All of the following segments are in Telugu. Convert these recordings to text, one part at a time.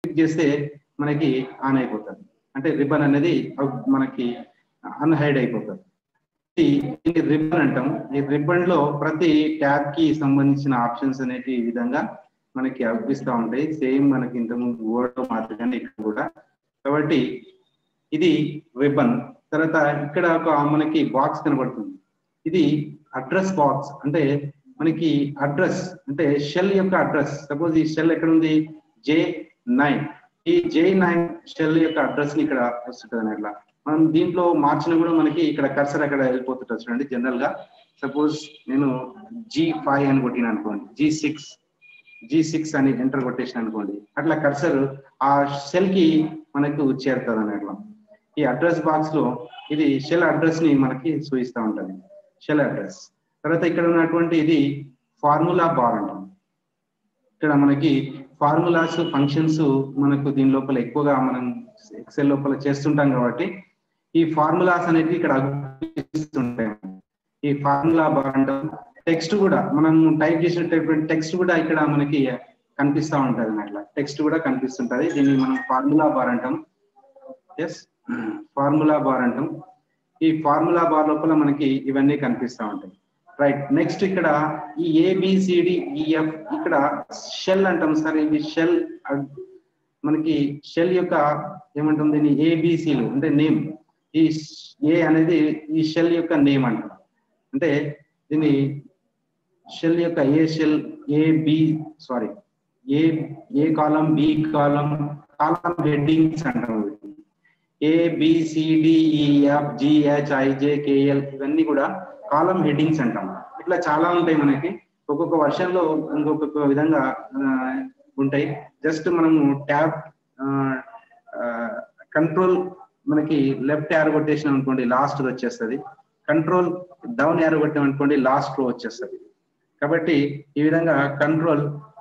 క్లిక్ చేస్తే మనకి ఆన్ అయిపోతుంది అంటే రిబ్బన్ అనేది మనకి అన్హైడ్ అయిపోతుంది ఇది రిబ్బన్ అంటాం ఈ రిబ్బన్ లో ప్రతి ట్యాబ్ కి సంబంధించిన ఆప్షన్స్ అనేవి ఈ విధంగా మనకి అనిపిస్తూ ఉంటాయి సేమ్ మనకి ఇంతకుముందు వర్డ్ మాదిరిగానే ఇక్కడ కూడా కాబట్టి ఇది రిబ్బన్ తర్వాత ఇక్కడ ఒక మనకి బాక్స్ కనబడుతుంది ఇది అడ్రస్ బాక్స్ అంటే మనకి అడ్రస్ అంటే షెల్ యొక్క అడ్రస్ సపోజ్ ఈ షెల్ ఎక్కడ ఉంది జే నైన్ ఈ జే నైన్ షెల్ యొక్క అడ్రస్ ని ఇక్కడ వస్తుంటుంది అట్లా మనం దీంట్లో మార్చిన కూడా మనకి ఇక్కడ కర్సర్ అక్కడ వెళ్ళిపోతుంటుంది చూడండి జనరల్ గా సపోజ్ నేను జీ ఫైవ్ అని కొట్టిన అనుకోండి జీ సిక్స్ జీ సిక్స్ అని ఎంటర్ కొట్టేసిన అనుకోండి అట్లా కర్సర్ ఆ షెల్ కి మనకు చేరుతుంది అన్నట్లు ఈ అడ్రస్ బాక్స్ లో ఇది షెల్ అడ్రస్ ని మనకి చూపిస్తూ ఉంటుంది షెల్ అడ్రస్ తర్వాత ఇక్కడ ఉన్నటువంటి ఇది ఫార్ములా బార్ అంటాం ఇక్కడ మనకి ఫార్ములాస్ ఫంక్షన్స్ మనకు దీని లోపల ఎక్కువగా మనం ఎక్సెల్ లోపల చేస్తుంటాం కాబట్టి ఈ ఫార్ములాస్ అనేవి ఇక్కడ అగుపిస్తుంటాయి ఈ ఫార్ములా బార్ అంటాం టెక్స్ట్ కూడా మనం టైప్ చేసినటువంటి టెక్స్ట్ కూడా ఇక్కడ మనకి కనిపిస్తూ ఉంటది అట్లా టెక్స్ట్ కూడా కనిపిస్తుంటది దీన్ని మనం ఫార్ములా బార్ అంటాం ఎస్ ఫార్ములా బార్ అంటాం ఈ ఫార్ములా బార్ లోపల మనకి ఇవన్నీ కనిపిస్తూ ఉంటాయి రైట్ నెక్స్ట్ ఇక్కడ ఈ ఏబిసిడిఈఎఫ్ ఇక్కడ షెల్ అంటాం సార్ ఇది షెల్ మనకి షెల్ యొక్క ఏమంటాం దీన్ని ఏబిసిలు అంటే నేమ్ ఈ ఏ అనేది ఈ షెల్ యొక్క నేమ్ అంటాం అంటే దీన్ని షెల్ యొక్క A cell A B sorry A A column B column column headings అంటాం A B C D E F G H I J K L ఇవన్నీ కూడా కాలం హెడ్డింగ్స్ అంటాం ఇట్లా చాలా ఉంటాయి మనకి ఒక్కొక్క వర్షంలో ఇంకొక విధంగా ఉంటాయి జస్ట్ మనము ట్యాబ్ కంట్రోల్ మనకి లెఫ్ట్ యారో కొట్టేసిన అనుకోండి లాస్ట్ వచ్చేస్తుంది కంట్రోల్ డౌన్ యారో కొట్టాం అనుకోండి లాస్ట్ లో వచ్చేస్తుంది కాబట్టి ఈ విధంగా కంట్రోల్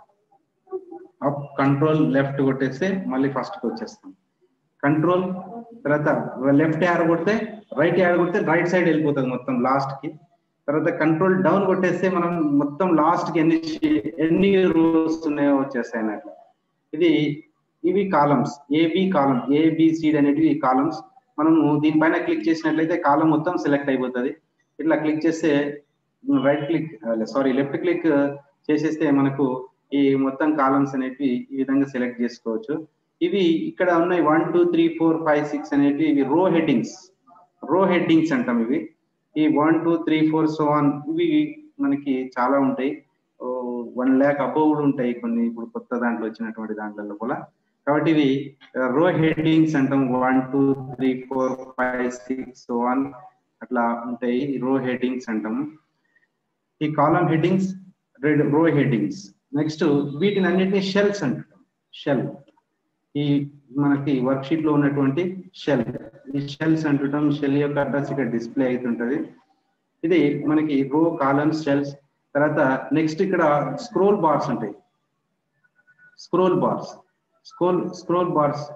అప్ కంట్రోల్ లెఫ్ట్ కొట్టేస్తే మళ్ళీ ఫస్ట్ కి వచ్చేస్తాం కంట్రోల్ తర్వాత లెఫ్ట్ యారో కొడితే రైట్ యారో కొడితే రైట్ సైడ్ వెళ్ళిపోతుంది మొత్తం లాస్ట్ కి తర్వాత కంట్రోల్ డౌన్ కొట్టేస్తే మనం మొత్తం లాస్ట్ కి ఎన్ని ఎన్ని రోస్ ఉన్నాయో వచ్చేస్తాయి అన్నట్లు ఇది ఇవి కాలమ్స్ ఏబి కాలం ఏబిసిడి అనేటివి కాలమ్స్ మనము దీనిపైన క్లిక్ చేసినట్లయితే కాలం మొత్తం సెలెక్ట్ అయిపోతుంది ఇట్లా క్లిక్ చేస్తే right click sorry left click చేసేస్తే మనకు ఈ మొత్తం కాలమ్స్ అనేవి ఈ విధంగా సెలెక్ట్ చేసుకోవచ్చు ఇవి ఇక్కడ ఉన్నాయి one two three four five six అనేవి ఇవి రో హెడ్డింగ్స్ రో హెడ్డింగ్స్ అంటాం ఇవి ఈ one two three four so one ఇవి మనకి చాలా ఉంటాయి వన్ ల్యాక్ అబోవ్ కూడా ఉంటాయి కొన్ని ఇప్పుడు కొత్త దాంట్లో వచ్చినటువంటి దాంట్లో కూడా కాబట్టి ఇవి రో హెడ్డింగ్స్ అంటాం one two three four five six one అట్లా ఉంటాయి రో హెడ్డింగ్స్ అంటాము ఈ column headings red row headings next వీటిని అన్నిటిని షెల్స్ అంటాం షెల్ ఈ మనకి వర్క్ షీట్ లో ఉన్నటువంటి షెల్ ఈ షెల్స్ అంటుంటాం షెల్ యొక్క అడ్రస్ ఇక్కడ డిస్ప్లే అవుతుంటది ఇది మనకి రో కాలమ్స్ షెల్స్ తర్వాత నెక్స్ట్ ఇక్కడ స్క్రోల్ బార్స్ ఉంటాయి scroll bars scroll scroll bars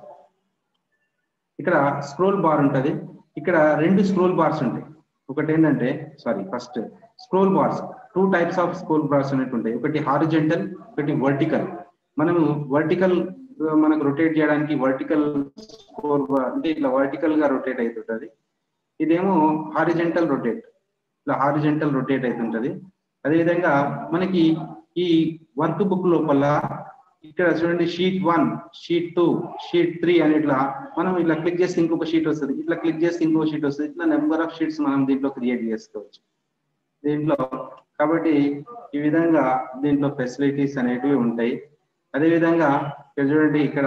ఇక్కడ స్క్రోల్ బార్ ఉంటది ఇక్కడ రెండు స్క్రోల్ బార్స్ ఉంటాయి ఒకటి ఏంటంటే sorry first scroll bars two types of scroll bars అనేవి ఉంటాయి ఒకటి హారిజెంటల్ ఒకటి వర్టికల్ మనము వర్టికల్ మనకు రొటేట్ చేయడానికి వర్టికల్ స్కోర్ అంటే ఇట్లా వర్టికల్ గా రొటేట్ అవుతుంటది ఇదేమో హారిజెంటల్ రొటేట్ ఇట్లా హారిజెంటల్ రొటేట్ అవుతుంటది అదేవిధంగా మనకి ఈ వర్క్ బుక్ లోపల ఇక్కడ చూడండి sheet one sheet two sheet three అని ఇట్లా మనం ఇట్లా క్లిక్ చేస్తే ఇంకొక షీట్ వస్తుంది ఇట్లా క్లిక్ చేస్తే ఇంకో షీట్ వస్తుంది ఇట్లా నెంబర్ ఆఫ్ షీట్స్ మనం దీంట్లో క్రియేట్ చేసుకోవచ్చు దీంట్లో కాబట్టి ఈ విధంగా దీంట్లో ఫెసిలిటీస్ అనేటివి ఉంటాయి అదే విధంగా ఇక్కడ చూడండి ఇక్కడ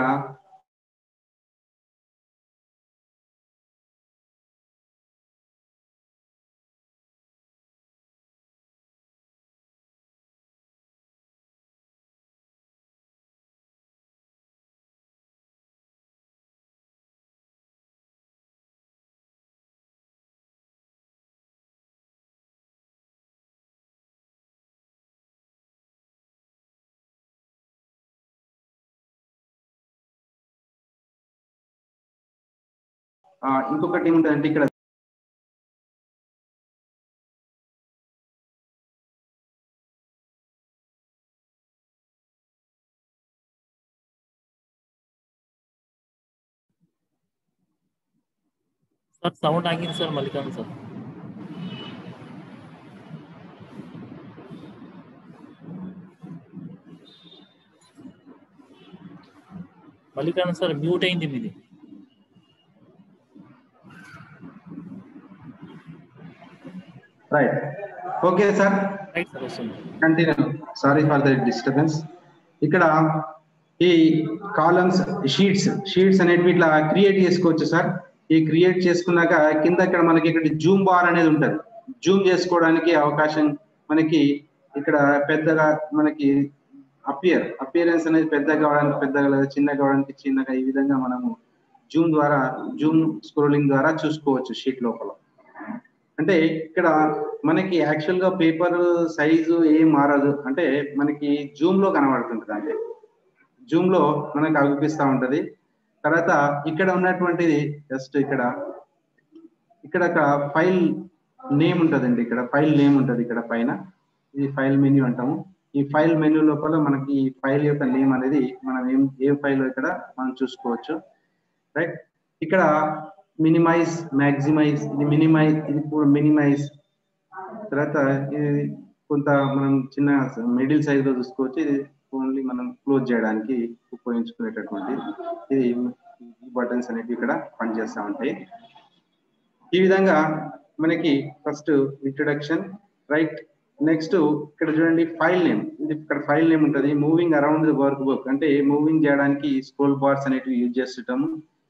ఇంకొకటి ఏముంటుందంటే ఇక్కడ సార్ సౌండ్ ఆగింది sir Mallikarjuna sir Mallikarjuna sir mute అయింది మీది right okay sir right sir వస్తుంది continue sorry for the disturbance ఇక్కడ ఈ కాలమ్స్ షీట్స్ షీట్స్ అనేటివి ఇట్లా క్రియేట్ చేసుకోవచ్చు సార్ ఈ క్రియేట్ చేసుకున్నాక కింద ఇక్కడ మనకి ఇక్కడ జూమ్ బార్ అనేది ఉంటుంది జూమ్ చేసుకోవడానికి అవకాశం మనకి ఇక్కడ పెద్దగా మనకి అపియర్ అపియరెన్స్ అనేది పెద్దగా కావడానికి పెద్దగా లేదా చిన్నగా కావడానికి చిన్నగా ఈ విధంగా మనము జూమ్ ద్వారా జూమ్ స్క్రోలింగ్ ద్వారా చూసుకోవచ్చు షీట్ లోపల అంటే ఇక్కడ మనకి యాక్చువల్ గా పేపర్ సైజు ఏం మారదు అంటే మనకి జూమ్ లో కనబడుతుంటది అంటే జూమ్ లో మనకు అగుపిస్తా ఉంటది తర్వాత ఇక్కడ ఉన్నటువంటిది జస్ట్ ఇక్కడ ఇక్కడ ఒక ఫైల్ నేమ్ ఉంటదండి ఇక్కడ ఫైల్ నేమ్ ఉంటది ఇక్కడ పైన ఇది ఫైల్ మెన్యూ అంటాము ఈ ఫైల్ మెన్యూ లోపల మనకి ఈ ఫైల్ యొక్క నేమ్ అనేది మనం ఏం ఏ ఫైల్ ఇక్కడ మనం చూసుకోవచ్చు రైట్ ఇక్కడ మినిమైజ్ మ్యాక్సిమైజ్ ఇది మినిమైజ్ ఇది మినిమైజ్ తర్వాత ఇది కొంత మనం చిన్న మిడిల్ సైజ్ లో చూసుకోవచ్చు ఇది ఓన్లీ మనం క్లోజ్ చేయడానికి ఉపయోగించుకునేటటువంటి ఇది బటన్స్ అనేవి ఇక్కడ పనిచేస్తూ ఉంటాయి ఈ విధంగా మనకి ఫస్ట్ ఇంట్రొడక్షన్ రైట్ నెక్స్ట్ ఇక్కడ చూడండి ఫైల్ నేమ్ ఇది ఇక్కడ ఫైల్ నేమ్ ఉంటుంది moving around the workbook అంటే మూవింగ్ చేయడానికి స్క్రోల్ బార్స్ అనేటివి యూజ్ చేస్తుంటాము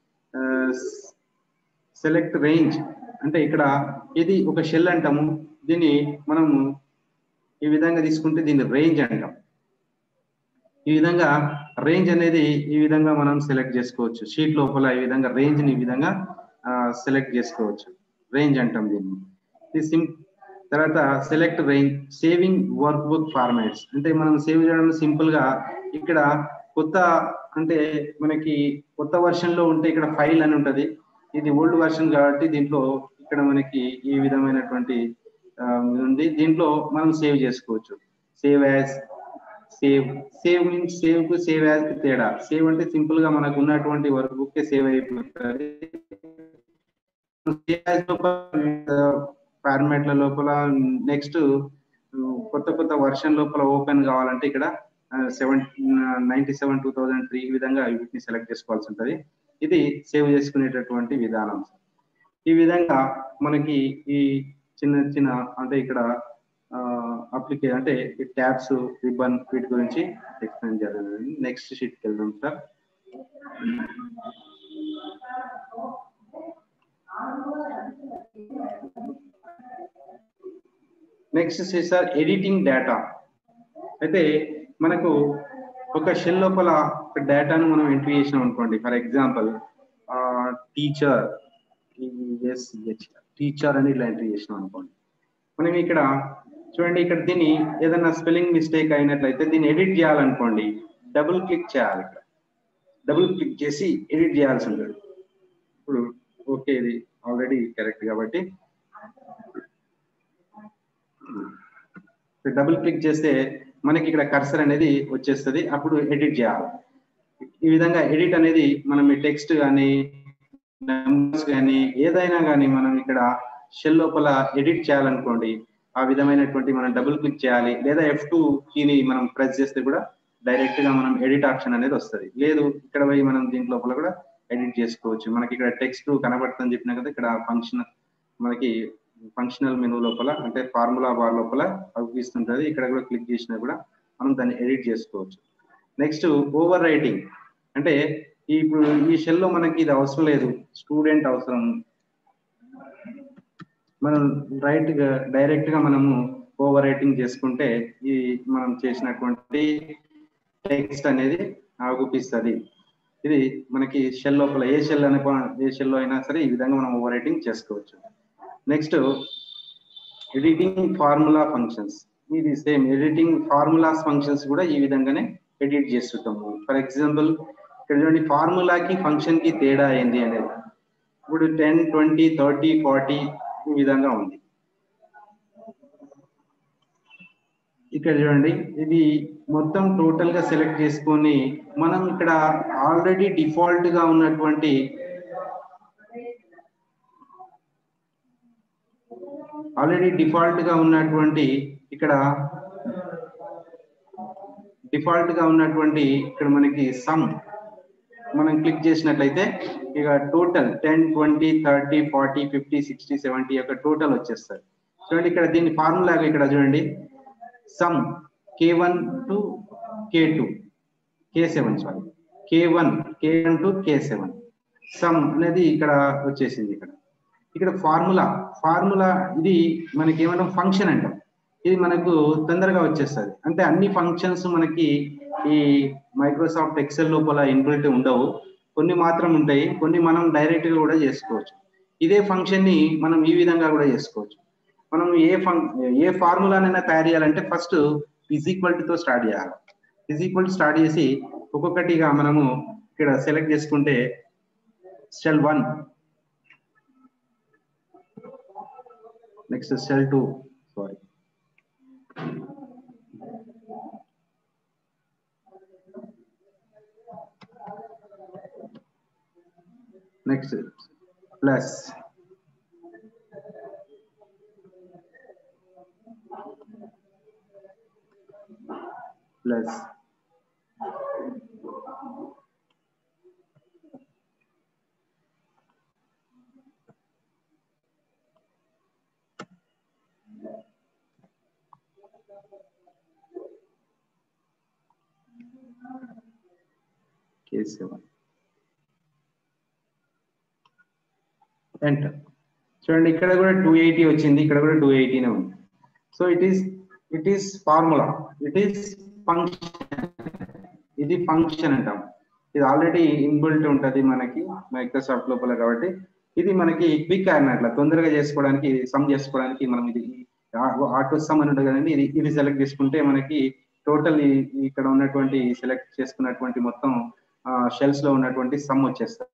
సెలెక్ట్ రేంజ్ అంటే ఇక్కడ ఇది ఒక షెల్ అంటాము దీన్ని మనము ఈ విధంగా తీసుకుంటే దీన్ని రేంజ్ అంటాం ఈ విధంగా రేంజ్ అనేది ఈ విధంగా మనం సెలెక్ట్ చేసుకోవచ్చు షీట్ లోపల ఈ విధంగా రేంజ్ ని ఈ విధంగా సెలెక్ట్ చేసుకోవచ్చు రేంజ్ అంటాం దీన్ని ఇది సిం తర్వాత select range saving workbook formats అంటే మనం సేవ్ చేయడం సింపుల్ గా ఇక్కడ కొత్త అంటే మనకి కొత్త వర్షన్ లో ఉంటే ఇక్కడ ఫైల్ అని ఉంటది ఇది ఓల్డ్ వర్షన్ కాబట్టి దీంట్లో ఇక్కడ మనకి ఈ విధమైనటువంటి ఉంది దీంట్లో మనం సేవ్ చేసుకోవచ్చు save as save save means save కు సేవ్ యాజ్ కి తేడా సేవ్ అంటే సింపుల్ గా మనకు ఉన్నటువంటి వర్క్ బుక్ సేవ్ అయిపోతుంది ఫార్మాట్ల లోపల నెక్స్ట్ కొత్త కొత్త వర్షన్ లోపల ఓపెన్ కావాలంటే ఇక్కడ seven ninety seven two thousand three ఈ విధంగా వీటిని సెలెక్ట్ చేసుకోవాల్సి ఉంటుంది ఇది సేవ్ చేసుకునేటటువంటి విధానం ఈ విధంగా మనకి ఈ చిన్న చిన్న అంటే ఇక్కడ అప్లికే అంటే ఈ ట్యాబ్స్ రిబ్బన్ వీటి గురించి ఎక్స్ప్లెయిన్ జరిగింది నెక్స్ట్ షీట్కి వెళ్దాం sir next sir editing data అయితే మనకు ఒక షెల్ లోపల ఒక డేటాను మనం ఎంట్రీ చేసినాం అనుకోండి ఫర్ ఎగ్జాంపుల్ టీచర్ టీచర్ అని ఇట్లా ఎంట్రీ చేసినాం అనుకోండి మనం ఇక్కడ చూడండి ఇక్కడ దీన్ని ఏదైనా స్పెల్లింగ్ మిస్టేక్ అయినట్లయితే దీన్ని ఎడిట్ చేయాలనుకోండి డబుల్ క్లిక్ చేయాలి ఇక్కడ డబుల్ క్లిక్ చేసి ఎడిట్ చేయాల్సి ఉంటుంది ఇప్పుడు ఓకే ఇది ఆల్రెడీ కరెక్ట్ కాబట్టి డబుల్ క్లిక్ చేస్తే మనకి ఇక్కడ కర్సర్ అనేది వచ్చేస్తుంది అప్పుడు ఎడిట్ చేయాలి ఈ విధంగా ఎడిట్ అనేది మనం ఈ టెక్స్ట్ కానీ నెంబర్స్ కానీ ఏదైనా కానీ మనం ఇక్కడ షెల్ లోపల ఎడిట్ చేయాలనుకోండి ఆ విధమైనటువంటి మనం డబుల్ క్లిక్ చేయాలి లేదా ఎఫ్ టూ కీని మనం ప్రెస్ చేస్తే కూడా డైరెక్ట్ గా మనం ఎడిట్ ఆప్షన్ అనేది వస్తుంది లేదు ఇక్కడ పోయి మనం దీంట్ లోపల కూడా ఎడిట్ చేసుకోవచ్చు మనకి ఇక్కడ టెక్స్ట్ కనబడుతుందని చెప్పినా కదా ఇక్కడ ఫంక్షన్ మనకి ఫంక్షనల్ మెనూ లోపల అంటే ఫార్ములా బార్ లోపల అనిపిస్తుంటది ఇక్కడ కూడా క్లిక్ చేసినా కూడా మనం దాన్ని ఎడిట్ చేసుకోవచ్చు నెక్స్ట్ ఓవర్ రైటింగ్ అంటే ఇప్పుడు ఈ షెల్ లో మనకి ఇది అవసరం లేదు స్టూడెంట్ అవసరం మనం రైట్ గా డైరెక్ట్ గా మనము ఓవర్ రైటింగ్ చేసుకుంటే ఈ మనం చేసినటువంటి టెక్స్ట్ అనేది ఆగుపిస్తుంది ఇది మనకి షెల్ లోపల ఏ షెల్ అనే ఏ షెల్ అయినా సరే ఈ విధంగా మనం ఓవర్ రైటింగ్ చేసుకోవచ్చు నెక్స్ట్ ఎడిటింగ్ ఫార్ములా ఫంక్షన్స్ ఇది సేమ్ ఎడిటింగ్ ఫార్ములాస్ ఫంక్షన్స్ కూడా ఈ విధంగానే ఎడిట్ చేస్తుంటాము ఫర్ ఎగ్జాంపుల్ ఇక్కడ చూడండి ఫార్ములాకి ఫంక్షన్ కి తేడా ఏంది అనేది ఇప్పుడు టెన్ ట్వంటీ థర్టీ ఫార్టీ ఈ విధంగా ఉంది ఇక్కడ చూడండి ఇది మొత్తం టోటల్ గా సెలెక్ట్ చేసుకొని మనం ఇక్కడ ఆల్రెడీ డిఫాల్ట్ గా ఉన్నటువంటి ఆల్రెడీ డిఫాల్ట్ గా ఉన్నటువంటి ఇక్కడ డిఫాల్ట్ గా ఉన్నటువంటి ఇక్కడ మనకి సమ్ మనం క్లిక్ చేసినట్లయితే ఇక total ten twenty thirty forty fifty sixty seventy యొక్క టోటల్ వచ్చేస్తుంది చూడండి ఇక్కడ దీని ఫార్ములా ఇక్కడ చూడండి sum K one to K two K seven sorry K one K one to K seven sum అనేది ఇక్కడ వచ్చేసింది ఇక్కడ ఇక్కడ ఫార్ములా ఫార్ములా ఇది మనకి ఏమంటాం ఫంక్షన్ అంటాం ఇది మనకు తొందరగా వచ్చేస్తుంది అంటే అన్ని ఫంక్షన్స్ మనకి ఈ మైక్రోసాఫ్ట్ ఎక్సెల్ లోపల ఇన్బిల్ట్ ఉండవు కొన్ని మాత్రం ఉంటాయి కొన్ని మనం డైరెక్ట్ గా కూడా చేసుకోవచ్చు ఇదే ఫంక్షన్ ని మనం ఈ విధంగా కూడా చేసుకోవచ్చు మనం ఏ ఫం ఏ ఫార్ములానైనా తయారు చేయాలంటే ఫస్ట్ ఇజ్ ఈక్వల్ తో స్టార్ట్ చేయాలి ఇజ్ ఈక్వల్ స్టార్ట్ చేసి ఒక్కొక్కటిగా మనము ఇక్కడ సెలెక్ట్ చేసుకుంటే cell one next cell two sorry next plus plus K seven enter చూడండి ఇక్కడ కూడా టూ ఎయిటీ వచ్చింది ఇక్కడ కూడా టూ ఎయిటీనే ఉంది so it is it is formula it is function ఇది ఫంక్షన్ అంటాం ఇది ఆల్రెడీ ఇన్బిల్ట్ ఉంటది మనకి మైక్రోసాఫ్ట్ లోపల కాబట్టి ఇది మనకి క్విక్ అన్నట్ల తొందరగా చేసుకోవడానికి సమ్ చేసుకోవడానికి మనం ఇది ఆటో సమ్ అని ఉంటుంది కదండి ఇది ఇది సెలెక్ట్ చేసుకుంటే మనకి టోటల్ ఇక్కడ ఉన్నటువంటి సెలెక్ట్ చేసుకున్నటువంటి మొత్తం షెల్స్ లో ఉన్నటువంటి సమ్ వచ్చేస్తుంది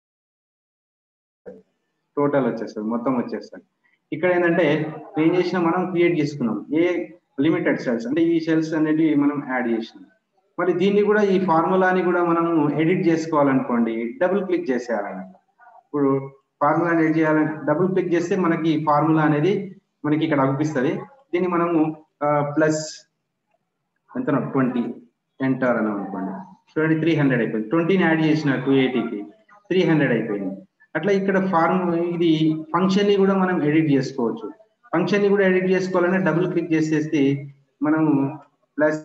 టోటల్ వచ్చేస్తుంది మొత్తం వచ్చేస్తుంది ఇక్కడ ఏంటంటే ఏం చేసినా మనం క్రియేట్ చేసుకున్నాం ఏ లిమిటెడ్ సెల్స్ అంటే ఈ సెల్స్ అనేవి మనం యాడ్ చేసినాం మరి దీన్ని కూడా ఈ ఫార్ములాని కూడా మనము ఎడిట్ చేసుకోవాలనుకోండి డబుల్ క్లిక్ చేసేయాలన్నమాట ఇప్పుడు ఫార్ములా ఎడిట్ చేయాలని డబుల్ క్లిక్ చేస్తే మనకి ఈ ఫార్ములా అనేది మనకి ఇక్కడ అనిపిస్తుంది దీన్ని మనము ప్లస్ ఎంత ట్వంటీ ఎంటర్ అని అనుకోండి చూడండి త్రీ హండ్రెడ్ అయిపోయింది ట్వంటీని యాడ్ చేసిన టూ ఎయిటీకి త్రీ హండ్రెడ్ అయిపోయింది అట్లా ఇక్కడ ఫార్మ్ ఇది ఫంక్షన్ ని కూడా మనం ఎడిట్ చేసుకోవచ్చు ఫంక్షన్ ని కూడా ఎడిట్ చేసుకోవాలంటే డబుల్ క్లిక్ చేసేసి మనము ప్లస్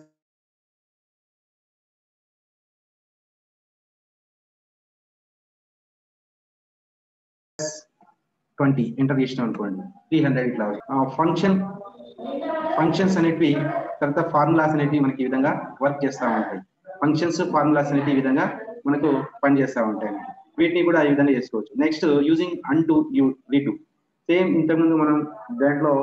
ట్వంటీ ఎంటర్ చేసినాం అనుకోండి త్రీ హండ్రెడ్ ఇట్లా ఫంక్షన్ ఫంక్షన్స్ అనేటివి తర్వాత ఫార్ములాస్ అనేటివి మనకి ఈ విధంగా వర్క్ చేస్తూ ఉంటాయి ఫంక్షన్స్ ఫార్ములాస్ అనేటివి ఈ విధంగా మనకు పనిచేస్తూ ఉంటాయి వీటిని కూడా ఈ విధంగా చేసుకోవచ్చు నెక్స్ట్ యూజింగ్ అన్ టు యూ రీటు సేమ్ ఇంతకుముందు మనం దాంట్లో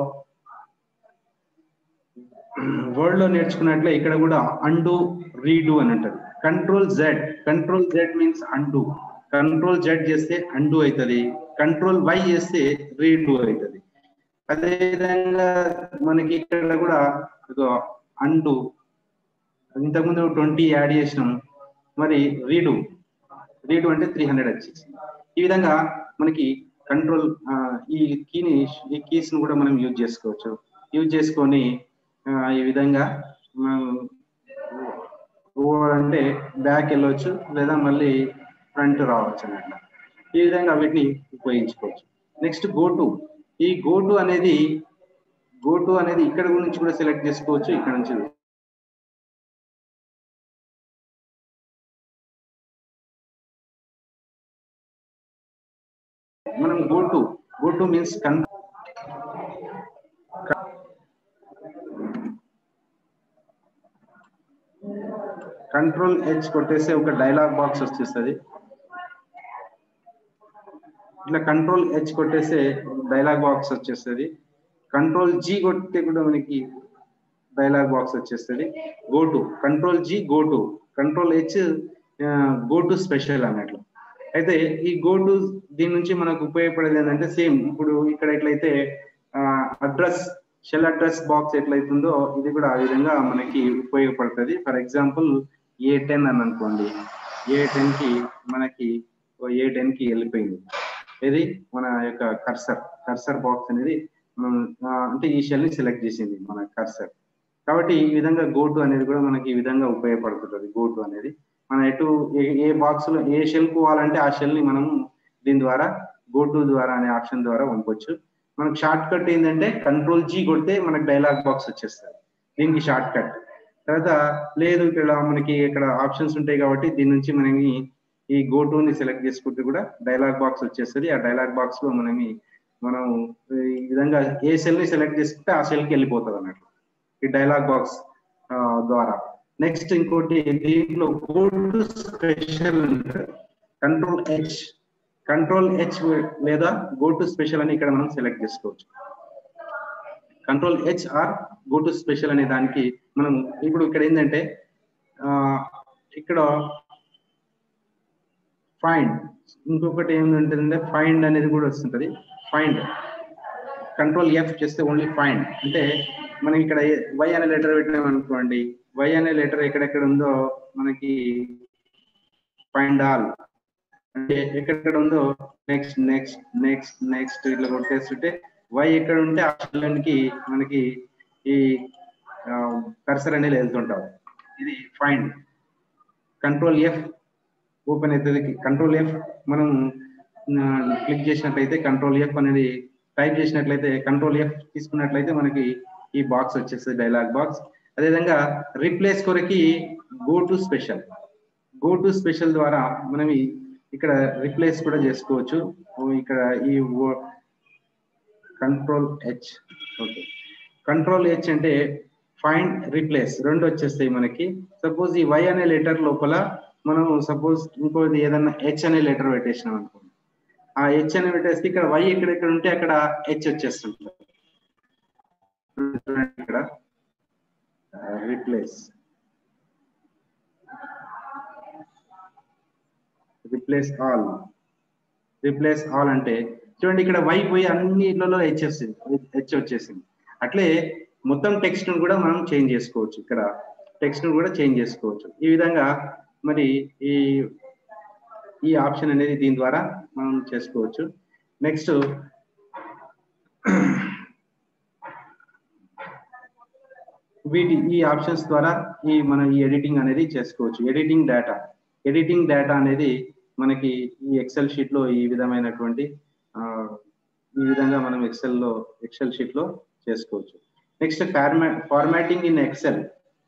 వర్డ్ లో నేర్చుకున్నట్లే ఇక్కడ కూడా అండు రీడు అని అంటారు control Z control Z means undo control Z చేస్తే అండు అవుతుంది కంట్రోల్ వై చేస్తే రీడు అవుతుంది అదేవిధంగా మనకి ఇక్కడ కూడా అండు ఇంతకుముందు ట్వంటీ యాడ్ చేసినాం మరి రీడు రీడు అంటే త్రీ హండ్రెడ్ వచ్చేసి ఈ విధంగా మనకి కంట్రోల్ ఈ కీని ఈ కీస్ ను కూడా మనం యూజ్ చేసుకోవచ్చు యూజ్ చేసుకొని ఈ విధంగా అంటే బ్యాక్ వెళ్ళవచ్చు లేదా మళ్ళీ ఫ్రంట్ రావచ్చు అన్నట్ల ఈ విధంగా వీటిని ఉపయోగించుకోవచ్చు నెక్స్ట్ గోటు ఈ గోటు అనేది గోటు అనేది ఇక్కడ నుంచి కూడా సెలెక్ట్ చేసుకోవచ్చు ఇక్కడ నుంచి మనం go to go to means కన్ కంట్రోల్ హెచ్ కొట్టేస్తే ఒక డైలాగ్ బాక్స్ వచ్చేస్తుంది ఇట్లా కంట్రోల్ హెచ్ కొట్టేస్తే డైలాగ్ బాక్స్ వచ్చేస్తుంది కంట్రోల్ జీ కొట్టే కూడా మనకి డైలాగ్ బాక్స్ వచ్చేస్తుంది go to control G go to control H go to special అన్నట్లు అయితే ఈ గో టు దీని నుంచి మనకు ఉపయోగపడేది ఏంటంటే సేమ్ ఇప్పుడు ఇక్కడ ఎట్లయితే అడ్రస్ షెల్ అడ్రస్ బాక్స్ ఎట్లయితుందో ఇది కూడా ఆ విధంగా మనకి ఉపయోగపడుతుంది ఫర్ ఎగ్జాంపుల్ ఏ టెన్ అని అనుకోండి ఏ టెన్ కి మనకి ఏ టెన్ కి వెళ్ళిపోయింది ఇది మన యొక్క కర్సర్ కర్సర్ బాక్స్ అనేది మనం ఆ, అంటే ఈ షెల్ ని సెలెక్ట్ చేసింది మన కర్సర్ కాబట్టి ఈ విధంగా గో టు అనేది కూడా మనకి ఈ విధంగా ఉపయోగపడుతుంది గో టు అనేది మనం ఎటు ఏ- ఏ బాక్స్ లో ఏ షెల్ పోవాలంటే ఆ షెల్ ని మనం దీని ద్వారా గో టు ద్వారా అనే ఆప్షన్ ద్వారా పంపొచ్చు మనకు షార్ట్ కట్ ఏంటంటే కంట్రోల్ జీ కొడితే మనకి డైలాగ్ బాక్స్ వచ్చేస్తుంది దీనికి షార్ట్ కట్ తర్వాత లేదు ఇక్కడ మనకి ఇక్కడ ఆప్షన్స్ ఉంటాయి కాబట్టి దీని నుంచి మనకి ఈ గో టు ని సెలెక్ట్ చేసుకుంటే కూడా డైలాగ్ బాక్స్ వచ్చేస్తుంది ఆ డైలాగ్ బాక్స్ లో మనమి మనం ఈ విధంగా ఏ సెల్ ని సెలెక్ట్ చేసుకుంటే ఆ సెల్ కి వెళ్ళిపోతుంది అన్నట్లు ఈ డైలాగ్ బాక్స్ ద్వారా నెక్స్ట్ ఇంకోటి దీంట్లో go to special control H control H లేదా గో టు స్పెషల్ అని ఇక్కడ మనం సెలెక్ట్ చేసుకోవచ్చు control H or go to special అనే దానికి మనం ఇప్పుడు ఇక్కడ ఏంటంటే ఆ, ఇక్కడ ఫైండ్ ఇంకొకటి ఏమిటంటే ఫైండ్ అనేది కూడా వస్తుంటది ఫైండ్ కంట్రోల్ ఎఫ్ చేస్తే ఓన్లీ ఫైండ్ అంటే మనం ఇక్కడ వై అనే లెటర్ పెట్టినాం అనుకోండి వై అనే లెటర్ ఎక్కడెక్కడ ఉందో మనకి ఫైండ్ ఆల్ అంటే ఎక్కడెక్కడ ఉందో నెక్స్ట్ నెక్స్ట్ నెక్స్ట్ నెక్స్ట్ ఇట్లా కొట్టేస్తుంటే వై ఎక్కడ ఉంటే ఆ కి మనకి ఈ కర్సర్ అనేది వెళ్తుంటాం ఇది ఫైండ్ కంట్రోల్ ఎఫ్ ఓపెన్ అవుతుంది కంట్రోల్ ఎఫ్ మనం క్లిక్ చేసినట్లయితే కంట్రోల్ ఎఫ్ అనేది టైప్ చేసినట్లయితే కంట్రోల్ ఎఫ్ తీసుకున్నట్లయితే మనకి ఈ బాక్స్ వచ్చేస్తుంది డైలాగ్ బాక్స్ అదేవిధంగా రీప్లేస్ కొరకి go to special go to special ద్వారా మనం ఈ- ఇక్కడ రీప్లేస్ కూడా చేసుకోవచ్చు ఓ ఇక్కడ ఈ control H okay control H అంటే ఫైండ్ రీప్లేస్ రెండు వచ్చేస్తాయి మనకి సపోజ్ ఈ వై అనే లెటర్ లోపల మనం సపోజ్ ఇంకోది ఏదన్నా హెచ్ అనే లెటర్ పెట్టేసినాం అనుకోండి ఆ హెచ్ అనే పెట్టేస్తే ఇక్కడ వై ఎక్కడెక్కడ ఉంటే అక్కడ హెచ్ వచ్చేస్తుంటుంది చూడండి ఇక్కడ replace replace all replace all అంటే చూడండి ఇక్కడ వై పోయి అన్ని ఇళ్లలో హెచ్ వస్తుంది హెచ్ వచ్చేసింది అట్లే మొత్తం టెక్స్ట్ ను కూడా మనం చేంజ్ చేసుకోవచ్చు ఇక్కడ టెక్స్ట్ ను కూడా చేంజ్ చేసుకోవచ్చు ఈ విధంగా మరి ఈ ఈ ఆప్షన్ అనేది దీని ద్వారా మనం చేసుకోవచ్చు నెక్స్ట్ వీటి ఈ ఆప్షన్స్ ద్వారా ఈ మన ఈ ఎడిటింగ్ అనేది చేసుకోవచ్చు ఎడిటింగ్ డేటా ఎడిటింగ్ డేటా అనేది మనకి ఈ ఎక్సెల్ షీట్ లో ఈ విధమైనటువంటి ఆ, ఈ విధంగా మనం ఎక్సెల్ లో ఎక్సెల్ షీట్ లో చేసుకోవచ్చు next formatting in Excel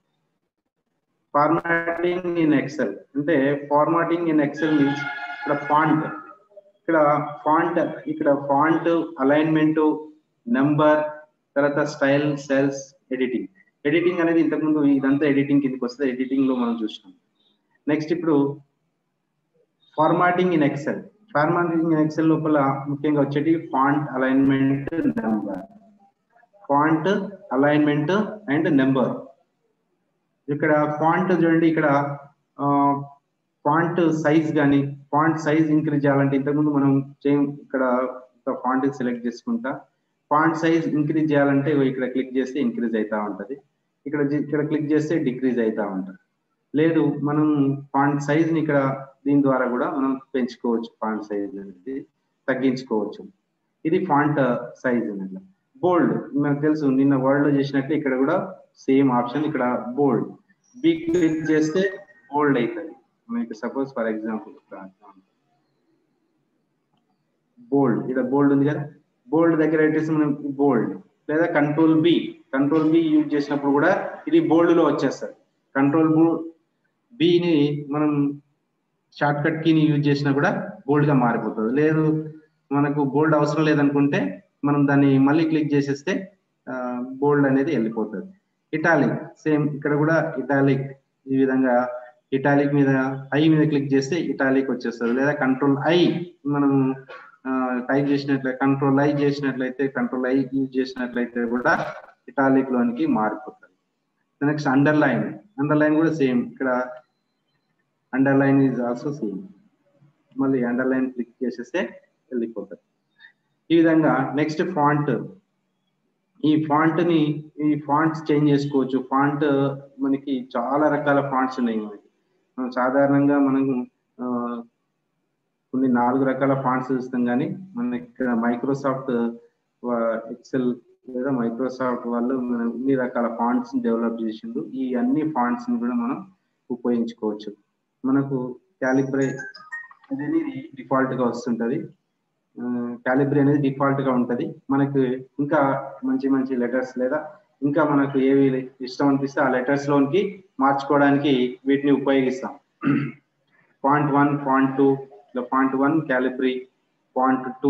formatting in Excel అంటే ఫార్మాటింగ్ ఇన్ ఎక్సెల్ మీన్స్ ఇక్కడ ఫాంట్ ఇక్కడ ఫాంట్ ఇక్కడ ఫాంట్ అలైన్మెంట్ నెంబర్ తర్వాత స్టైల్ సెల్స్ ఎడిటింగ్ ఎడిటింగ్ అనేది ఇంతకుముందు ఇదంతా ఎడిటింగ్ కిందకి వస్తుంది ఎడిటింగ్ లో మనం చూసినాం నెక్స్ట్ ఇప్పుడు formatting in Excel formatting in Excel లోపల ముఖ్యంగా వచ్చేటి font alignment number font alignment and number ఇక్కడ ఫాంట్ చూడండి ఇక్కడ ఫాంట్ సైజ్ కానీ ఫాంట్ సైజ్ ఇంక్రీజ్ చేయాలంటే ఇంతకుముందు మనం చేయం ఇక్కడ ఫాంట్ సెలెక్ట్ చేసుకుంటా ఫాంట్ సైజ్ ఇంక్రీజ్ చేయాలంటే ఇగో ఇక్కడ క్లిక్ చేస్తే ఇంక్రీజ్ అవుతా ఉంటది ఇక్కడ జి- ఇక్కడ క్లిక్ చేస్తే డిక్రీజ్ అవుతా ఉంటది లేదు మనం ఫాంట్ సైజ్ ని ఇక్కడ దీని ద్వారా కూడా మనం పెంచుకోవచ్చు ఫాంట్ సైజ్ అనేది తగ్గించుకోవచ్చు ఇది ఫాంట్ సైజ్ అనేది బోల్డ్ మనకు తెలుసు నిన్న వర్డ్ లో చేసినట్టు ఇక్కడ కూడా సేమ్ ఆప్షన్ ఇక్కడ బోల్డ్ బి క్లిక్ చేస్తే బోల్డ్ అవుతుంది మీకు సపోజ్ ఫర్ ఎగ్జాంపుల్ బోల్డ్ ఇక్కడ బోల్డ్ ఉంది కదా బోల్డ్ దగ్గర పెట్టేసి మనం బోల్డ్ లేదా control B control B use చేసినప్పుడు కూడా ఇది బోల్డ్ లో వచ్చేస్తుంది కంట్రోల్ బిని మనం షార్ట్ కట్ కీని యూజ్ చేసినా కూడా బోల్డ్ గా మారిపోతుంది లేదు మనకు బోల్డ్ అవసరం లేదనుకుంటే మనం దాన్ని మళ్ళీ క్లిక్ చేసేస్తే బోల్డ్ అనేది వెళ్ళిపోతుంది ఇటాలిక్ సేమ్ ఇక్కడ కూడా ఇటాలిక్ ఈ విధంగా ఇటాలిక్ మీద ఐ మీద క్లిక్ చేస్తే ఇటాలిక్ వచ్చేస్తుంది లేదా కంట్రోల్ ఐ మనం టైప్ చేసినట్లయితే కంట్రోల్ ఐ చేసినట్లయితే కంట్రోల్ ఐ యూజ్ చేసినట్లయితే కూడా ఇటాలిక్ లోనికి మారిపోతుంది నెక్స్ట్ అండర్లైన్ అండర్లైన్ కూడా సేమ్ ఇక్కడ అండర్లైన్ ఈజ్ ఆల్సో సేమ్ మళ్ళీ అండర్లైన్ క్లిక్ చేసేస్తే వెళ్ళిపోతుంది ఈ విధంగా నెక్స్ట్ ఫాంట్ ఈ ఫాంట్ ని ఈ ఫాంట్స్ చేంజ్ చేసుకోవచ్చు ఫాంట్ మనకి చాలా రకాల ఫాంట్స్ ఉన్నాయి మనకి మనం సాధారణంగా మనం ఆ, కొన్ని నాలుగు రకాల ఫాంట్స్ చూస్తాం కానీ మనకి ఇక్కడ మైక్రోసాఫ్ట్ ఎక్సెల్ లేదా మైక్రోసాఫ్ట్ వాళ్ళు మనం ఇన్ని రకాల ఫాంట్స్ డెవలప్ చేసిండు ఈ అన్ని ఫాంట్స్ ని కూడా మనం ఉపయోగించుకోవచ్చు మనకు క్యాలిబ్రే అనేది డిఫాల్ట్ గా వస్తుంటది క్యాలిబ్రీ అనేది డిఫాల్ట్ గా ఉంటది మనకు ఇంకా మంచి మంచి లెటర్స్ లేదా ఇంకా మనకు ఏవి ఇష్టం అనిపిస్తే ఆ లెటర్స్ లోనికి మార్చుకోవడానికి వీటిని ఉపయోగిస్తాం పాయింట్ వన్ పాయింట్ టూ ఇలా point one Calibri point two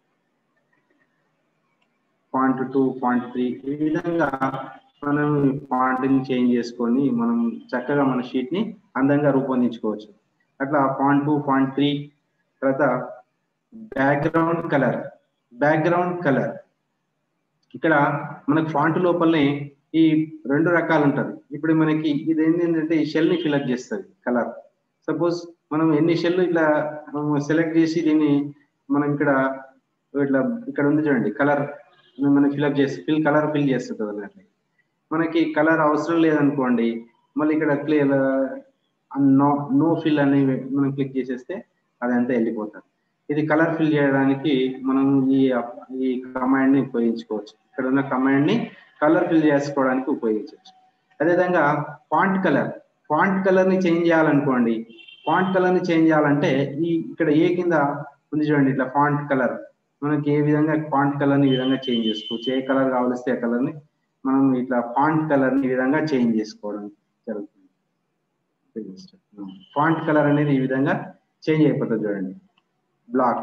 point two point three ఈ విధంగా మనం పాయింట్ ని చేంజ్ చేసుకొని మనం చక్కగా మన షీట్ ని అందంగా రూపొందించుకోవచ్చు అట్లా పాయింట్ టూ పాయింట్ త్రీ తర్వాత బ్యాక్గ్రౌండ్ కలర్ బ్యాక్గ్రౌండ్ కలర్ ఇక్కడ మనకు ఫాంట్ లోపలనే ఈ రెండు రకాలు ఉంటది ఇప్పుడు మనకి ఇది ఏంటంటే ఈ షెల్ ని ఫిల్అప్ చేస్తుంది కలర్ సపోజ్ మనం ఎన్ని షెల్ ఇట్లా సెలెక్ట్ చేసి దీన్ని మనం ఇక్కడ ఇట్లా ఇక్కడ ఉంది చూడండి కలర్ మనం ఫిల్అప్ చేసి ఫిల్ కలర్ ఫిల్ చేస్తుంటుంది అన్నట్లు మనకి కలర్ అవసరం లేదనుకోండి మళ్ళీ ఇక్కడ క్లియర్ నో నో ఫిల్ అనేవి మనం క్లిక్ చేసేస్తే అదంతా వెళ్ళిపోతుంది ఇది కలర్ ఫిల్ చేయడానికి మనం ఈ ఈ కమాండ్ ని ఉపయోగించుకోవచ్చు ఇక్కడ ఉన్న కమాండ్ ని కలర్ ఫిల్ చేసుకోవడానికి ఉపయోగించవచ్చు అదేవిధంగా ఫాంట్ కలర్ ఫాంట్ కలర్ ని చేంజ్ చేయాలనుకోండి ఫాంట్ కలర్ ని చేంజ్ చేయాలంటే ఈ ఇక్కడ ఏ కింద ఉంది చూడండి ఇట్లా ఫాంట్ కలర్ మనకి ఏ విధంగా ఫాంట్ కలర్ ని ఈ విధంగా చేంజ్ చేసుకోవచ్చు ఏ కలర్ కావలిస్తే ఆ కలర్ ని మనం ఇట్లా ఫాంట్ కలర్ ని ఈ విధంగా చేంజ్ చేసుకోవడం జరుగుతుంది ఫాంట్ కలర్ అనేది ఈ విధంగా చేంజ్ అయిపోతుంది చూడండి బ్లాక్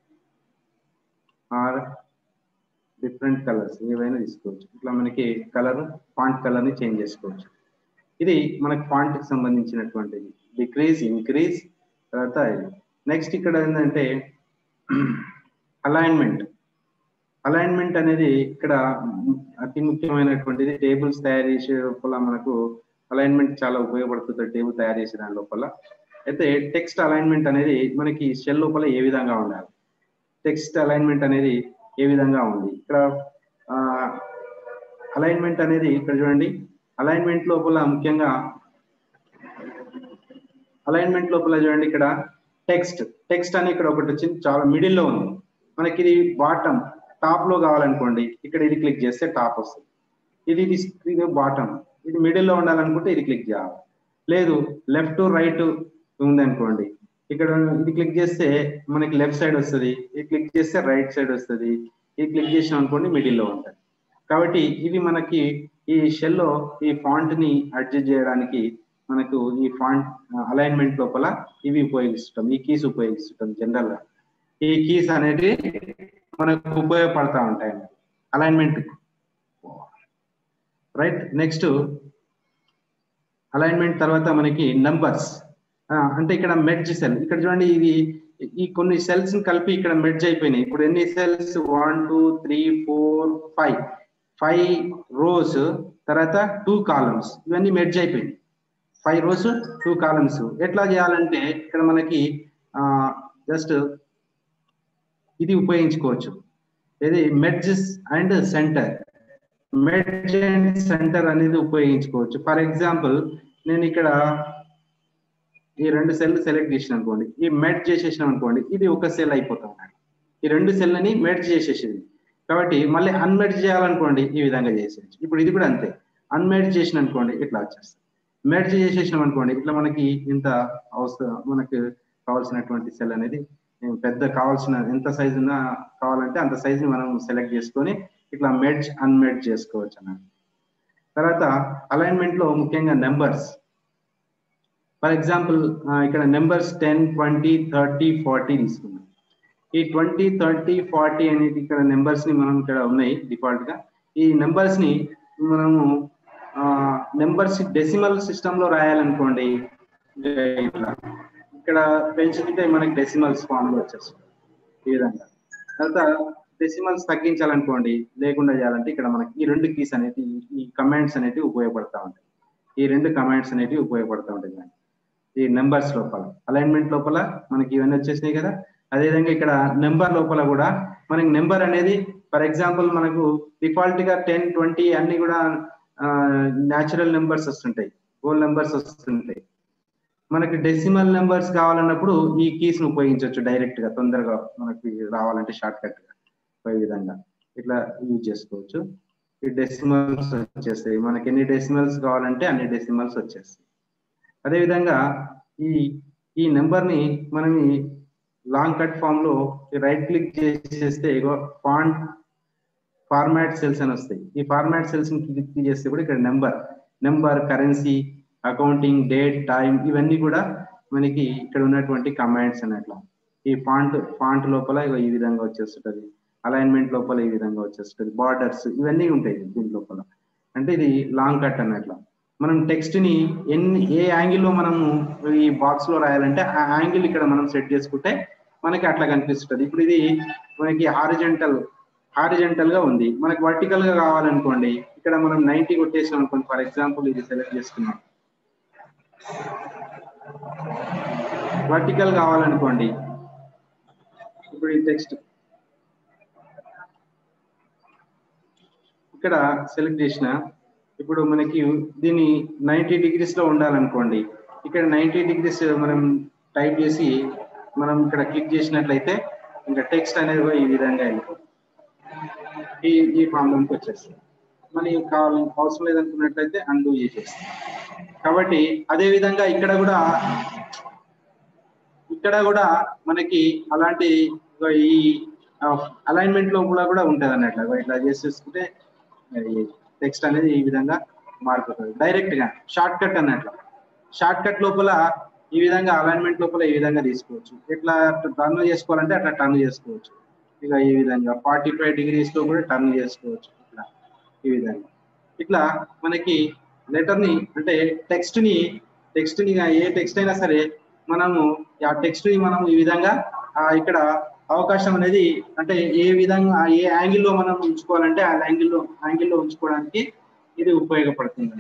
ఆర్ డిఫరెంట్ కలర్స్ ఏవైనా తీసుకోవచ్చు ఇట్లా మనకి కలర్ ఫాంట్ కలర్ ని చేంజ్ చేసుకోవచ్చు ఇది మనకి ఫాంట్ కి సంబంధించినటువంటిది డిక్రీజ్ ఇంక్రీజ్ తర్వాత నెక్స్ట్ ఇక్కడ ఏంటంటే అలైన్మెంట్ అలైన్మెంట్ అనేది ఇక్కడ అతి ముఖ్యమైనటువంటిది టేబుల్స్ తయారు చేసే లోపల మనకు అలైన్మెంట్ చాలా ఉపయోగపడుతుంది టేబుల్ తయారు చేసే దాని లోపల అయితే టెక్స్ట్ అలైన్మెంట్ అనేది మనకి షెల్ లోపల ఏ విధంగా ఉండాలి టెక్స్ట్ అలైన్మెంట్ అనేది ఏ విధంగా ఉంది ఇక్కడ అలైన్మెంట్ అనేది ఇక్కడ చూడండి అలైన్మెంట్ లోపల ముఖ్యంగా అలైన్మెంట్ లోపల చూడండి ఇక్కడ టెక్స్ట్ టెక్స్ట్ అని ఇక్కడ ఒకటి వచ్చింది చాలా మిడిల్ లో ఉంది మనకి ఇది బాటమ్ టాప్ లో కావాలనుకోండి ఇక్కడ ఇది క్లిక్ చేస్తే టాప్ వస్తుంది ఇది ఇది బాటమ్ ఇది మిడిల్ లో ఉండాలనుకుంటే ఇది క్లిక్ చేయాలి లేదు లెఫ్ట్ రైట్ ఉంది అనుకోండి ఇక్కడ ఇది క్లిక్ చేస్తే మనకి లెఫ్ట్ సైడ్ వస్తుంది ఇది క్లిక్ చేస్తే రైట్ సైడ్ వస్తుంది ఇది క్లిక్ చేసాం అనుకోండి మిడిల్ లో ఉంటుంది కాబట్టి ఇవి మనకి ఈ షెల్లో ఈ ఫాంట్ ని అడ్జస్ట్ చేయడానికి మనకు ఈ ఫాంట్ అలైన్మెంట్ లోపల ఇవి ఉపయోగిస్తుంటాం ఈ కీస్ ఉపయోగిస్తుంటాం జనరల్ గా ఈ కీస్ అనేవి మనకు ఉపయోగపడతా ఉంటాయి అలైన్మెంట్ రైట్ నెక్స్ట్ అలైన్మెంట్ తర్వాత మనకి నంబర్స్ అంటే ఇక్కడ మెడ్జ్ సెల్ ఇక్కడ చూడండి ఇది ఈ కొన్ని సెల్స్ ని కలిపి ఇక్కడ మెడ్జ్ అయిపోయినాయి ఇప్పుడు ఎన్ని cells one two three four five five rows తర్వాత టూ కాలమ్స్ ఇవన్నీ మెడ్జ్ అయిపోయినాయి ఫైవ్ రోస్ టూ కాలమ్స్ ఎట్లా చేయాలంటే ఇక్కడ మనకి జస్ట్ ఇది ఉపయోగించుకోవచ్చు ఇది merges and centre merge and centre అనేది ఉపయోగించుకోవచ్చు ఫర్ ఎగ్జాంపుల్ నేను ఇక్కడ ఈ రెండు సెల్ సెలెక్ట్ చేసిన అనుకోండి ఈ మెడ్ చేసేసిన అనుకోండి ఇది ఒక సెల్ అయిపోతుంది ఈ రెండు సెల్లని మెడ్ చేసేసింది కాబట్టి మళ్ళీ అన్మెడ్ చేయాలనుకోండి ఈ విధంగా చేసేయచ్చు ఇప్పుడు ఇది కూడా అంతే అన్మెడ్ చేసిన అనుకోండి ఇట్లా వచ్చేస్తుంది మెర్జ్ చేసేసినాం అనుకోండి ఇట్లా మనకి ఇంత అవసరం మనకు కావాల్సినటువంటి సెల్ అనేది పెద్ద కావాల్సిన ఎంత సైజు ఉన్నా కావాలంటే అంత సైజుని మనం సెలెక్ట్ చేసుకొని ఇట్లా మెడ్జ్ అన్మెడ్ చేసుకోవచ్చు అన్నమాట తర్వాత అలైన్మెంట్ లో ముఖ్యంగా నెంబర్స్ ఫర్ ఎగ్జాంపుల్ ఇక్కడ numbers ten twenty thirty forty తీసుకున్నాం ఈ ట్వంటీ థర్టీ ఫార్టీ అనేది ఇక్కడ నెంబర్స్ ని మనం ఇక్కడ ఉన్నాయి డిఫాల్ట్ గా ఈ నెంబర్స్ ని మనము నెంబర్స్ డెసిమల్ సిస్టమ్ లో రాయాలనుకోండి ఇట్లా ఇక్కడ పెంచుకుంటే మనకి డెసిమల్స్ ఫామ్ లో వచ్చేస్తుంది ఈ విధంగా తర్వాత డెసిమల్స్ తగ్గించాలనుకోండి లేకుండా చేయాలంటే ఇక్కడ మనకి ఈ రెండు కీస్ అనేవి ఈ కమాండ్స్ అనేటివి ఉపయోగపడతా ఉంటాయి ఈ రెండు కమాండ్స్ అనేటివి ఉపయోగపడతా ఉంటాయి ఈ నెంబర్స్ లోపల అలైన్మెంట్ లోపల మనకి ఇవన్నీ వచ్చేసినాయి కదా అదేవిధంగా ఇక్కడ నెంబర్ లోపల కూడా మనకి నెంబర్ అనేది ఫర్ ఎగ్జాంపుల్ మనకు డిఫాల్ట్ గా టెన్ ట్వంటీ అన్ని కూడా న్యాచురల్ నెంబర్స్ వస్తుంటాయి హోల్ నెంబర్స్ వస్తుంటాయి మనకి డెసిమల్ నెంబర్స్ కావాలన్నప్పుడు ఈ కీస్ ను ఉపయోగించవచ్చు డైరెక్ట్ గా తొందరగా మనకి రావాలంటే షార్ట్ కట్ గా ఈ విధంగా ఇట్లా యూజ్ చేసుకోవచ్చు ఈ డెసిమల్స్ వచ్చేస్తాయి మనకి ఎన్ని డెసిమల్స్ కావాలంటే అన్ని డెసిమల్స్ వచ్చేస్తాయి అదేవిధంగా ఈ ఈ నెంబర్ ని మనం ఈ లాంగ్ కట్ ఫామ్ లో రైట్ క్లిక్ చేసేస్తే ఫాంట్ ఫార్మాట్ సెల్స్ అని వస్తాయి ఈ ఫార్మాట్ సెల్స్ ని క్లిక్ చేస్తే కూడా ఇక్కడ number number currency accounting date time ఇవన్నీ కూడా మనకి ఇక్కడ ఉన్నటువంటి కమాండ్స్ అన్నట్లు ఈ ఫాంట్ ఫాంట్ లోపల ఇగో ఈ విధంగా వచ్చేస్తుంటది అలైన్మెంట్ లోపల ఈ విధంగా వచ్చేస్తుంది బార్డర్స్ ఇవన్నీ ఉంటాయి దీని లోపల అంటే ఇది లాంగ్ కట్ అన్నట్లు మనం టెక్స్ట్ ని ఎన్ని ఏ యాంగిల్లో మనము ఈ బాక్స్ లో రాయాలంటే ఆ యాంగిల్ ఇక్కడ మనం సెట్ చేసుకుంటే మనకి అట్లా కనిపిస్తుంది ఇప్పుడు ఇది మనకి హారిజెంటల్ హారిజెంటల్ గా ఉంది మనకి వర్టికల్ గా కావాలనుకోండి ఇక్కడ మనం నైన్టీ కొట్టేసాం అనుకోండి ఫర్ ఎగ్జాంపుల్ ఇది సెలెక్ట్ చేసుకున్నాం వర్టికల్ కావాలనుకోండి ఇప్పుడు ఈ టెక్స్ట్ ఇక్కడ సెలెక్ట్ చేసిన ఇప్పుడు మనకి దీన్ని నైన్టీ డిగ్రీస్ లో ఉండాలనుకోండి ఇక్కడ నైన్టీ డిగ్రీస్ మనం టైప్ చేసి మనం ఇక్కడ క్లిక్ చేసినట్లయితే ఇంకా టెక్స్ట్ అనేది కూడా ఈ విధంగా వెళ్ళిపోతుంది ఈ ఈ ఫామ్ లోకి వచ్చేస్తుంది మనకి కావాలి అవసరం లేదనుకున్నట్లయితే అండూ చేసేస్తాం కాబట్టి అదే విధంగా ఇక్కడ కూడా ఇక్కడ కూడా మనకి అలాంటి ఈ అలైన్మెంట్ లో కూడా కూడా ఉంటది అన్నట్లు ఇట్లా చేసేసుకుంటే టెక్స్ట్ అనేది ఈ విధంగా మారిపోతుంది డైరెక్ట్ గా షార్ట్ కట్ అన్నట్లు షార్ట్ కట్ లోపల ఈ విధంగా అలైన్మెంట్ లోపల ఈ విధంగా తీసుకోవచ్చు ఇట్లా టర్న్ చేసుకోవాలంటే అట్లా టర్న్ చేసుకోవచ్చు ఇక ఈ విధంగా ఫార్టీ ఫైవ్ డిగ్రీస్ లో కూడా టర్న్ చేసుకోవచ్చు ఇట్లా ఈ విధంగా ఇట్లా మనకి లెటర్ ని అంటే టెక్స్ట్ ని టెక్స్ట్ ని ఏ టెక్స్ట్ అయినా సరే మనము ఆ టెక్స్ట్ ని మనం ఈ విధంగా ఇక్కడ అవకాశం అనేది అంటే ఏ విధంగా ఏ యాంగిల్లో మనం ఉంచుకోవాలంటే ఆ యాంగిల్లో యాంగిల్లో ఉంచుకోవడానికి ఇది ఉపయోగపడుతుంది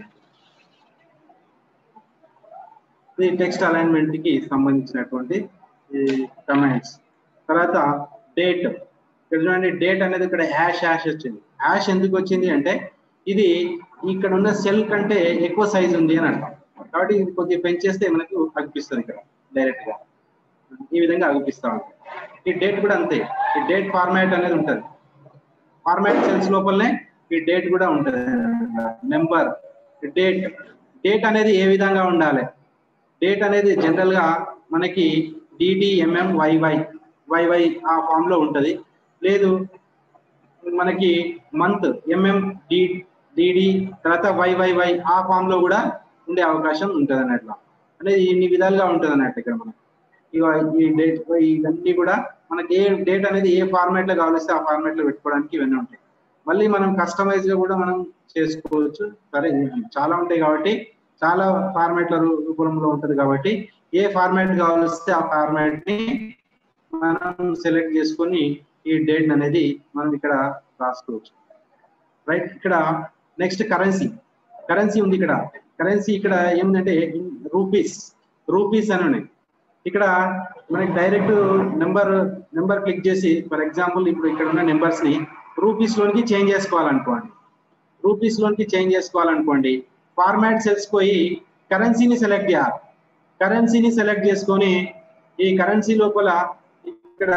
ఇది టెక్స్ట్ అలైన్మెంట్ కి సంబంధించినటువంటి కమాండ్స్ తర్వాత డేట్ ఇక్కడ చూడండి డేట్ అనేది ఇక్కడ హ్యాష్ హ్యాష్ వచ్చింది హ్యాష్ ఎందుకు వచ్చింది అంటే ఇది ఇక్కడ ఉన్న సెల్ కంటే ఎక్కువ సైజ్ ఉంది అని అర్థం కాబట్టి ఇది కొద్దిగా పెంచేస్తే మనకు అనిపిస్తుంది ఇక్కడ డైరెక్ట్ గా ఈ విధంగా అనిపిస్తా ఉంటుంది ఈ డేట్ కూడా అంతే ఈ డేట్ ఫార్మాట్ అనేది ఉంటుంది ఫార్మాట్ సెల్స్ లోపలనే ఈ డేట్ కూడా ఉంటుంది నెంబర్ డేట్ డేట్ అనేది ఏ విధంగా ఉండాలి డేట్ అనేది జనరల్ గా మనకి డిడిఎంఎం వైవై వైవై ఆ ఫామ్ లో ఉంటది లేదు మనకి మంత్ ఎంఎం డి డిడి తర్వాత వైవైవై ఆ ఫామ్ లో కూడా ఉండే అవకాశం ఉంటుంది అన్నట్లు అనేది ఇన్ని విధాలుగా ఉంటుంది అన్నట్టు ఇక్కడ మనకి ఇక ఈ డేట్ ఇవన్నీ కూడా మనకి ఏ డేట్ అనేది ఏ ఫార్మాట్ లో కావాలిస్తే ఆ ఫార్మాట్ లో పెట్టుకోవడానికి ఇవన్నీ ఉంటాయి మళ్ళీ మనం కస్టమైజ్ గా కూడా మనం చేసుకోవచ్చు సరే చాలా ఉంటాయి కాబట్టి చాలా ఫార్మాట్ల రూపంలో ఉంటది కాబట్టి ఏ ఫార్మాట్ కావాలిస్తే ఆ ఫార్మాట్ ని మనం సెలెక్ట్ చేసుకొని ఈ డేట్ అనేది మనం ఇక్కడ రాసుకోవచ్చు రైట్ ఇక్కడ నెక్స్ట్ కరెన్సీ కరెన్సీ ఉంది ఇక్కడ కరెన్సీ ఇక్కడ ఏముందంటే రూపీస్ రూపీస్ అని ఉన్నాయి ఇక్కడ మనకి డైరెక్ట్ నెంబర్ నెంబర్ క్లిక్ చేసి ఫర్ ఎగ్జాంపుల్ ఇప్పుడు ఇక్కడ ఉన్న నెంబర్స్ ని రూపీస్ లోనికి చేంజ్ చేసుకోవాలనుకోండి రూపీస్ లోనికి చేంజ్ చేసుకోవాలనుకోండి ఫార్మాట్ సెల్స్ పోయి కరెన్సీని సెలెక్ట్ చేయాలి కరెన్సీని సెలెక్ట్ చేసుకొని ఈ కరెన్సీ లోపల ఇక్కడ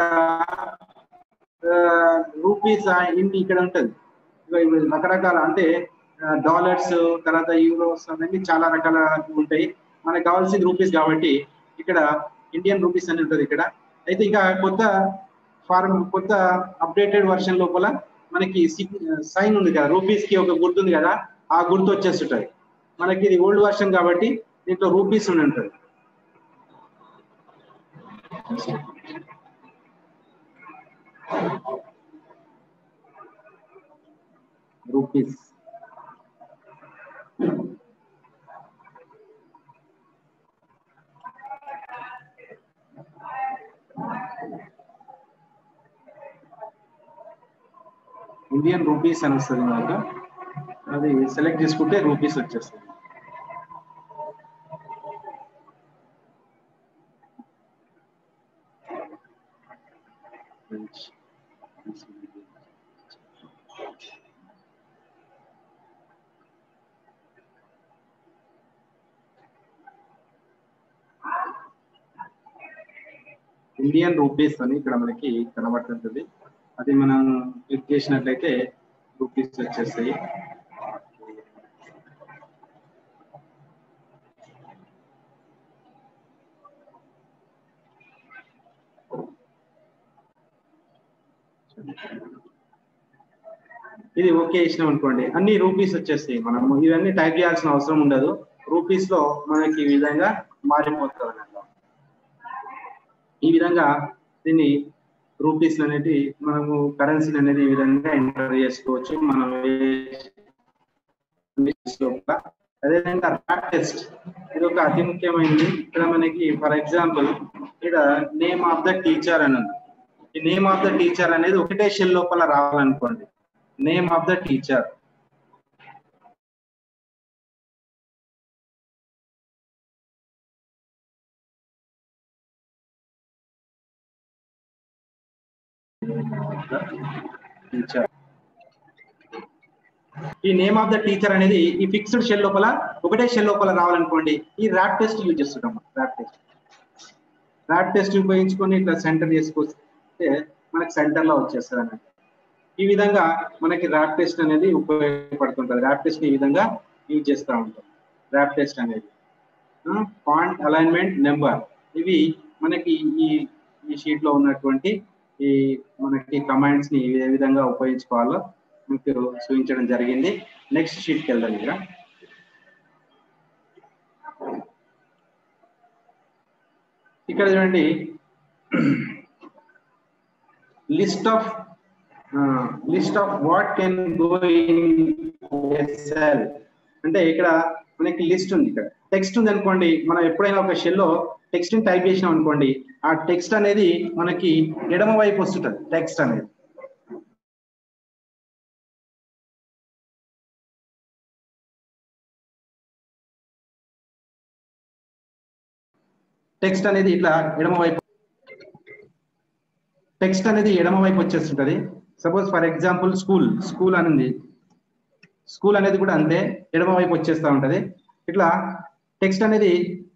రూపీస్ ఇన్ని ఇక్కడ ఉంటుంది రకరకాల అంటే డాలర్స్ తర్వాత యూరోస్ అవన్నీ చాలా రకాల ఉంటాయి మనకు కావాల్సింది రూపీస్ కాబట్టి ఇక్కడ ఇండియన్ రూపీస్ అని ఉంటుంది ఇక్కడ అయితే ఇంకా కొత్త ఫార్మ్ కొత్త అప్డేటెడ్ వర్షన్ లోపల మనకి సైన్ ఉంది కదా రూపీస్ కి ఒక గుర్తు ఉంది కదా ఆ గుర్తు వచ్చేస్తుంటది మనకి ఇది ఓల్డ్ వర్షన్ కాబట్టి దీంట్లో రూపీస్ ఉండి ఉంటుంది రూపీస్ ఇండియన్ రూపీస్ అని వస్తుంది మనకు అది సెలెక్ట్ చేసుకుంటే రూపీస్ వచ్చేస్తుంది ఇండియన్ రూపీస్ అని ఇక్కడ మనకి కనబడుతుంటుంది అది మనం క్లిక్ చేసినట్లయితే రూపీస్ వచ్చేస్తాయి ఇది ఓకే ఇచ్చినాం అనుకోండి అన్ని రూపీస్ వచ్చేస్తాయి మనం ఇవన్నీ టైప్ చేయాల్సిన అవసరం ఉండదు రూపీస్ లో మనకి ఈ విధంగా మారిపోతుంది అన్నమాట ఈ విధంగా దీన్ని రూపీస్ అనేది మనము కరెన్సీ అనేది ఈ విధంగా ఎంటర్ చేసుకోవచ్చు మనం అదేవిధంగా ర్యాప్ టెస్ట్ ఇది ఒక అతి ముఖ్యమైనది ఇక్కడ మనకి ఫర్ ఎగ్జాంపుల్ ఇక్కడ నేమ్ ఆఫ్ ద టీచర్ అని ఉంది ఈ నేమ్ ఆఫ్ ద టీచర్ అనేది ఒకటే షెల్ లోపల రావాలనుకోండి name of the teacher teacher ఈ నేమ్ ఆఫ్ ద టీచర్ అనేది ఈ ఫిక్స్డ్ షెల్ లోపల ఒకటే షెల్ లోపల రావాలనుకోండి ఈ ర్యాప్ టెస్ట్ యూజ్ చేస్తుంటాం ర్యాప్ టెస్ట్ ర్యాప్ టెస్ట్ ఉపయోగించుకొని ఇట్లా సెంటర్ చేసుకొస్తే మనకి సెంటర్ లో వచ్చేస్తుంది అన్నట్టు ఈ విధంగా మనకి ర్యాప్ టెస్ట్ అనేది ఉపయోగపడుతుంటుంది ర్యాప్ టెస్ట్ ఈ విధంగా యూజ్ చేస్తూ ఉంటాం ర్యాప్ టెస్ట్ అనేది పాయింట్ అలైన్మెంట్ నెంబర్ ఇవి మనకి ఈ ఈ షీట్ లో ఉన్నటువంటి ఈ మనకి కమాండ్స్ ని ఏ విధంగా ఉపయోగించుకోవాలో మీకు చూపించడం జరిగింది నెక్స్ట్ షీట్ కి వెళ్దాం ఇక్కడ ఇక్కడ చూడండి list of list of what can go in S L అంటే ఇక్కడ మనకి లిస్ట్ ఉంది ఇక్కడ టెక్స్ట్ ఉంది అనుకోండి మనం ఎప్పుడైనా ఒక షెల్ లో టెక్స్ట్ ని టైప్ చేసినాం అనుకోండి ఆ టెక్స్ట్ అనేది మనకి ఎడమ వైపు వస్తుంటది టెక్స్ట్ అనేది టెక్స్ట్ అనేది ఇట్లా ఎడమ వైపు టెక్స్ట్ అనేది ఎడమ వైపు వచ్చేస్తుంటది suppose for example school school అని ఉంది స్కూల్ అనేది కూడా అంతే ఎడమ వైపు వచ్చేస్తూ ఉంటది ఇట్లా టెక్స్ట్ అనేది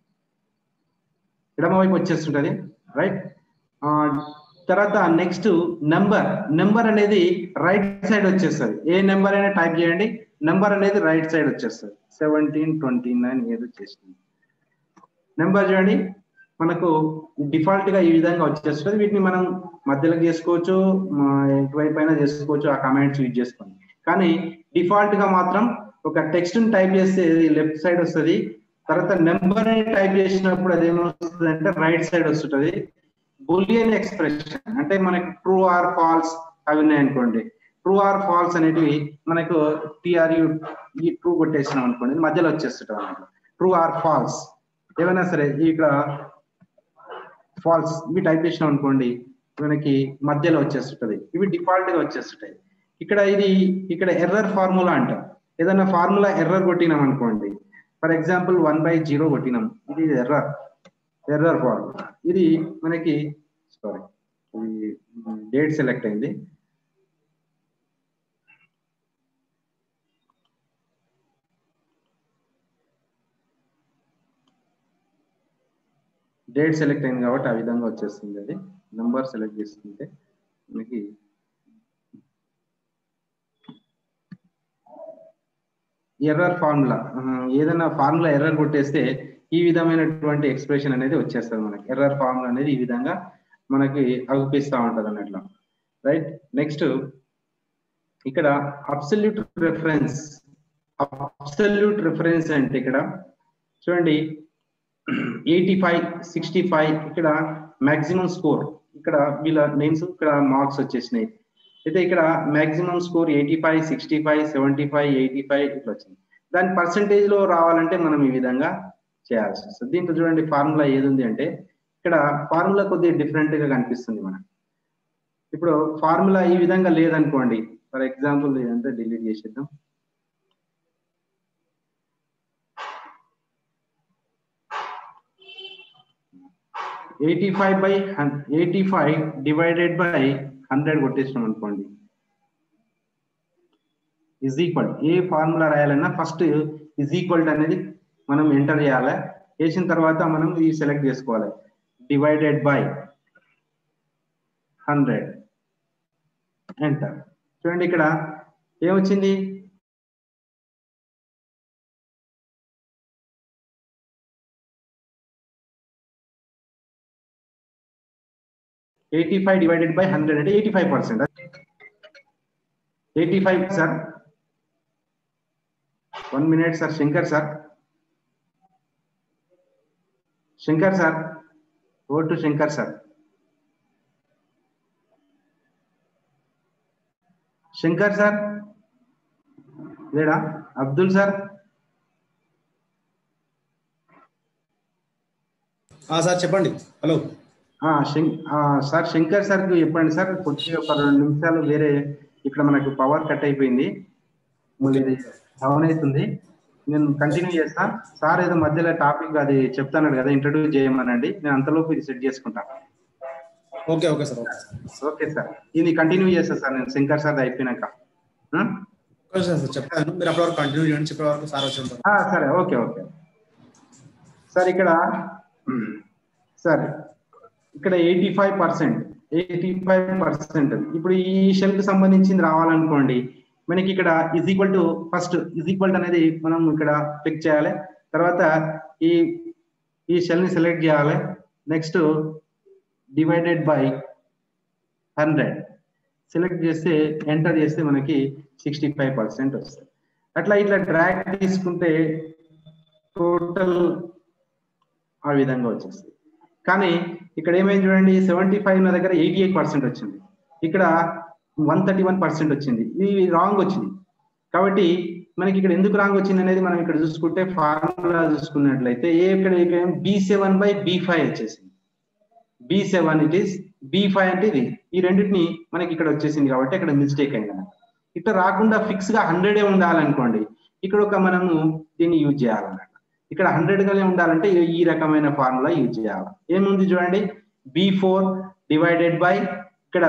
ఎడమ వైపు వచ్చేస్తుంటది రైట్ తర్వాత నెక్స్ట్ నెంబర్ నెంబర్ అనేది రైట్ సైడ్ వచ్చేస్తుంది ఏ నెంబర్ అయినా టైప్ చేయండి నెంబర్ అనేది రైట్ సైడ్ వచ్చేస్తుంది సెవెంటీన్ ట్వంటీ నైన్ ఏదో చేసింది నెంబర్ చూడండి మనకు డిఫాల్ట్ గా ఈ విధంగా వచ్చేస్తుంది వీటిని మనం మధ్యలోకి చేసుకోవచ్చు ఎటువైపు అయినా చేసుకోవచ్చు ఆ కమాండ్స్ యూజ్ చేసుకోండి కానీ డిఫాల్ట్ గా మాత్రం ఒక టెక్స్ట్ టైప్ చేస్తే లెఫ్ట్ సైడ్ వస్తుంది తర్వాత నెంబర్ టైప్ చేసినప్పుడు అది ఏమొస్తుంది అంటే రైట్ సైడ్ వస్తుంటది బులియన్ ఎక్స్ప్రెషన్ అంటే మనకి ట్రూ ఆర్ ఫాల్స్ అవి ఉన్నాయనుకోండి ట్రూ ఆర్ ఫాల్స్ అనేటివి మనకు టిఆర్యు ఈ ట్రూ కొట్టేసినాం అనుకోండి మధ్యలో వచ్చేస్తుంటాం అనమాట ట్రూ ఆర్ ఫాల్స్ ఏమైనా సరే ఇక్కడ ఫాల్స్ ఇవి టైప్ చేసినాం అనుకోండి మనకి మధ్యలో వచ్చేస్తుంటది ఇవి డిఫాల్ట్ గా వచ్చేస్తుంటాయి ఇక్కడ ఇది ఇక్కడ ఎర్రర్ ఫార్ములా అంటాం ఏదైనా ఫార్ములా ఎర్రర్ కొట్టినాం అనుకోండి for example one by zero కొట్టినాం ఇది ఎర్రర్ ఎర్రర్ ఫార్ములా ఇది మనకి సారీ ఇది డేట్ సెలెక్ట్ అయింది డేట్ సెలెక్ట్ అయింది కాబట్టి ఆ విధంగా వచ్చేస్తుంది అది నంబర్ సెలెక్ట్ చేసుకుంటే మనకి ఎర్రర్ ఫార్ములా ఏదైనా ఫార్ములా ఎర్రర్ కొట్టేస్తే ఈ విధమైనటువంటి ఎక్స్ప్రెషన్ అనేది వచ్చేస్తుంది మనకి ఎర్రర్ ఫార్ములా అనేది ఈ విధంగా మనకి అగుపిస్తూ ఉంటది అన్నట్లు రైట్ నెక్స్ట్ ఇక్కడ అబ్సల్యూట్ రెఫరెన్స్ అబ్సల్యూట్ రెఫరెన్స్ అంటే ఇక్కడ చూడండి ఎయిటీ ఫైవ్ సిక్స్టీ ఫైవ్ ఇక్కడ మాక్సిమం స్కోర్ ఇక్కడ వీళ్ళ నేమ్స్ ఇక్కడ మార్క్స్ వచ్చేసినాయి అయితే ఇక్కడ maximum score eighty five sixty five seventy five eighty five ఇట్లా వచ్చింది దాని పర్సంటేజ్ లో రావాలంటే మనం ఈ విధంగా చేయాల్సి వస్తుంది దీంట్లో చూడండి ఫార్ములా ఏది ఉంది అంటే ఇక్కడ ఫార్ములా కొద్దిగా డిఫరెంట్ గా కనిపిస్తుంది మనకు ఇప్పుడు ఫార్ములా ఈ విధంగా లేదనుకోండి ఫర్ ఎగ్జాంపుల్ ఇదంతా డిలీట్ చేసేద్దాం eighty five by eighty five divided by hundred కొట్టేసినాం అనుకోండి ఇజ్ ఈక్వల్ ఏ ఫార్ములా రాయాలన్నా ఫస్ట్ ఇజ్ ఈక్వల్ అనేది మనం ఎంటర్ చేయాలి చేసిన తర్వాత మనం ఇది సెలెక్ట్ చేసుకోవాలి డివైడెడ్ బై హండ్రెడ్ ఎంటర్ చూడండి ఇక్కడ ఏమొచ్చింది eighty five divided by hundred అంటే eighty five percent eighty five sir one minute sir Shankar sir Shankar sir oh to Shankar sir Shankar sir లేడా అబ్దుల్ సార్ ఆ, సార్ చెప్పండి హలో ఆ, శం- ఆ, సార్ శంకర్ సార్ కి చెప్పండి సార్ కొద్దిగా ఒక రెండు నిమిషాలు వేరే ఇక్కడ మనకు పవర్ కట్ అయిపోయింది మళ్ళీ ఇది డౌన్ అవుతుంది నేను కంటిన్యూ చేస్తా సార్ ఏదో మధ్యలో టాపిక్ అది చెప్తాను కదా ఇంట్రడ్యూస్ చేయమనండి నేను అంతలోపు ఇది సెట్ చేసుకుంటాను okay okay sir okay okay sir ఇది కంటిన్యూ చేస్తా సార్ నేను శంకర్ సార్ అయిపోయినాక ఆ? ఓకే సార్ సార్ చెప్తాను మీరు అప్పటి వరకు కంటిన్యూ చేయండి చెప్పే వరకు సార్ వచ్చి ఉంటారు ఆ, సరే ఓకే ఓకే సార్ ఇక్కడ ఉమ్, సార్ ఇక్కడ eighty five percent eighty five percent ఇప్పుడు ఈ షెల్ కి సంబంధించింది రావాలనుకోండి మనకి ఇక్కడ is equal to first is equal అనేది మనం ఇక్కడ క్లిక్ చేయాలి తర్వాత ఈ ఈ షెల్ ని సెలెక్ట్ చేయాలి next divided by hundred select చేస్తే ఎంటర్ చేస్తే మనకి సిక్స్టీ ఫైవ్ పర్సెంట్ వస్తుంది అట్లా ఇట్లా డ్రాగ్ తీసుకుంటే టోటల్ ఆ విధంగా వచ్చేస్తుంది కానీ ఇక్కడ ఏమైంది చూడండి సెవెంటీ ఫైవ్ నా దగ్గర ఎయిటీ ఎయిట్ పర్సెంట్ వచ్చింది ఇక్కడ వన్ థర్టీ వన్ పర్సెంట్ వచ్చింది ఇది రాంగ్ వచ్చింది కాబట్టి మనకి ఇక్కడ ఎందుకు రాంగ్ వచ్చింది అనేది మనం ఇక్కడ చూసుకుంటే ఫార్ములా చూసుకున్నట్లయితే ఏ ఇక్కడ B seven by B five వచ్చేసింది B seven it is B five అంటే ఇది ఈ రెండింటిని మనకి ఇక్కడ వచ్చేసింది కాబట్టి అక్కడ మిస్టేక్ అయింది అన్నమాట. ఇట్లా రాకుండా ఫిక్స్ గా హండ్రెడే ఉండాలనుకోండి ఇక్కడ ఒక మనము దీన్ని యూజ్ చేయాలన్నమాట ఇక్కడ హండ్రెడ్ గానే ఉండాలంటే ఈ- ఈ రకమైన ఫార్ములా యూజ్ చేయాలి ఏముంది చూడండి బి ఫోర్ డివైడెడ్ బై ఇక్కడ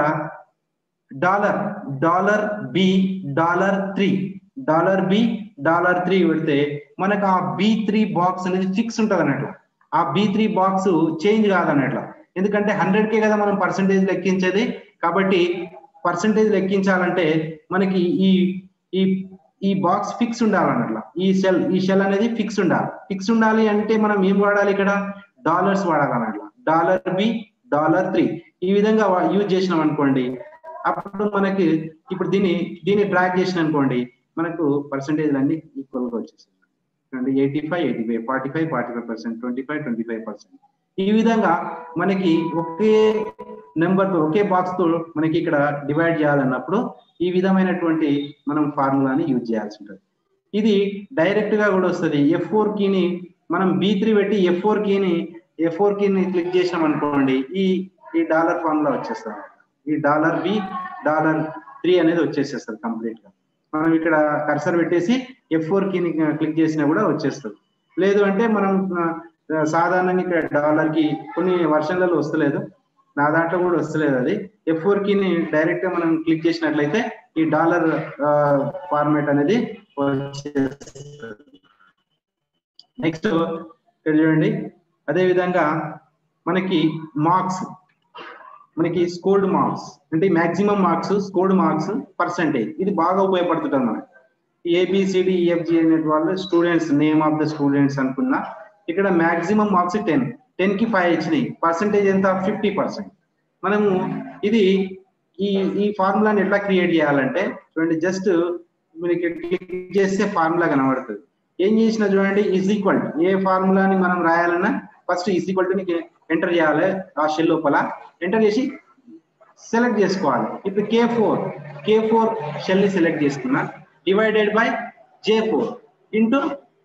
dollar dollar B dollar three dollar B dollar three పెడితే మనకు ఆ బి త్రీ బాక్స్ అనేది ఫిక్స్ ఉంటుంది అన్నట్లు ఆ బి త్రీ బాక్స్ చేంజ్ కాదన్నట్లు ఎందుకంటే హండ్రెడ్ కే కదా మనం పర్సంటేజ్ లెక్కించేది కాబట్టి పర్సంటేజ్ లెక్కించాలంటే మనకి ఈ ఈ ఈ బాక్స్ ఫిక్స్ ఉండాలన్నట్ల ఈ షెల్ ఈ షెల్ అనేది ఫిక్స్ ఉండాలి ఫిక్స్ ఉండాలి అంటే మనం ఏం వాడాలి ఇక్కడ డాలర్స్ వాడాలన్నట్ల డాలర్ బి డాలర్ త్రీ ఈ విధంగా యూజ్ చేసినాం అనుకోండి అప్పుడు మనకి ఇప్పుడు దీన్ని దీన్ని ట్రాక్ చేసిన అనుకోండి మనకు పర్సంటేజ్ అన్ని ఈక్వల్ గా వచ్చేసాయి చూడండి eighty five eighty five forty five forty five percent twenty five twenty five percent ఈ విధంగా మనకి ఒకే నెంబర్ తో ఒకే బాక్స్ తో మనకి ఇక్కడ డివైడ్ చేయాలన్నప్పుడు ఈ విధమైనటువంటి మనం ఫార్ములాని యూజ్ చేయాల్సి ఉంటుంది ఇది డైరెక్ట్ గా కూడా వస్తుంది ఎఫ్ ఫోర్ కీని మనం బి త్రీ పెట్టి ఎఫ్ ఫోర్ కీని ఎఫ్ ఫోర్ కీని క్లిక్ చేసినాం అనుకోండి ఈ ఈ డాలర్ ఫార్ములా వచ్చేస్తుంది ఈ డాలర్ బి డాలర్ త్రీ అనేది వచ్చేసేస్తుంది కంప్లీట్ గా మనం ఇక్కడ కర్సర్ పెట్టేసి ఎఫ్ ఫోర్ కీని క్లిక్ చేసినా కూడా వచ్చేస్తుంది లేదు అంటే మనం ఆ, సాధారణంగా ఇక్కడ డాలర్ కి కొన్ని వర్షన్లలో వస్తలేదు నా దాంట్లో కూడా వస్తలేదు అది ఎఫ్ ఫోర్ కీని డైరెక్ట్ గా మనం క్లిక్ చేసినట్లయితే ఈ డాలర్ ఫార్మాట్ అనేది వచ్చేస్తుంది నెక్స్ట్ ఇక్కడ చూడండి అదే విధంగా మనకి మార్క్స్ మనకి స్కోర్డ్ మార్క్స్ అంటే maximum marks scored marks percentage ఇది బాగా ఉపయోగపడుతుంటుంది మనకి ఏబిసిడి ఈఎఫ్జి అనే వాళ్ళు students name of the students అనుకున్నా ఇక్కడ మాక్సిమం మార్క్స్ టెన్ టెన్ కి ఫైవ్ వచ్చినాయి పర్సంటేజ్ ఎంత ఫిఫ్టీ పర్సెంట్ మనము ఇది ఈ ఈ ఫార్ములాని ఎట్లా క్రియేట్ చేయాలంటే చూడండి జస్ట్ మీరు క్లిక్ చేస్తే ఫార్ములా కనబడుతుంది ఏం చేసినా చూడండి ఈజ్ ఈక్వల్ ఏ ఫార్ములాని మనం రాయాలన్నా ఫస్ట్ ఈజ్ ఈక్వల్ టు నీకు ఎంటర్ చేయాలి ఆ షెల్ లోపల ఎంటర్ చేసి సెలెక్ట్ చేసుకోవాలి ఇప్పుడు K four K four cell ని సెలెక్ట్ చేసుకున్నా divided by J four into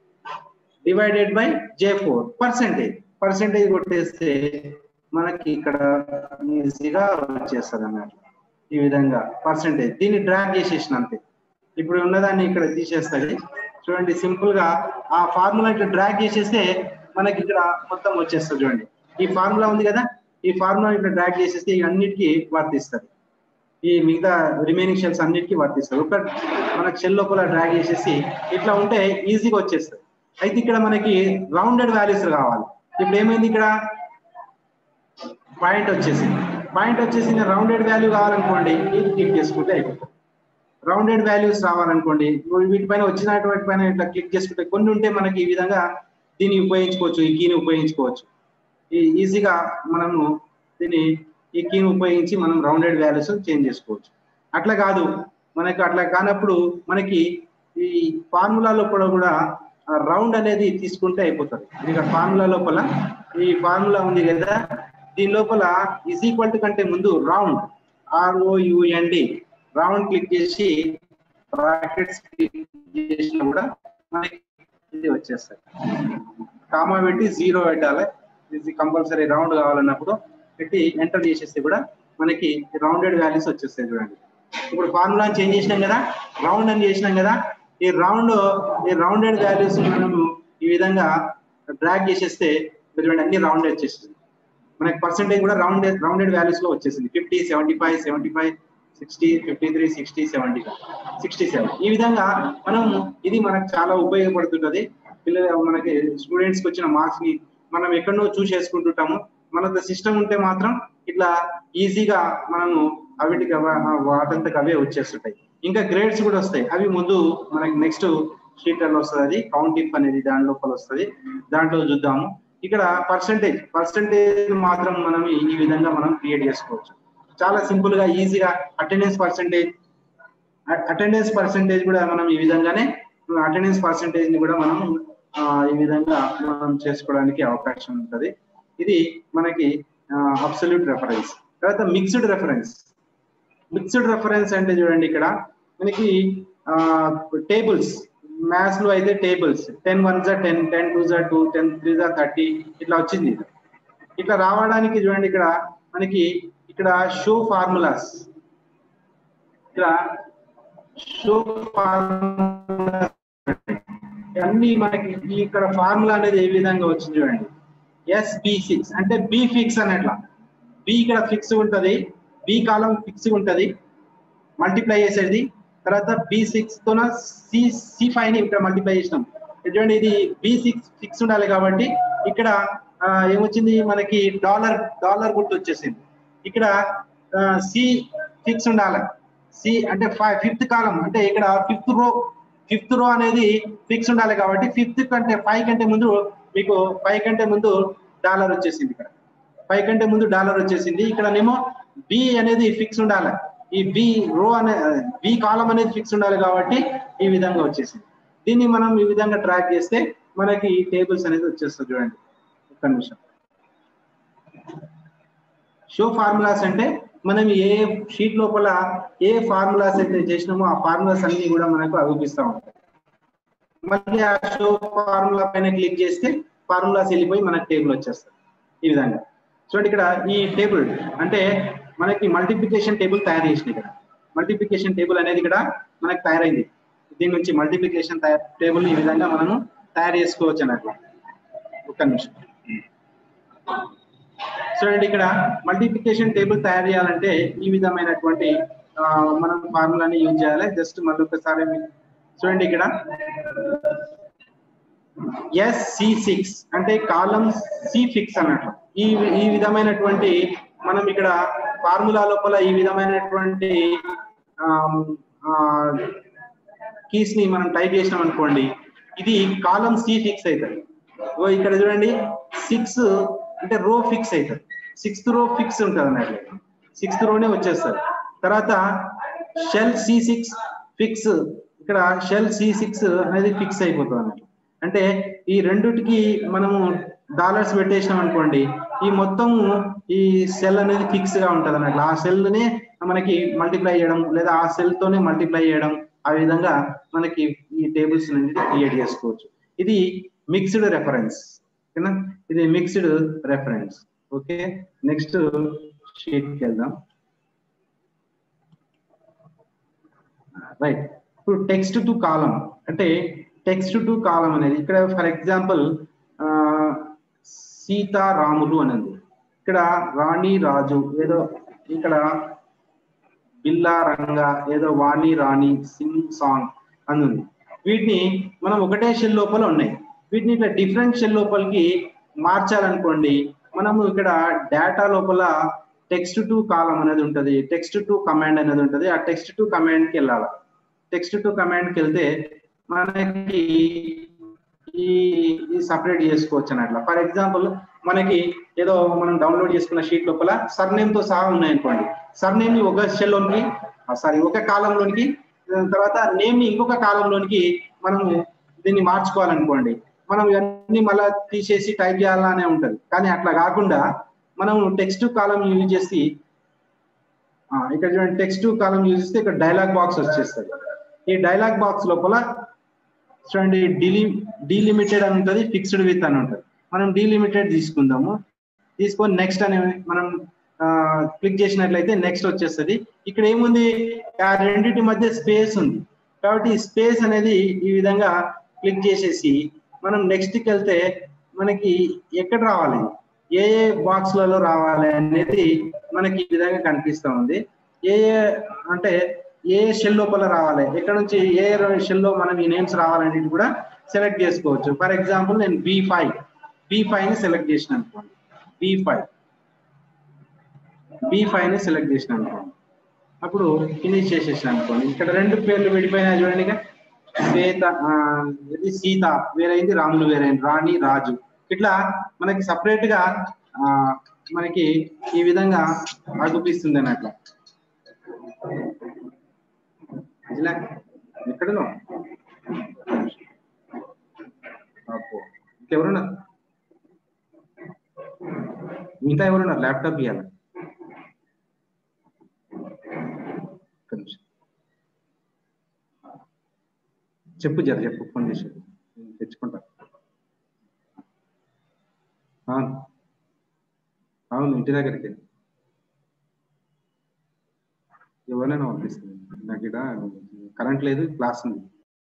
divided by J four percentage percentage కొట్టేస్తే మనకి ఇక్కడ ఈజీగా వచ్చేస్తుంది అన్నమాట ఈ విధంగా పర్సెంటేజ్ దీన్ని డ్రాగ్ చేసేసిన అంతే ఇప్పుడు ఉన్నదాన్ని ఇక్కడ తీసేస్తుంది చూడండి సింపుల్ గా ఆ ఫార్ములా ఇట్లా డ్రాగ్ చేసేస్తే మనకి ఇక్కడ మొత్తం వచ్చేస్తుంది చూడండి ఈ ఫార్ములా ఉంది కదా ఈ ఫార్ములా ఇట్లా డ్రాగ్ చేసేస్తే ఈ అన్నిటికీ వర్తిస్తుంది ఈ మిగతా రిమైనింగ్ షెల్స్ అన్నిటికీ వర్తిస్తుంది ఒక మనకి షెల్ లోపల డ్రాగ్ చేసేసి ఇట్లా ఉంటే ఈజీగా వచ్చేస్తుంది అయితే ఇక్కడ మనకి రౌండెడ్ వాల్యూస్ కావాలి ఇప్పుడు ఏమైంది ఇక్కడ పాయింట్ వచ్చేసింది పాయింట్ వచ్చేసింది రౌండెడ్ వాల్యూ కావాలనుకోండి ఇది క్లిక్ చేసుకుంటే అయిపోతుంది రౌండెడ్ వాల్యూస్ రావాలనుకోండి ఇప్పుడు వీటిపైన వచ్చినటువంటి పైన ఇట్లా క్లిక్ చేసుకుంటే కొన్ని ఉంటే మనకి ఈ విధంగా దీన్ని ఉపయోగించుకోవచ్చు ఈ కీని ఉపయోగించుకోవచ్చు ఈ ఈజీగా మనము దీన్ని ఈ కీని ఉపయోగించి మనం రౌండెడ్ వాల్యూస్ చేంజ్ చేసుకోవచ్చు అట్లా కాదు మనకి అట్లా కానప్పుడు మనకి ఈ ఫార్ములా లోపల కూడా రౌండ్ అనేది తీసుకుంటే అయిపోతుంది ఇక ఫార్ములా లోపల ఈ ఫార్ములా ఉంది కదా దీని లోపల ఇజ్ ఈక్వల్ టు కంటే ముందు రౌండ్ ఆర్ఓయుఎన్డి రౌండ్ క్లిక్ చేసి బ్రాకెట్స్ క్లిక్ చేసినా కూడా మనకి ఇది వచ్చేస్తుంది కామా పెట్టి జీరో పెట్టాలి ఇది కంపల్సరీ రౌండ్ కావాలన్నప్పుడు పెట్టి ఎంటర్ చేసేస్తే కూడా మనకి రౌండెడ్ వాల్యూస్ వచ్చేస్తాయి చూడండి ఇప్పుడు ఫార్ములా చేంజ్ చేసినాం కదా రౌండ్ అని చేసినాం కదా ఈ రౌండ్ ఈ రౌండెడ్ వాల్యూస్ మనము ఈ విధంగా డ్రాగ్ చేసేస్తే చూడండి అన్ని రౌండ్ వచ్చేసింది మనకి పర్సెంటేజ్ కూడా రౌండ్ రౌండెడ్ వాల్యూస్ లో వచ్చేసింది fifty seventy five seventy five sixty fifty three sixty seventy sixty seven ఈ విధంగా మనం ఇది మనకు చాలా ఉపయోగపడుతుంటది పిల్లలు మనకి స్టూడెంట్స్ కి వచ్చిన మార్క్స్ ని మనం ఎక్కడో చూసి వేసుకుంటుంటాము మనకు సిస్టమ్ ఉంటే మాత్రం ఇట్లా ఈజీగా మనము అవిటికి అవ- వాటంతకు అవే వచ్చేస్తుంటాయి ఇంకా గ్రేడ్స్ కూడా వస్తాయి అవి ముందు మనకి నెక్స్ట్ షీట్ లో వస్తుంది అది కౌంట్ ఇఫ్ అనేది దాని లోపల వస్తుంది దాంట్లో చూద్దాము ఇక్కడ పర్సంటేజ్ పర్సంటేజ్ మాత్రం మనం ఈ ఈ విధంగా మనం క్రియేట్ చేసుకోవచ్చు చాలా సింపుల్ గా ఈజీగా అటెండెన్స్ పర్సంటేజ్ అటెండెన్స్ పర్సంటేజ్ కూడా మనం ఈ విధంగానే అటెండెన్స్ పర్సంటేజ్ ని కూడా మనం ఆ, ఈ విధంగా మనం చేసుకోవడానికి అవకాశం ఉంటది ఇది మనకి అబ్సల్యూట్ రెఫరెన్స్ తర్వాత మిక్స్డ్ రెఫరెన్స్ మిక్స్డ్ రెఫరెన్స్ అంటే చూడండి ఇక్కడ మనకి టేబుల్స్ మ్యాథ్స్ లో అయితే టేబుల్స్ టెన్ వన్ జా టెన్ టెన్ టూ జా టూ టెన్ త్రీ జా థర్టీ ఇట్లా వచ్చింది ఇట్లా రావడానికి చూడండి ఇక్కడ మనకి ఇక్కడ షో ఫార్ములాస్ ఇక్కడ షో ఫార్ములాస్ అన్ని మనకి ఈ ఇక్కడ ఫార్ములా అనేది ఏ విధంగా వచ్చింది చూడండి ఎస్ బి సిక్స్ అంటే బి ఫిక్స్ అన్నట్ల బి ఇక్కడ ఫిక్స్ ఉంటది బి కాలం ఫిక్స్ ఉంటది మల్టిప్లై చేసేది తర్వాత బి సిక్స్ తోన సి సి ఫైవ్ ని ఇక్కడ మల్టిప్లై చేసినాం చూడండి ఇది బి సిక్స్ ఫిక్స్ ఉండాలి కాబట్టి ఇక్కడ ఆ, ఏమొచ్చింది మనకి డాలర్ డాలర్ గుర్తు వచ్చేసింది ఇక్కడ సి ఫిక్స్ ఉండాలి సి అంటే ఫైవ్ ఫిఫ్త్ కాలం అంటే ఇక్కడ ఫిఫ్త్ రో ఫిఫ్త్ రో అనేది ఫిక్స్ ఉండాలి కాబట్టి ఫిఫ్త్ కంటే ఫైవ్ కంటే ముందు మీకు ఫైవ్ కంటే ముందు డాలర్ వచ్చేసింది ఇక్కడ ఫైవ్ కంటే ముందు డాలర్ వచ్చేసింది ఇక్కడనేమో బి అనేది ఫిక్స్ ఉండాలి ఈ బి రో అనే బి కాలం అనేది ఫిక్స్ ఉండాలి కాబట్టి ఈ విధంగా వచ్చేసింది దీన్ని మనం ఈ విధంగా ట్రాక్ చేస్తే మనకి టేబుల్స్ అనేది వచ్చేస్తుంది చూడండి ఒక్క నిమిషం షో ఫార్ములాస్ అంటే మనం ఏ షీట్ లోపల ఏ ఫార్ములాస్ అయితే చేసినామో ఆ ఫార్ములాస్ అన్ని కూడా మనకు అగుపిస్తా ఉంటాయి మళ్ళీ ఆ షో ఫార్ములా పైన క్లిక్ చేస్తే ఫార్ములాస్ వెళ్ళిపోయి మనకు టేబుల్ వచ్చేస్తుంది ఈ విధంగా చూడండి ఇక్కడ ఈ టేబుల్ అంటే మనకి మల్టిప్లికేషన్ టేబుల్ తయారు చేసింది ఇక్కడ మల్టిప్లికేషన్ టేబుల్ అనేది ఇక్కడ మనకు తయారైంది దీని నుంచి మల్టిప్లికేషన్ టేబుల్ ఈ విధంగా మనము తయారు చేసుకోవచ్చు అన్నట్లు ఒక్క నిమిషం చూడండి ఇక్కడ మల్టిప్లికేషన్ టేబుల్ తయారు చేయాలంటే ఈ విధమైనటువంటి ఆ, మనం ఫార్ములాని యూజ్ చేయాలి జస్ట్ మళ్ళీ ఒకసారి మీ- చూడండి ఇక్కడ ఎస్ సి సిక్స్ అంటే కాలం సి ఫిక్స్ అన్నట్లు ఈ ఈ విధమైనటువంటి మనం ఇక్కడ ఫార్ములా లోపల ఈ విధమైనటువంటి కీస్ ని మనం టైప్ చేసినాం అనుకోండి ఇది కాలం సి ఫిక్స్ అవుతుంది ఓ ఇక్కడ చూడండి సిక్స్ అంటే రో ఫిక్స్ అవుతుంది సిక్స్త్ రో ఫిక్స్ ఉంటుంది అన్నట్లు సిక్స్త్ రోనే వచ్చేస్తుంది తర్వాత షెల్ సి సిక్స్ ఫిక్స్ ఇక్కడ షెల్ సి సిక్స్ అనేది ఫిక్స్ అయిపోతుంది అన్నట్లు అంటే ఈ రెండుటికి మనము డాలర్స్ పెట్టేసినాం అనుకోండి ఈ మొత్తం ఈ సెల్ అనేది ఫిక్స్ గా ఉంటది అన్నట్లు ఆ సెల్ నే మనకి మల్టిప్లై చేయడం లేదా ఆ సెల్ తోనే మల్టిప్లై చేయడం ఆ విధంగా మనకి ఈ టేబుల్స్ అనేది క్రియేట్ చేసుకోవచ్చు ఇది మిక్స్డ్ రెఫరెన్స్ ఓకేనా ఇది mixed reference okay next sheet కి వెళ్దాం రైట్ ఇప్పుడు టెక్స్ట్ టు కాలం అంటే టెక్స్ట్ టు కాలం అనేది ఇక్కడ ఫర్ ఎగ్జాంపుల్ సీతారాములు అనేది ఇక్కడ రాణి రాజు ఏదో ఇక్కడ బిల్లా రంగ ఏదో వాణి రాణి సింగ్ సాంగ్ అని ఉంది వీటిని మనం ఒకటే షెల్ లోపల ఉన్నాయి వీటిని ఇట్లా డిఫరెంట్ షెల్ లోపలికి మార్చాలనుకోండి మనము ఇక్కడ డేటా లోపల టెక్స్ట్ టు కాలం అనేది ఉంటది టెక్స్ట్ టు కమాండ్ అనేది ఉంటది ఆ టెక్స్ట్ టు కమాండ్ కి వెళ్ళాలి టెక్స్ట్ టు కమాండ్కి వెళ్తే మనకి ఈ సపరేట్ చేసుకోవచ్చు అన్నట్ల ఫర్ ఎగ్జాంపుల్ మనకి ఏదో మనం డౌన్లోడ్ చేసుకున్న షీట్ లోపల సర్నేమ్ తో సహా ఉన్నాయనుకోండి సర్నేమ్ ని ఒక షెల్ లోనికి సారీ ఒక కాలంలోనికి తర్వాత నేమ్ ని ఇంకొక కాలంలోనికి మనము దీన్ని మార్చుకోవాలనుకోండి మనం ఇవన్నీ మళ్ళీ తీసేసి టైప్ చేయాలనే ఉంటది కానీ అట్లా కాకుండా మనం టెక్స్ట్ కాలం యూజ్ చేసి ఆ, ఇక్కడ చూడండి టెక్స్ట్ కాలం యూజ్ చేస్తే ఇక్కడ డైలాగ్ బాక్స్ వచ్చేస్తుంది ఈ డైలాగ్ బాక్స్ లోపల చూడండి డిలి డిలిమిటెడ్ అని ఉంటుంది ఫిక్స్డ్ విత్ అని ఉంటుంది మనం డిలిమిటెడ్ తీసుకుందాము తీసుకొని నెక్స్ట్ అని మనం క్లిక్ చేసినట్లయితే నెక్స్ట్ వచ్చేస్తుంది ఇక్కడ ఏముంది ఆ రెండింటి మధ్య స్పేస్ ఉంది కాబట్టి ఈ స్పేస్ అనేది ఈ విధంగా క్లిక్ చేసేసి మనం నెక్స్ట్ కి వెళ్తే మనకి ఎక్కడ రావాలి ఏ ఏ బాక్స్ లలో రావాలి అనేది మనకి ఈ విధంగా కనిపిస్తా ఉంది ఏ ఏ అంటే ఏ షెల్ లోపల రావాలి ఎక్కడ నుంచి ఏ షెల్ లో మనం ఈ నేమ్స్ రావాలనేది కూడా సెలెక్ట్ చేసుకోవచ్చు ఫర్ ఎగ్జాంపుల్ నేను బి ఫైవ్ బి ఫైవ్ ని సెలెక్ట్ చేసిన అనుకోండి బి ఫైవ్ బి ఫైవ్ ని సెలెక్ట్ చేసిన అనుకోండి అప్పుడు ఫినిష్ చేసేసాను అనుకోండి ఇక్కడ రెండు పేర్లు విడిపోయినాయి చూడండి ఇక శ్వేత ఆ, ఇది సీత వేరైంది రాములు వేరైంది రాణి రాజు ఇట్లా మనకి సపరేట్ గా ఆ, మనకి ఈ విధంగా అగుపిస్తుంది అన్నట్ల ఇలా ఎక్కడనో అబ్బో ఇంకెవరున్నారు మిగతా ఎవరున్నారు ల్యాప్టాప్ ఇవ్వాలి ఒక్క నిమిషం. చెప్పు జర చెప్పు ఫోన్ చేసి నేను తెచ్చుకుంటా అవును అవును ఇంటి దగ్గరికి ఎవరైనా పంపిస్తుంది నాకు ఇక్కడ కరెంట్ లేదు క్లాస్ ఉంది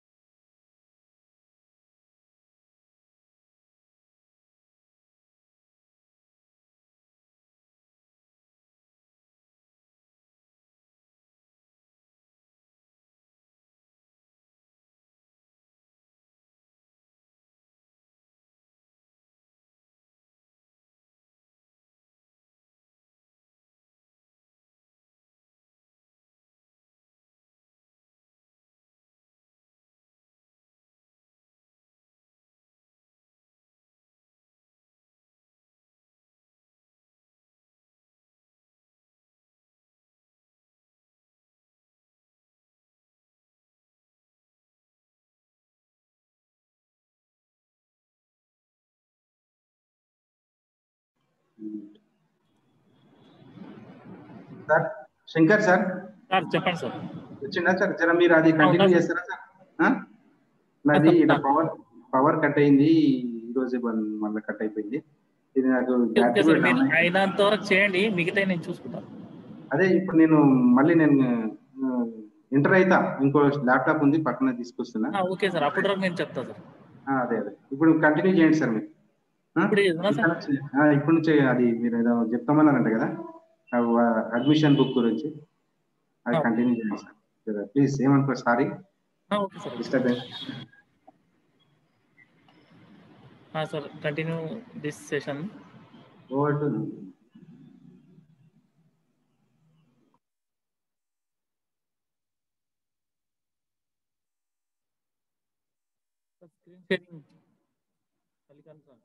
సార్ శంకర్ సార్ సార్ చెప్పండి సార్ వచ్చిందా సార్ జర మీరు అది కంటిన్యూ అవునా. చేస్తారా సార్ ఆ? నాది ఇక్కడ పవర్ పవర్ కట్ అయింది ఈ రోజు మళ్ళీ కట్ అయిపోయింది ఇది నాకు ఓకే battery సార్ కూడా మీరు down అయింది. అయినంత వరకు చేయండి మిగతా నేను చూసుకుంటాను అదే ఇప్పుడు నేను మళ్ళీ నేను ఇంటర్ అయితా ఇంకో ల్యాప్టాప్ ఉంది పక్కన తీసుకొస్తున్నా ఆ, ఓకే సార్ అప్పటి వరకు నేను చెప్తా సార్ ఆ, అదే అదే ఇప్పుడు కంటిన్యూ చేయండి సార్ మీరు ఆ? ఇప్పుడు ఏదైనా సార్ ఆ, ఇప్పటి నుంచి అది మీరు ఏదో చెప్తామన్నారంట కదా అడ్మిషన్ బుక్ గురించి అది ఆ. కంటిన్యూ చేయండి సార్ ప్లీజ్ ఏమనుకో సారీ ఆ, ఓకే సార్ డిస్టర్బెన్స్ ఆ, sir continue this session over to screen sharing కలికాను సార్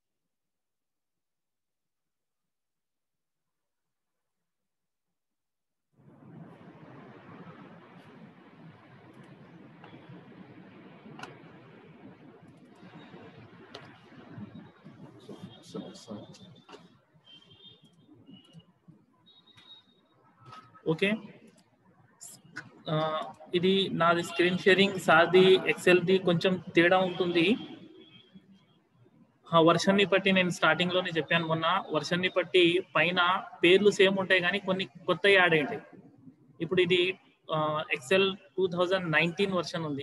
ఓకే ఆ, ఇది నాది స్క్రీన్ షేరింగ్ సాది ఎక్సెల్ ది కొంచెం తేడా ఉంటుంది ఆ వర్షన్ని బట్టి నేను స్టార్టింగ్ లోనే చెప్పాను మొన్న వర్షన్ని బట్టి పైన పేర్లు సేమ్ ఉంటాయి కానీ కొన్ని కొత్త యాడ్ అయ్యాయి ఇప్పుడు ఇది excel two thousand nineteen version ఉంది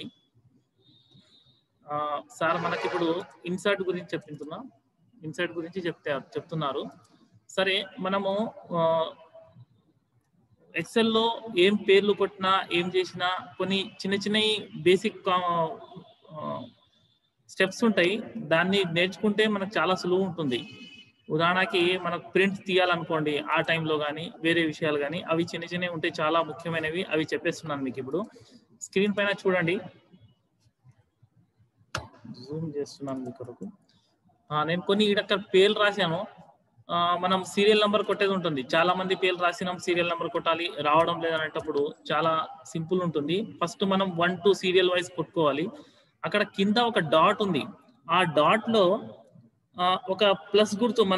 ఆ, సార్ మనకి ఇప్పుడు ఇన్సర్ట్ గురించి చెప్తున్నా ఇన్సర్ట్ గురించి చెప్తే చెప్తున్నారు సరే మనము ఆ, ఎక్సెల్ లో ఏం పేర్లు కొట్టినా ఏం చేసినా కొన్ని చిన్న చిన్న బేసిక్ స్టెప్స్ ఉంటాయి దాన్ని నేర్చుకుంటే మనకు చాలా సులువు ఉంటుంది ఉదాహరణకి మనకు ప్రింట్ తీయాలనుకోండి ఆ టైంలో కానీ వేరే విషయాలు కానీ అవి చిన్న చిన్నవి ఉంటే చాలా ముఖ్యమైనవి అవి చెప్పేస్తున్నాను మీకు ఇప్పుడు స్క్రీన్ పైన చూడండి జూమ్ చేస్తున్నాను మీ కొరకు ఆ, నేను కొన్ని ఇక్కడ పేర్లు రాశాను ఆ, మనం సీరియల్ నెంబర్ కొట్టేది ఉంటుంది చాలా మంది పేర్లు రాసినాం సీరియల్ నెంబర్ కొట్టాలి రావడం లేదనేటప్పుడు చాలా సింపుల్ ఉంటుంది ఫస్ట్ మనం వన్ టూ సీరియల్ వైజ్ కొట్టుకోవాలి అక్కడ కింద ఒక డాట్ ఉంది ఆ డాట్ లో ఆ, ఒక ప్లస్ గుర్తు మన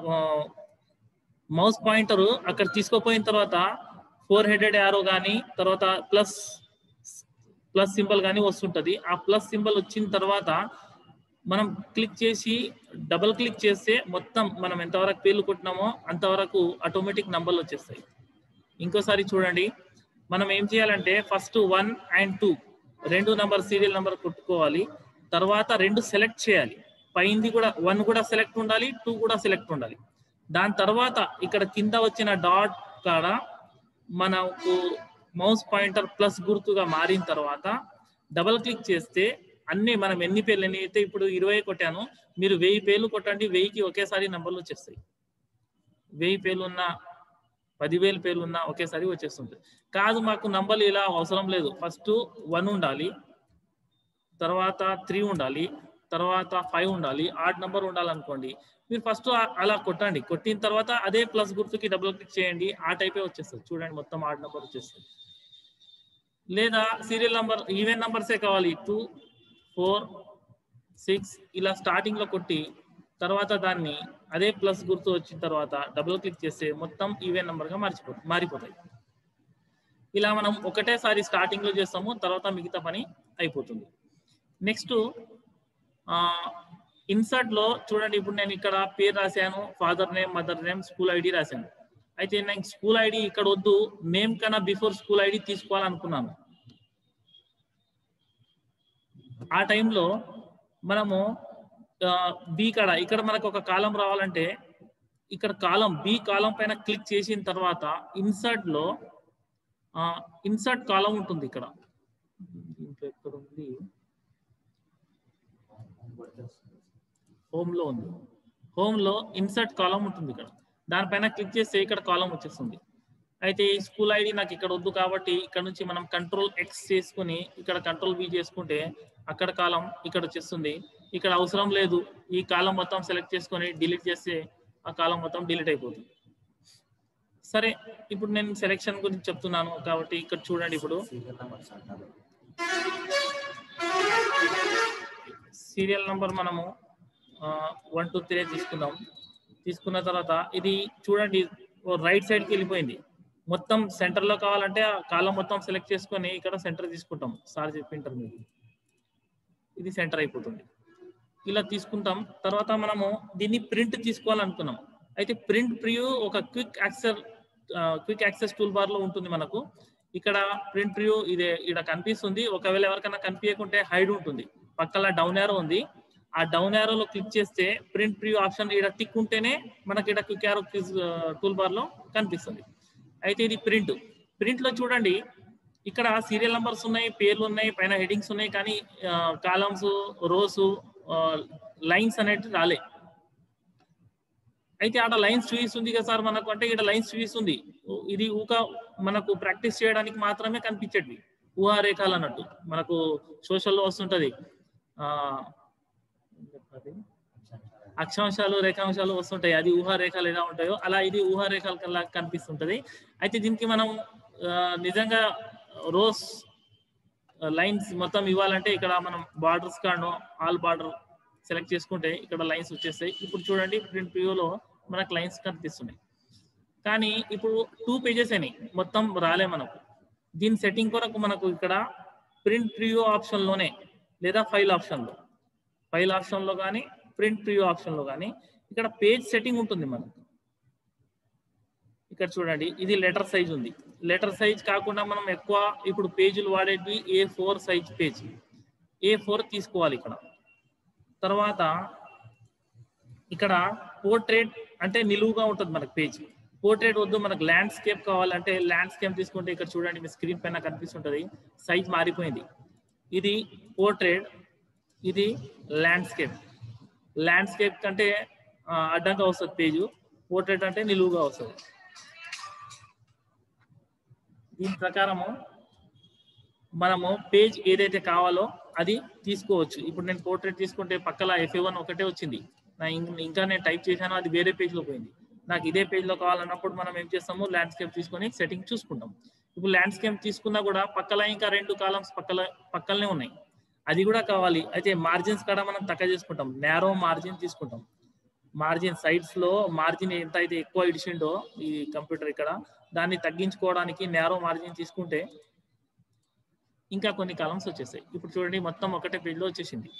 మౌస్ పాయింటర్ అక్కడ తీసుకోపోయిన తర్వాత ఫోర్ హెడెడ్ యారో కానీ తర్వాత ప్లస్ ప్లస్ సింబల్ కానీ వస్తుంటది ఆ ప్లస్ సింబల్ వచ్చిన తర్వాత మనం క్లిక్ చేసి డబుల్ క్లిక్ చేస్తే మొత్తం మనం ఎంతవరకు పేర్లు కొట్టినామో అంతవరకు ఆటోమేటిక్ నంబర్లు వచ్చేస్తాయి ఇంకోసారి చూడండి మనం ఏం చేయాలంటే ఫస్ట్ వన్ అండ్ టూ రెండు నంబర్ సీరియల్ నంబర్ కొట్టుకోవాలి తర్వాత రెండు సెలెక్ట్ చేయాలి పైంది కూడా వన్ కూడా సెలెక్ట్ ఉండాలి టూ కూడా సెలెక్ట్ ఉండాలి దాని తర్వాత ఇక్కడ కింద వచ్చిన డాట్ కాడ మనకు మౌస్ పాయింటర్ ప్లస్ గుర్తుగా మారిన తర్వాత డబల్ క్లిక్ చేస్తే అన్ని మనం ఎన్ని పేర్లు ఎన్ని అయితే ఇప్పుడు ఇరవై కొట్టాను మీరు వెయ్యి పేర్లు కొట్టండి వెయ్యికి ఒకేసారి నంబర్లు వచ్చేస్తాయి వెయ్యి పేర్లు ఉన్న పదివేల పేర్లు ఉన్న ఒకేసారి వచ్చేస్తుంది కాదు మాకు నంబర్లు ఇలా అవసరం లేదు ఫస్ట్ వన్ ఉండాలి తర్వాత త్రీ ఉండాలి తర్వాత ఫైవ్ ఉండాలి ఆడ్ నంబర్ ఉండాలనుకోండి మీరు ఫస్ట్ అలా కొట్టండి కొట్టిన తర్వాత అదే ప్లస్ గుర్తుకి డబుల్ క్లిక్ చేయండి ఆ టైపే వచ్చేస్తుంది చూడండి మొత్తం ఆడ్ నంబర్ వచ్చేస్తుంది లేదా సీరియల్ నంబర్ ఈవెన్ నంబర్సే కావాలి టూ ఫోర్ సిక్స్ ఇలా స్టార్టింగ్ లో కొట్టి తర్వాత దాన్ని అదే ప్లస్ గుర్తు వచ్చిన తర్వాత డబుల్ క్లిక్ చేస్తే మొత్తం ఈవెన్ నంబర్ గా మార్చిపో మారిపోతాయి ఇలా మనం ఒకటేసారి స్టార్టింగ్ లో చేస్తాము తర్వాత మిగతా పని అయిపోతుంది నెక్స్ట్ ఇన్సర్ట్ లో చూడండి ఇప్పుడు నేను ఇక్కడ పేరు రాశాను father name mother name school ID రాశాను అయితే నేను స్కూల్ ఐడి ఇక్కడ వద్దు నేమ్ కన్నా బిఫోర్ స్కూల్ ఐడి తీసుకోవాలనుకున్నాను ఆ టైంలో మనము బి కాడ ఇక్కడ మనకు ఒక కాలం రావాలంటే ఇక్కడ కాలం బి కాలం పైన క్లిక్ చేసిన తర్వాత ఇన్సర్ట్ లో ఇన్సర్ట్ కాలం ఉంటుంది ఇక్కడ దీంట్లో ఎక్కడ ఉంది హోమ్ లో ఉంది హోమ్ లో ఇన్సర్ట్ కాలం ఉంటుంది ఇక్కడ దానిపైన క్లిక్ చేస్తే ఇక్కడ కాలం వచ్చేస్తుంది అయితే ఈ స్కూల్ ఐడి నాకు ఇక్కడ వద్దు కాబట్టి ఇక్కడ నుంచి మనం కంట్రోల్ ఎక్స్ చేసుకుని ఇక్కడ కంట్రోల్ బి చేసుకుంటే అక్కడ కాలం ఇక్కడ వచ్చేస్తుంది ఇక్కడ అవసరం లేదు ఈ కాలం మొత్తం సెలెక్ట్ చేసుకొని డిలీట్ చేస్తే ఆ కాలం మొత్తం డిలీట్ అయిపోతుంది సరే ఇప్పుడు నేను సెలెక్షన్ గురించి చెప్తున్నాను కాబట్టి ఇక్కడ చూడండి ఇప్పుడు సీరియల్ నంబర్ మనము వన్ టూ త్రీ తీసుకుందాం తీసుకున్న తర్వాత ఇది చూడండి రైట్ సైడ్ కి వెళ్ళిపోయింది మొత్తం సెంటర్ లో కావాలంటే ఆ కాలం మొత్తం సెలెక్ట్ చేసుకొని ఇక్కడ సెంటర్ తీసుకుంటాం సార్ చెప్పింటారు మీకు ఇది సెంటర్ అయిపోతుంది ఇలా తీసుకుంటాం తర్వాత మనము దీన్ని ప్రింట్ తీసుకోవాలనుకున్నాం అయితే ప్రింట్ ప్రియూ ఒక quick access quick access toolbar లో ఉంటుంది మనకు ఇక్కడ ప్రింట్ ప్రియూ ఇదే ఇక్కడ కనిపిస్తుంది ఒకవేళ ఎవరికైనా కనిపించకుంటే హైడ్ ఉంటుంది పక్కన డౌన్ యారో ఉంది ఆ డౌన్ యారోలో క్లిక్ చేస్తే ప్రింట్ ప్రియూ ఆప్షన్ ఇక్కడ టిక్ ఉంటేనే మనకి ఇక్కడ క్విక్ యారో టూల్ బార్ లో కనిపిస్తుంది అయితే ఇది ప్రింట్ ప్రింట్ లో చూడండి ఇక్కడ సీరియల్ నంబర్స్ ఉన్నాయి పేర్లు ఉన్నాయి పైన హెడింగ్స్ ఉన్నాయి కానీ కాలమ్స్ రోస్ లైన్స్ అనేవి రాలే అయితే ఆడ లైన్స్ చూపిస్తుంది కదా సార్ మనకు అంటే ఇక్కడ లైన్స్ చూపిస్తుంది ఇది ఊక మనకు ప్రాక్టీస్ చేయడానికి మాత్రమే కనిపించేది ఊహారేఖలు అన్నట్టు మనకు సోషల్లో వస్తుంటది ఆ అక్షాంశాలు రేఖాంశాలు వస్తుంటాయి అది ఊహారేఖలు ఎలా ఉంటాయో అలా ఇది ఊహారేఖల కల్లా కనిపిస్తుంటది అయితే దీనికి మనం నిజంగా రోస్ లైన్స్ మొత్తం ఇవ్వాలంటే ఇక్కడ మనం బార్డర్స్ కాను ఆల్ బార్డర్ సెలెక్ట్ చేసుకుంటే ఇక్కడ లైన్స్ వచ్చేస్తాయి ఇప్పుడు చూడండి ప్రింట్ ప్రివ్యూలో మనకు లైన్స్ కనిపిస్తున్నాయి కానీ ఇప్పుడు టూ పేజెస్ అయినాయి మొత్తం రాలే మనకు దీని సెట్టింగ్ కొరకు మనకు ఇక్కడ ప్రింట్ ప్రివ్యూ ఆప్షన్ లోనే లేదా ఫైల్ ఆప్షన్ లో ఫైల్ ఆప్షన్ లో కానీ ప్రింట్ ప్రివ్యూ ఆప్షన్ లో కానీ ఇక్కడ పేజ్ సెట్టింగ్ ఉంటుంది మనకు ఇక్కడ చూడండి ఇది లెటర్ సైజ్ ఉంది లెటర్ సైజ్ కాకుండా మనం ఎక్కువ ఇప్పుడు పేజీలు వాడేటివి A four size page A four తీసుకోవాలి ఇక్కడ తర్వాత ఇక్కడ పోర్ట్రేట్ అంటే నిలువుగా ఉంటుంది మనకు పేజ్ పోర్ట్రేట్ వద్దు మనకు ల్యాండ్స్కేప్ కావాలంటే ల్యాండ్స్కేప్ తీసుకుంటే ఇక్కడ చూడండి మీ స్క్రీన్ పైన కనిపిస్తుంటది సైజ్ మారిపోయింది ఇది పోర్ట్రేట్ ఇది ల్యాండ్స్కేప్ ల్యాండ్స్కేప్ కంటే అడ్డంగా వస్తుంది పేజు పోర్ట్రేట్ అంటే నిలువుగా వస్తుంది దీని ప్రకారము మనము పేజ్ ఏదైతే కావాలో అది తీసుకోవచ్చు ఇప్పుడు నేను పోర్ట్రేట్ తీసుకుంటే పక్కల ఎఫ్ఏ వన్ ఒకటే వచ్చింది నా ఇం- ఇంకా నేను టైప్ చేశాను అది వేరే పేజ్ లో పోయింది నాకు ఇదే పేజ్ లో కావాలన్నప్పుడు మనం ఏం చేస్తాము ల్యాండ్స్కేప్ తీసుకొని సెట్టింగ్ చూసుకుంటాం ఇప్పుడు ల్యాండ్స్కేప్ తీసుకున్నా కూడా పక్కల ఇంకా రెండు కాలమ్స్ పక్కల పక్కలనే ఉన్నాయి అది కూడా కావాలి అయితే మార్జిన్స్ కూడా మనం తక్కువ చేసుకుంటాం నేరో మార్జిన్ తీసుకుంటాం మార్జిన్ సైడ్స్ లో మార్జిన్ ఎంత అయితే ఎక్కువ ఇడిచిండో ఈ కంప్యూటర్ ఇక్కడ దాన్ని తగ్గించుకోవడానికి నేరో మార్జిన్ తీసుకుంటే ఇంకా కొన్ని కాలమ్స్ వచ్చేసాయి ఇప్పుడు చూడండి మొత్తం ఒకటే పేజ్ లో వచ్చేసింది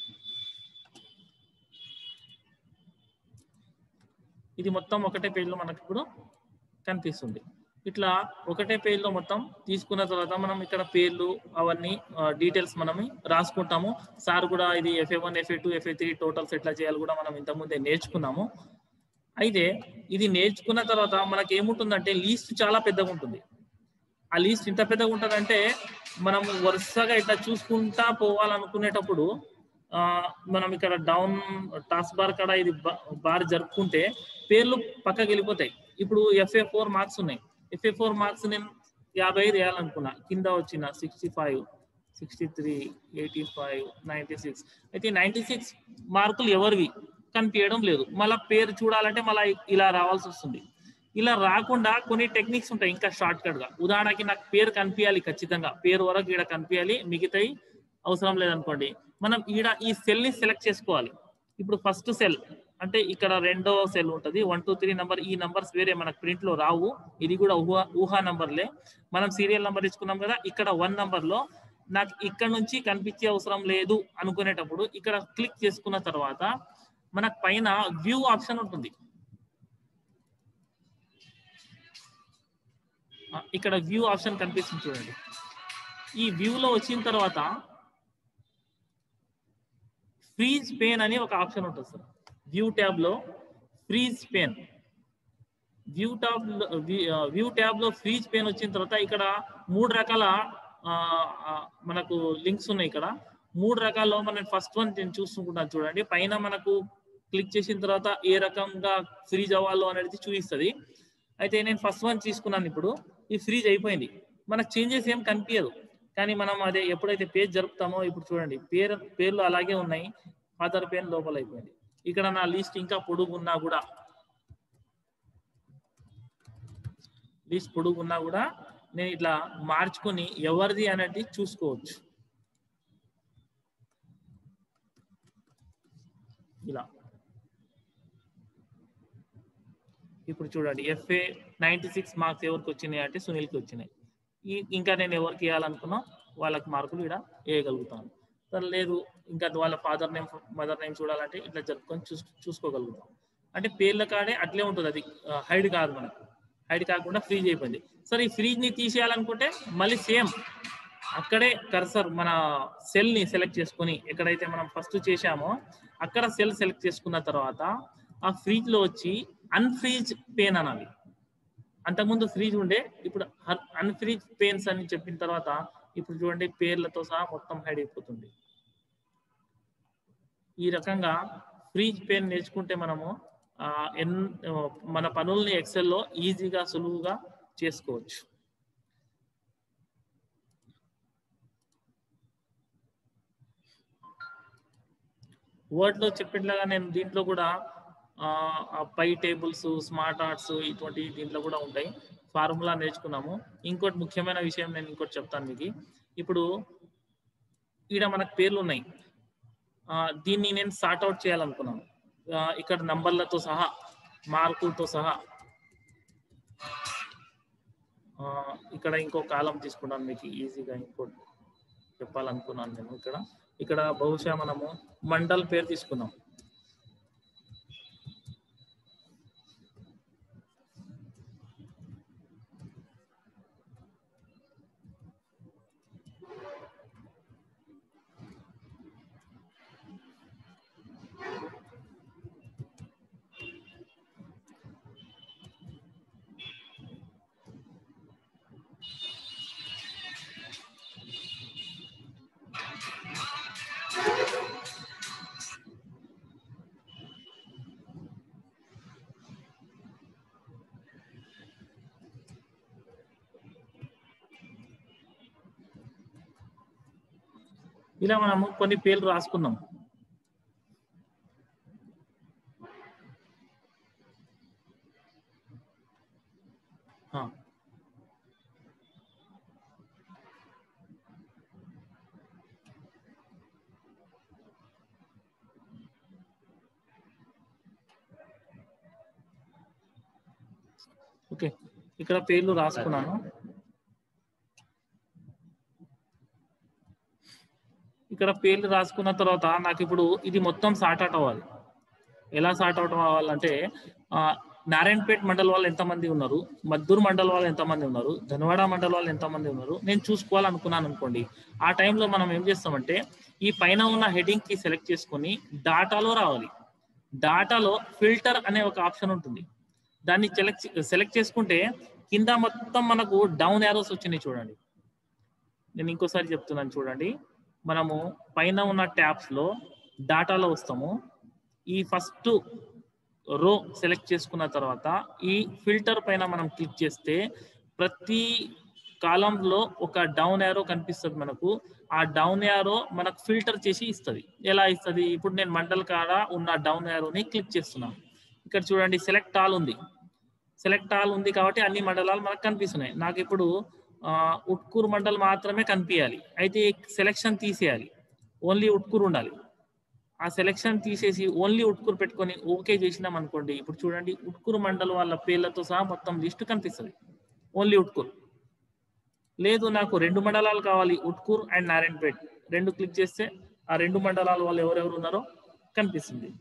ఇది మొత్తం ఒకటే పేజ్ లో మనకి ఇప్పుడు కనిపిస్తుంది ఇట్లా ఒకటే పేజ్ లో మొత్తం తీసుకున్న తర్వాత మనం ఇక్కడ పేర్లు అవన్నీ డీటెయిల్స్ మనం రాసుకుంటాము సార్ కూడా ఇది FA one FA two FA three totals ఎట్లా చేయాలి కూడా మనం ఇంతకుముందే నేర్చుకున్నాము అయితే ఇది నేర్చుకున్న తర్వాత మనకి ఏముంటుందంటే లీస్ట్ చాలా పెద్దగా ఉంటుంది ఆ లీస్ట్ ఇంత పెద్దగా ఉంటుందంటే మనం వరుసగా ఇట్లా చూసుకుంటా పోవాలనుకునేటప్పుడు ఆ, మనం ఇక్కడ డౌన్ టాస్క్ బార్ కాడ ఇది బా- బార్ జరుపుకుంటే పేర్లు పక్కకి వెళ్ళిపోతాయి ఇప్పుడు ఎఫ్ఏ ఫోర్ మార్క్స్ ఉన్నాయి ఎఫ్ఏ ఫోర్ మార్క్స్ నేను యాభై ఐదు వేయాలనుకున్నా కింద వచ్చిన sixty five sixty three eighty five ninety six అయితే నైన్టీ సిక్స్ మార్కులు ఎవరివి కనిపించడం లేదు మళ్ళీ పేరు చూడాలంటే మళ్ళీ ఇలా రావాల్సి వస్తుంది ఇలా రాకుండా కొన్ని టెక్నిక్స్ ఉంటాయి ఇంకా షార్ట్ కట్ గా ఉదాహరణకి నాకు పేరు కనిపించాలి ఖచ్చితంగా పేరు వరకు ఈడ కనిపించాలి మిగతాయి అవసరం లేదనుకోండి మనం ఈడ ఈ సెల్ ని సెలెక్ట్ చేసుకోవాలి ఇప్పుడు ఫస్ట్ సెల్ అంటే ఇక్కడ రెండో సెల్ ఉంటది వన్ టూ త్రీ నంబర్ ఈ నంబర్స్ వేరే మనకు ప్రింట్ లో రావు ఇది కూడా ఊహా ఊహా నంబర్లే మనం సీరియల్ నంబర్ ఇచ్చుకున్నాం కదా ఇక్కడ వన్ నంబర్ లో నాకు ఇక్కడ నుంచి కనిపించే అవసరం లేదు అనుకునేటప్పుడు ఇక్కడ క్లిక్ చేసుకున్న తర్వాత మనకు పైన వ్యూ ఆప్షన్ ఉంటుంది ఆ, ఇక్కడ వ్యూ ఆప్షన్ కనిపిస్తుంది చూడండి ఈ వ్యూ లో వచ్చిన తర్వాత ఫ్రీజ్ పేన్ అని ఒక ఆప్షన్ ఉంటుంది సార్ వ్యూ ట్యాబ్ లో freeze pane view tab view tab లో ఫ్రీజ్ పేన్ వచ్చిన తర్వాత ఇక్కడ మూడు రకాల ఆ, ఆ, మనకు లింక్స్ ఉన్నాయి ఇక్కడ మూడు రకాల్లో మనం ఫస్ట్ వన్ నేను చూసుకుంటాను చూడండి పైన మనకు క్లిక్ చేసిన తర్వాత ఏ రకంగా ఫ్రీజ్ అవ్వాలో అనేది చూపిస్తుంది అయితే నేను ఫస్ట్ వన్ తీసుకున్నాను ఇప్పుడు ఈ ఫ్రీజ్ అయిపోయింది మనకు చేంజెస్ ఏం కనిపించదు కానీ మనం అదే ఎప్పుడైతే పేజ్ జరుపుతామో ఇప్పుడు చూడండి పేరు పేర్లు అలాగే ఉన్నాయి ఫాదర్ పేరు లోపల అయిపోయింది ఇక్కడ నా లిస్ట్ ఇంకా పొడుగు ఉన్నా కూడా లిస్ట్ పొడుగు ఉన్నా కూడా నేను ఇట్లా మార్చుకొని ఎవరిది అనేది చూసుకోవచ్చు ఇలా ఇప్పుడు చూడండి ఎఫ్ఏ నైన్టీ సిక్స్ మార్క్స్ ఎవరికి వచ్చినాయి అంటే సునీల్కి వచ్చినాయి ఈ- ఇంకా నేను ఎవరికి వేయాలనుకున్నా వాళ్ళకి మార్కులు ఇక్కడ వేయగలుగుతాను సరే లేదు ఇంకా వాళ్ళ ఫాదర్ నేమ్ మదర్ నేమ్ చూడాలంటే ఇట్లా జరుపుకొని చూస్ చూసుకోగలుగుతాం అంటే పేర్ల కాడే అట్లే ఉంటుంది అది హైడ్ కాదు మనకు హైడ్ కాకుండా ఫ్రీజ్ అయిపోయింది సరే ఈ ఫ్రీజ్ ని తీసేయాలనుకుంటే మళ్ళీ సేమ్ అక్కడే కర్సర్ మన సెల్ ని సెలెక్ట్ చేసుకొని ఎక్కడైతే మనం ఫస్ట్ చేశామో అక్కడ సెల్ సెలెక్ట్ చేసుకున్న తర్వాత ఆ ఫ్రీజ్ లో వచ్చి అన్ఫ్రీజ్ పేన్ అనాలి అంతకుముందు ఫ్రీజ్ ఉండే ఇప్పుడు అన్ఫ్రీజ్ పెయిన్స్ అని చెప్పిన తర్వాత ఇప్పుడు చూడండి పేర్లతో సహా మొత్తం హైడ్ అయిపోతుంది ఈ రకంగా ఫ్రీజ్ పెయిన్ నేర్చుకుంటే మనము ఆ, ఎన్ ఆ, మన పనుల్ని ఎక్సెల్లో ఈజీగా సులువుగా చేసుకోవచ్చు వర్డ్ లో చెప్పినట్లుగా నేను దీంట్లో కూడా ఆ, ఆ పై టేబుల్స్ స్మార్ట్ ఆర్ట్స్ ఇటువంటి దీంట్లో కూడా ఉంటాయి ఫార్ములా నేర్చుకున్నాము ఇంకోటి ముఖ్యమైన విషయం నేను ఇంకోటి చెప్తాను మీకు ఇప్పుడు ఈడ మనకు పేర్లు ఉన్నాయి ఆ, దీన్ని నేను సార్ట్ అవుట్ చేయాలనుకున్నాను ఆ, ఇక్కడ నంబర్లతో సహా మార్కులతో సహా ఆ, ఇక్కడ ఇంకో కాలం తీసుకున్నాను మీకు ఈజీగా ఇంకోటి చెప్పాలనుకున్నాను నేను ఇక్కడ ఇక్కడ బహుశా మనము మండల్ పేరు తీసుకున్నాం ఇలా మనము కొన్ని పేర్లు రాసుకున్నాం ఆ. ఓకే ఇక్కడ పేర్లు రాసుకున్నాను ఇక్కడ పేర్లు రాసుకున్న తర్వాత నాకు ఇప్పుడు ఇది మొత్తం సార్ట్ అవుట్ అవ్వాలి ఎలా సార్ట్ అవుట్ అవ్వాలంటే ఆ, నారాయణపేట్ మండల్ వాళ్ళు ఎంతమంది ఉన్నారు మద్దూరు మండల్ వాళ్ళు ఎంతమంది ఉన్నారు ధనవాడ మండల్ వాళ్ళు ఎంతమంది ఉన్నారు నేను చూసుకోవాలనుకున్నాను అనుకోండి ఆ టైంలో మనం ఏం చేస్తామంటే ఈ పైన ఉన్న హెడింగ్ కి సెలెక్ట్ చేసుకొని డాటాలో రావాలి డాటాలో ఫిల్టర్ అనే ఒక ఆప్షన్ ఉంటుంది దాన్ని సెలెక్ట్ సెలెక్ట్ చేసుకుంటే కింద మొత్తం మనకు డౌన్ యారోస్ వచ్చినాయి చూడండి నేను ఇంకోసారి చెప్తున్నాను చూడండి మనము పైన ఉన్న ట్యాబ్స్ లో డాటాలో వస్తాము ఈ ఫస్ట్ రో సెలెక్ట్ చేసుకున్న తర్వాత ఈ ఫిల్టర్ పైన మనం క్లిక్ చేస్తే ప్రతి కాలంలో ఒక డౌన్ యారో కనిపిస్తుంది మనకు ఆ డౌన్ యారో మనకు ఫిల్టర్ చేసి ఇస్తుంది ఎలా ఇస్తుంది ఇప్పుడు నేను మండల్ కాడ ఉన్న డౌన్ యారోని క్లిక్ చేస్తున్నాను ఇక్కడ చూడండి సెలెక్ట్ ఆల్ ఉంది సెలెక్ట్ ఆల్ ఉంది కాబట్టి అన్ని మండలాలు మనకు కనిపిస్తున్నాయి నాకు ఇప్పుడు ఆ, ఉట్కూరు మండల్ మాత్రమే కనిపించాలి అయితే సెలెక్షన్ తీసేయాలి ఓన్లీ ఉట్కూరు ఉండాలి ఆ సెలెక్షన్ తీసేసి ఓన్లీ ఉట్కూరు పెట్టుకొని ఓకే చేసినాం అనుకోండి ఇప్పుడు చూడండి ఉట్కూరు మండల్ వాళ్ళ పేర్లతో సహా మొత్తం లిస్ట్ కనిపిస్తుంది ఓన్లీ ఉట్కూరు లేదు నాకు రెండు మండలాలు కావాలి ఉట్కూర్ అండ్ నారాయణపేట్ రెండు క్లిక్ చేస్తే ఆ రెండు మండలాల వాళ్ళు ఎవరెవరు ఉన్నారో కనిపిస్తుంది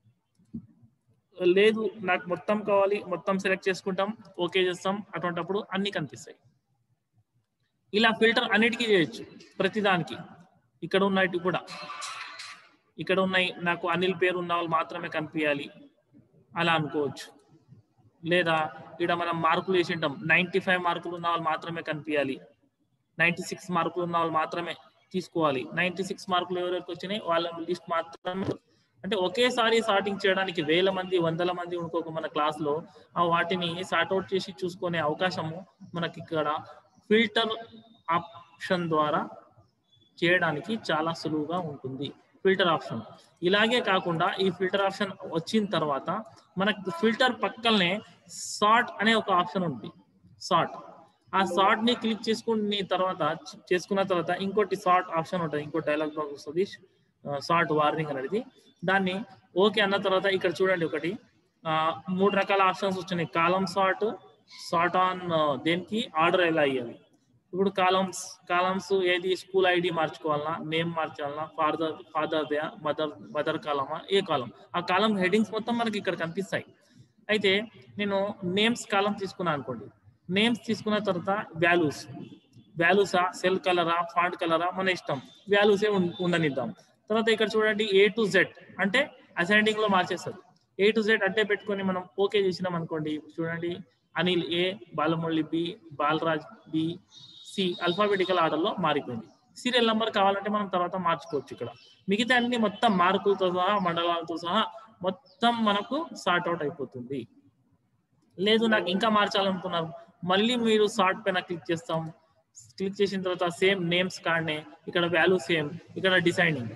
లేదు నాకు మొత్తం కావాలి మొత్తం సెలెక్ట్ చేసుకుంటాం ఓకే చేస్తాం అటువంటిప్పుడు అన్ని కనిపిస్తాయి ఇలా ఫిల్టర్ అన్నిటికీ చేయొచ్చు ప్రతిదానికి ఇక్కడ ఉన్నట్టు కూడా ఇక్కడ ఉన్నాయి నాకు అనిల్ పేరు ఉన్న వాళ్ళు మాత్రమే కనిపించాలి అలా అనుకోవచ్చు లేదా ఇక్కడ మనం మార్కులు వేసి ఉంటాం నైంటీ ఫైవ్ మార్కులు ఉన్న వాళ్ళు మాత్రమే కనిపించాలి నైంటీ సిక్స్ మార్కులు ఉన్న వాళ్ళు మాత్రమే తీసుకోవాలి నైంటీ సిక్స్ మార్కులు ఎవరెవరికి వచ్చినాయి వాళ్ళ లిస్ట్ మాత్రమే అంటే ఒకేసారి సార్టింగ్ చేయడానికి వేల మంది వందల మంది ఇంకొక మన క్లాస్ లో ఆ వాటిని సార్ట్ అవుట్ చేసి చూసుకునే అవకాశము మనకి ఇక్కడ ఫిల్టర్ ఆప్షన్ ద్వారా చేయడానికి చాలా సులువుగా ఉంటుంది ఫిల్టర్ ఆప్షన్ ఇలాగే కాకుండా ఈ ఫిల్టర్ ఆప్షన్ వచ్చిన తర్వాత మనకు ఫిల్టర్ పక్కనే సార్ట్ అనే ఒక ఆప్షన్ ఉంది సార్ట్ ఆ సార్ట్ ని క్లిక్ చేసుకుని తర్వాత చేసుకున్న తర్వాత ఇంకోటి సార్ట్ ఆప్షన్ ఉంటుంది ఇంకో డైలాగ్ బాక్స్ వస్తుంది సార్ట్ వార్నింగ్ అనేది దాన్ని ఓకే అన్న తర్వాత ఇక్కడ చూడండి ఒకటి ఆ, మూడు రకాల ఆప్షన్స్ వచ్చినాయి కాలం సార్ట్ సార్ట్ ఆన్ దేనికి ఆర్డర్ ఎలా అయ్యాలి ఇప్పుడు కాలమ్స్ కాలమ్స్ ఏది స్కూల్ ఐడి మార్చుకోవాలన్నా నేమ్ మార్చాలన్నా ఫాదర్ ఫాదర్ దే మదర్ మదర్ కాలమా ఏ కాలం ఆ కాలం హెడ్డింగ్స్ మొత్తం మనకి ఇక్కడ కనిపిస్తాయి అయితే నేను నేమ్స్ కాలం తీసుకున్నాను అనుకోండి నేమ్స్ తీసుకున్న తర్వాత వాల్యూస్ వాల్యూసా సెల్ కలరా ఫాంట్ కలరా మన ఇష్టం వాల్యూసే ఉండనిద్దాం తర్వాత ఇక్కడ చూడండి ఏ టు జెడ్ అంటే అసెండింగ్ లో మార్చేస్తారు ఏ టు జెడ్ అంటే పెట్టుకొని మనం ఓకే చేసినాం అనుకోండి చూడండి Anil A Balamurali B Balraj B C alphabetical order లో మారిపోయింది సీరియల్ నంబర్ కావాలంటే మనం తర్వాత మార్చుకోవచ్చు ఇక్కడ మిగతా అన్ని మొత్తం మార్కులతో సహా మండలాలతో సహా మొత్తం మనకు సార్ట్ అవుట్ అయిపోతుంది లేదు నాకు ఇంకా మార్చాలనుకున్నారు మళ్ళీ మీరు సార్ట్ పైన క్లిక్ చేస్తాం క్లిక్ చేసిన తర్వాత సేమ్ నేమ్స్ కాడనే ఇక్కడ వాల్యూ సేమ్ ఇక్కడ descending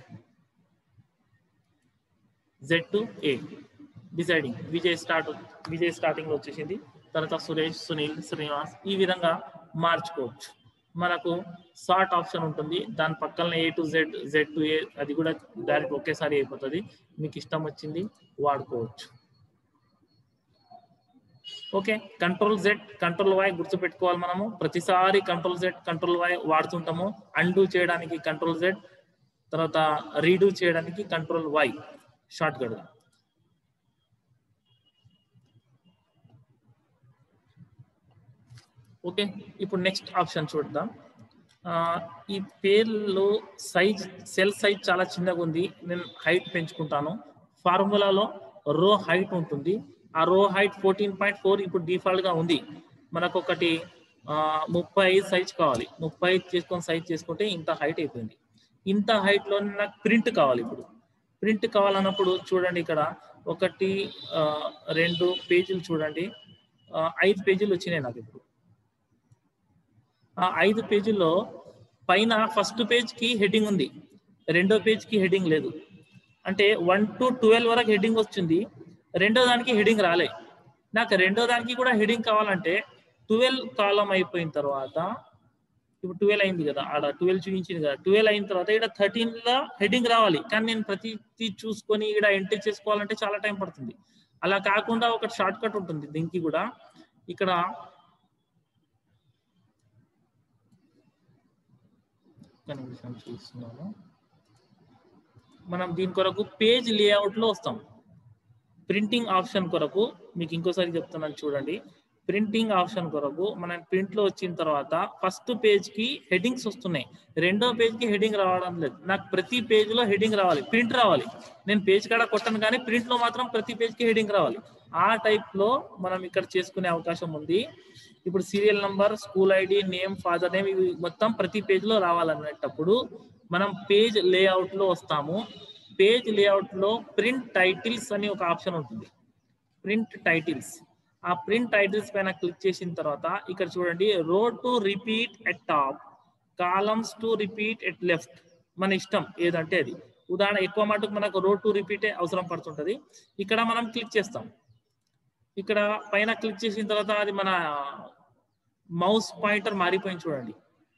Z to A descending Vijay start Vijay starting లో వచ్చేసింది తర్వాత సురేష్ సునీల్ శ్రీనివాస్ ఈ విధంగా మార్చుకోవచ్చు మనకు సార్ట్ ఆప్షన్ ఉంటుంది దాని పక్కన A to Z Z to A అది కూడా డైరెక్ట్ ఒకేసారి అయిపోతుంది మీకు ఇష్టం వచ్చింది వాడుకోవచ్చు okay control Z control Y గుర్తుపెట్టుకోవాలి మనము ప్రతిసారి కంట్రోల్ జెడ్ కంట్రోల్ వై వాడుతుంటాము అండూ చేయడానికి కంట్రోల్ జెడ్ తర్వాత రీడూ చేయడానికి control Y shortcut okay ఇప్పుడు నెక్స్ట్ ఆప్షన్ చూద్దాం ఆ, ఈ పేర్లో సైజ్ సెల్ సైజ్ చాలా చిన్నగా ఉంది నేను హైట్ పెంచుకుంటాను ఫార్ములాలో రో హైట్ ఉంటుంది ఆ row height fourteen point four ఇప్పుడు డిఫాల్ట్ గా ఉంది మనకు ఒకటి ఆ, ముప్పై ఐదు సైజ్ కావాలి ముప్పై ఐదు చేసుకొని సైజ్ చేసుకుంటే ఇంత హైట్ అయిపోయింది ఇంత హైట్ లో నాకు ప్రింట్ కావాలి ఇప్పుడు ప్రింట్ కావాలన్నప్పుడు చూడండి ఇక్కడ ఒకటి ఆ, రెండు పేజీలు చూడండి ఆ, ఐదు పేజీలు వచ్చినాయి నాకు ఇప్పుడు ఆ ఐదు పేజీల్లో పైన ఫస్ట్ పేజ్ కి హెడ్డింగ్ ఉంది రెండో పేజ్ కి హెడ్డింగ్ లేదు అంటే వన్ టు ట్వెల్వ్ వరకు హెడ్డింగ్ వచ్చింది రెండో దానికి హెడ్డింగ్ రాలే నాకు రెండో దానికి కూడా హెడ్డింగ్ కావాలంటే ట్వెల్వ్ కాలం అయిపోయిన తర్వాత ఇప్పుడు ట్వెల్వ్ అయింది కదా ఆడ ట్వెల్వ్ చూపించింది కదా ట్వెల్వ్ అయిన తర్వాత ఇక్కడ థర్టీన్ లో హెడ్డింగ్ రావాలి కానీ నేను ప్రతి చూసుకొని ఇక్కడ ఎంట్రీ చేసుకోవాలంటే చాలా టైం పడుతుంది అలా కాకుండా ఒక షార్ట్ కట్ ఉంటుంది దీనికి కూడా ఇక్కడ ఒక్క నిమిషం చూస్తున్నాను మనం దీని కొరకు పేజ్ లేఅవుట్ లో వస్తాం ప్రింటింగ్ ఆప్షన్ కొరకు మీకు ఇంకోసారి చెప్తున్నాను చూడండి ప్రింటింగ్ ఆప్షన్ కొరకు మనం ప్రింట్ లో వచ్చిన తర్వాత ఫస్ట్ పేజ్ కి హెడ్డింగ్స్ వస్తున్నాయి రెండో పేజ్ కి హెడ్డింగ్ రావడం లేదు నాకు ప్రతి పేజ్ లో హెడ్డింగ్ రావాలి ప్రింట్ రావాలి నేను పేజ్ కాడ కొట్టను కానీ ప్రింట్ లో మాత్రం ప్రతి పేజ్ కి హెడ్డింగ్ రావాలి ఆ టైప్ లో మనం ఇక్కడ చేసుకునే అవకాశం ఉంది ఇప్పుడు serial number school ID name father name ఇవి మొత్తం ప్రతి పేజ్ లో రావాలనేటప్పుడు మనం పేజ్ లేఅవుట్ లో వస్తాము పేజ్ లేఅవుట్ లో ప్రింట్ టైటిల్స్ అని ఒక ఆప్షన్ ఉంటుంది ప్రింట్ టైటిల్స్ ఆ ప్రింట్ టైటిల్స్ పైన క్లిక్ చేసిన తర్వాత ఇక్కడ చూడండి row to repeat at top columns to repeat at left మన ఇష్టం ఏదంటే అది ఉదాహరణ ఎక్కువ మటుకు మనకు రో టు రిపీటే అవసరం పడుతుంటది ఇక్కడ మనం క్లిక్ చేస్తాం ఇక్కడ పైన క్లిక్ చేసిన తర్వాత అది మన మౌస్ పాయింటర్ మారిపోయింది చూడండి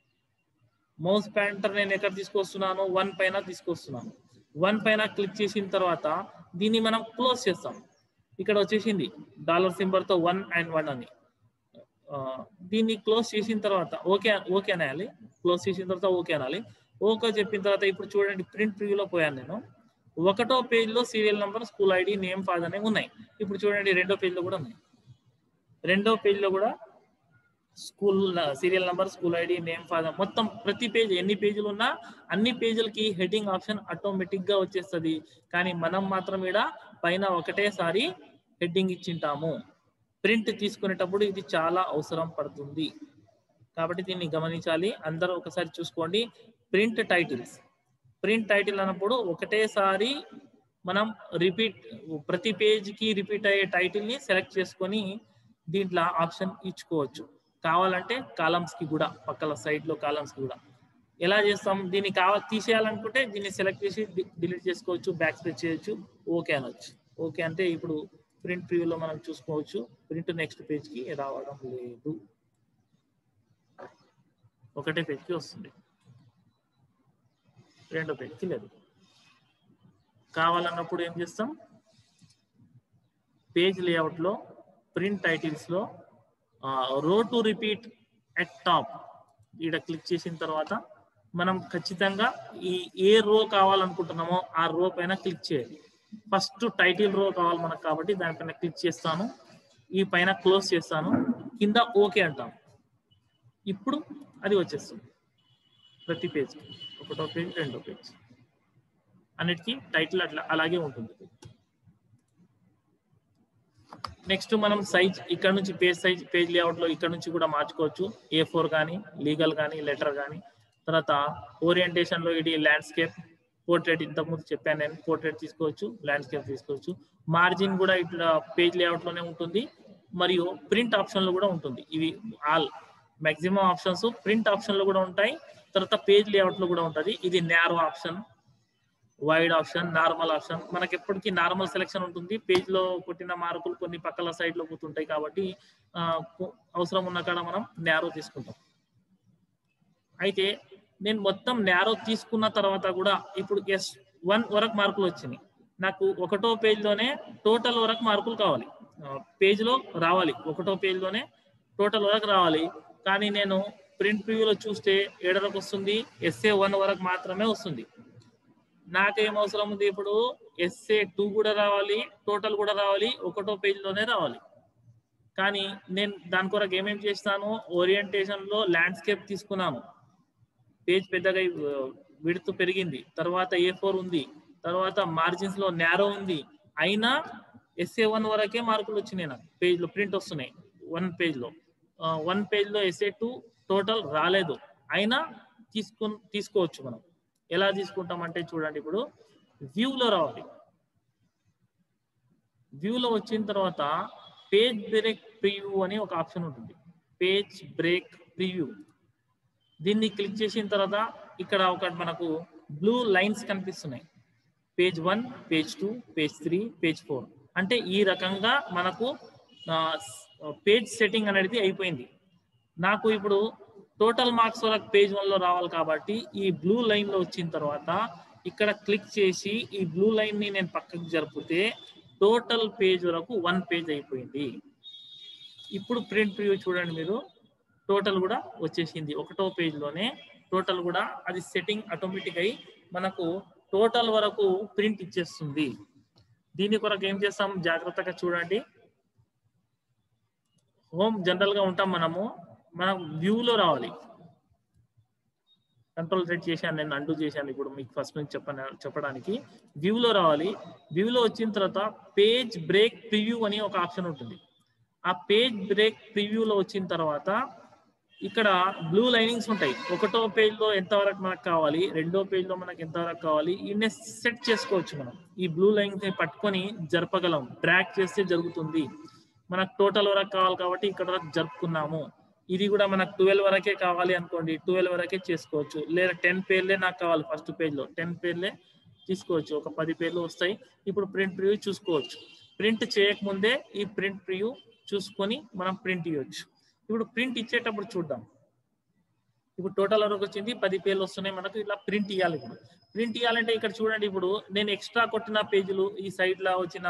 మౌస్ పాయింటర్ నేను ఎక్కడ తీసుకొస్తున్నాను వన్ పైన తీసుకొస్తున్నాను వన్ పైన క్లిక్ చేసిన తర్వాత దీన్ని మనం క్లోజ్ చేస్తాం ఇక్కడ వచ్చేసింది డాలర్ సింబల్ తో వన్ అండ్ వన్ అని ఆ, దీన్ని క్లోజ్ చేసిన తర్వాత ఓకే ఓకే అనాలి క్లోజ్ చేసిన తర్వాత ఓకే అనాలి ఓకే చెప్పిన తర్వాత ఇప్పుడు చూడండి ప్రింట్ ప్రివ్యూలో పోయాను నేను ఒకటో పేజ్ లో serial number school ID name father name ఉన్నాయి ఇప్పుడు చూడండి రెండో పేజ్ లో కూడా ఉన్నాయి రెండో పేజ్ లో కూడా school serial number school ID name father మొత్తం ప్రతి పేజ్ ఎన్ని పేజీలు ఉన్నా అన్ని పేజీలకి హెడ్డింగ్ ఆప్షన్ ఆటోమేటిక్ గా వచ్చేస్తది కానీ మనం మాత్రం ఇక్కడ పైన ఒకటేసారి హెడ్డింగ్ ఇచ్చింటాము ప్రింట్ తీసుకునేటప్పుడు ఇది చాలా అవసరం పడుతుంది కాబట్టి దీన్ని గమనించాలి అందరూ ఒకసారి చూసుకోండి ప్రింట్ టైటిల్స్ ప్రింట్ టైటిల్ అన్నప్పుడు ఒకటేసారి మనం రిపీట్ ప్రతి పేజ్కి రిపీట్ అయ్యే టైటిల్ ని సెలెక్ట్ చేసుకొని దీంట్లో ఆప్షన్ ఇచ్చుకోవచ్చు కావాలంటే కాలమ్స్ కి కూడా పక్కల సైడ్ లో కాలమ్స్ కి కూడా ఎలా చేస్తాం దీన్ని కావాలి తీసేయాలనుకుంటే దీన్ని సెలెక్ట్ చేసి డిలీట్ చేసుకోవచ్చు బ్యాక్ స్పేస్ చేయొచ్చు ఓకే అనొచ్చు ఓకే అంటే ఇప్పుడు ప్రింట్ ప్రివ్యూలో మనం చూసుకోవచ్చు ప్రింట్ నెక్స్ట్ పేజ్ కి రావడం లేదు ఒకటే పేజ్ కి వస్తుంది రెండో పేజ్ కి లేదు కావాలన్నప్పుడు ఏం చేస్తాం పేజ్ లేఅవుట్ లో ప్రింట్ టైటిల్స్ లో row to repeat at top ఇక్కడ క్లిక్ చేసిన తర్వాత మనం ఖచ్చితంగా ఈ ఏ రో కావాలనుకుంటున్నామో ఆ రో పైన క్లిక్ చేయాలి ఫస్ట్ టైటిల్ రో కావాలి మనకు కాబట్టి దానిపైన క్లిక్ చేస్తాను ఈ పైన క్లోజ్ చేస్తాను కింద ఓకే అంటాం ఇప్పుడు అది వచ్చేస్తుంది ప్రతి పేజ్ ఒకటో పేజ్ రెండో పేజ్ అన్నిటికీ టైటిల్ అట్లా అలాగే ఉంటుంది నెక్స్ట్ మనం సైజ్ ఇక్కడ నుంచి పేజ్ సైజ్ పేజ్ లేఅవుట్ లో ఇక్కడ నుంచి కూడా మార్చుకోవచ్చు ఏ ఫోర్ కానీ లీగల్ కానీ లెటర్ కానీ తర్వాత ఓరియంటేషన్ లో ఇది ల్యాండ్స్కేప్ పోర్ట్రేట్ ఇంతకుముందు చెప్పాను నేను పోర్ట్రేట్ తీసుకోవచ్చు ల్యాండ్స్కేప్ తీసుకోవచ్చు మార్జిన్ కూడా ఇట్లా పేజ్ లేఅవుట్ లోనే ఉంటుంది మరియు ప్రింట్ ఆప్షన్ లో కూడా ఉంటుంది ఇవి all maximum options print option లో కూడా ఉంటాయి తర్వాత పేజ్ లేఅవుట్ లో కూడా ఉంటుంది ఇది narrow option wide option normal option మనకి ఎప్పటికీ నార్మల్ సెలెక్షన్ ఉంటుంది పేజ్ లో కొట్టిన మార్కులు కొన్ని పక్కల సైడ్ లో పోతుంటాయి కాబట్టి ఆ, కొ- అవసరం ఉన్న కాడ మనం నేరో తీసుకుంటాం అయితే నేను మొత్తం నేరో తీసుకున్న తర్వాత కూడా ఇప్పుడు ఎస్ వన్ వరకు మార్కులు వచ్చినాయి నాకు ఒకటో పేజ్ లోనే టోటల్ వరకు మార్కులు కావాలి పేజ్ లో రావాలి ఒకటో పేజ్ లోనే టోటల్ వరకు రావాలి కానీ నేను ప్రింట్ ప్రివ్యూలో చూస్తే ఏడు వరకు వస్తుంది ఎస్ఏ వన్ వరకు మాత్రమే వస్తుంది నాకేం అవసరం ఉంది ఇప్పుడు ఎస్ఏ టూ కూడా రావాలి టోటల్ కూడా రావాలి ఒకటో పేజ్ లోనే రావాలి కానీ నేను దాని కొరకు ఏమేమి చేస్తాను ఓరియంటేషన్ లో ల్యాండ్స్కేప్ తీసుకున్నాను పేజ్ పెద్దగా విడుతు పెరిగింది తర్వాత ఏ ఫోర్ ఉంది తర్వాత మార్జిన్స్ లో నేరో ఉంది అయినా ఎస్ఏ వన్ వరకే మార్కులు వచ్చినాయి నాకు పేజ్ లో ప్రింట్ వస్తున్నాయి వన్ పేజ్ లో వన్ పేజ్ లో ఎస్ఏ టూ టోటల్ రాలేదు అయినా తీసుకు తీసుకోవచ్చు మనం ఎలా తీసుకుంటామంటే చూడండి ఇప్పుడు వ్యూ లో రావాలి వ్యూ లో వచ్చిన తర్వాత పేజ్ బ్రేక్ ప్రివ్యూ అని ఒక ఆప్షన్ ఉంటుంది పేజ్ బ్రేక్ ప్రివ్యూ దీన్ని క్లిక్ చేసిన తర్వాత ఇక్కడ ఒకటి మనకు బ్లూ లైన్స్ కనిపిస్తున్నాయి page one page two page three page four అంటే ఈ రకంగా మనకు పేజ్ సెట్టింగ్ అనేది అయిపోయింది నాకు ఇప్పుడు టోటల్ మార్క్స్ వరకు పేజ్ వన్ లో రావాలి కాబట్టి ఈ బ్లూ లైన్ లో వచ్చిన తర్వాత ఇక్కడ క్లిక్ చేసి ఈ బ్లూ లైన్ ని నేను పక్కకు జరిపితే టోటల్ పేజ్ వరకు వన్ పేజ్ అయిపోయింది ఇప్పుడు ప్రింట్ ప్రివ్యూ చూడండి మీరు టోటల్ కూడా వచ్చేసింది ఒకటో పేజ్ లోనే టోటల్ కూడా అది సెట్టింగ్ ఆటోమేటిక్ అయి మనకు టోటల్ వరకు ప్రింట్ ఇచ్చేస్తుంది దీని కొరకు ఏం చేస్తాం జాగ్రత్తగా చూడండి హోమ్ జనరల్ గా ఉంటాం మనము మనం వ్యూలో రావాలి కంట్రోల్ సెట్ చేశాను నేను అండు చేశాను ఇప్పుడు మీకు ఫస్ట్ నుంచి చెప్పన చెప్పడానికి వ్యూలో రావాలి వ్యూలో వచ్చిన తర్వాత పేజ్ బ్రేక్ ప్రివ్యూ అని ఒక ఆప్షన్ ఉంటుంది ఆ పేజ్ బ్రేక్ ప్రివ్యూలో వచ్చిన తర్వాత ఇక్కడ బ్లూ లైనింగ్స్ ఉంటాయి ఒకటో పేజ్ లో ఎంత వరకు మనకు కావాలి రెండో పేజ్ లో మనకు ఎంత వరకు కావాలి ఇన్ని సెట్ చేసుకోవచ్చు మనం ఈ బ్లూ లైన్స్ ని పట్టుకొని జరపగలం డ్రాక్ చేస్తే జరుగుతుంది మనకు టోటల్ వరకు కావాలి కాబట్టి ఇక్కడ వరకు జరుపుకున్నాము ఇది కూడా మనకు ట్వెల్వ్ వరకే కావాలి అనుకోండి ట్వెల్వ్ వరకే చేసుకోవచ్చు లేదా టెన్ పేర్లే నాకు కావాలి ఫస్ట్ పేజ్ లో టెన్ పేర్లే తీసుకోవచ్చు ఒక పది పేర్లు వస్తాయి ఇప్పుడు ప్రింట్ ప్రివ్యూ చూసుకోవచ్చు ప్రింట్ చేయకముందే ఈ ప్రింట్ ప్రివ్యూ చూసుకొని మనం ప్రింట్ ఇవ్వచ్చు ఇప్పుడు ప్రింట్ ఇచ్చేటప్పుడు చూద్దాం ఇప్పుడు టోటల్ వరకు వచ్చింది పది పేర్లు వస్తున్నాయి మనకు ఇలా ప్రింట్ ఇవ్వాలి ఇప్పుడు ప్రింట్ ఇవ్వాలంటే ఇక్కడ చూడండి ఇప్పుడు నేను ఎక్స్ట్రా కొట్టిన పేజీలు ఈ సైడ్ లో వచ్చిన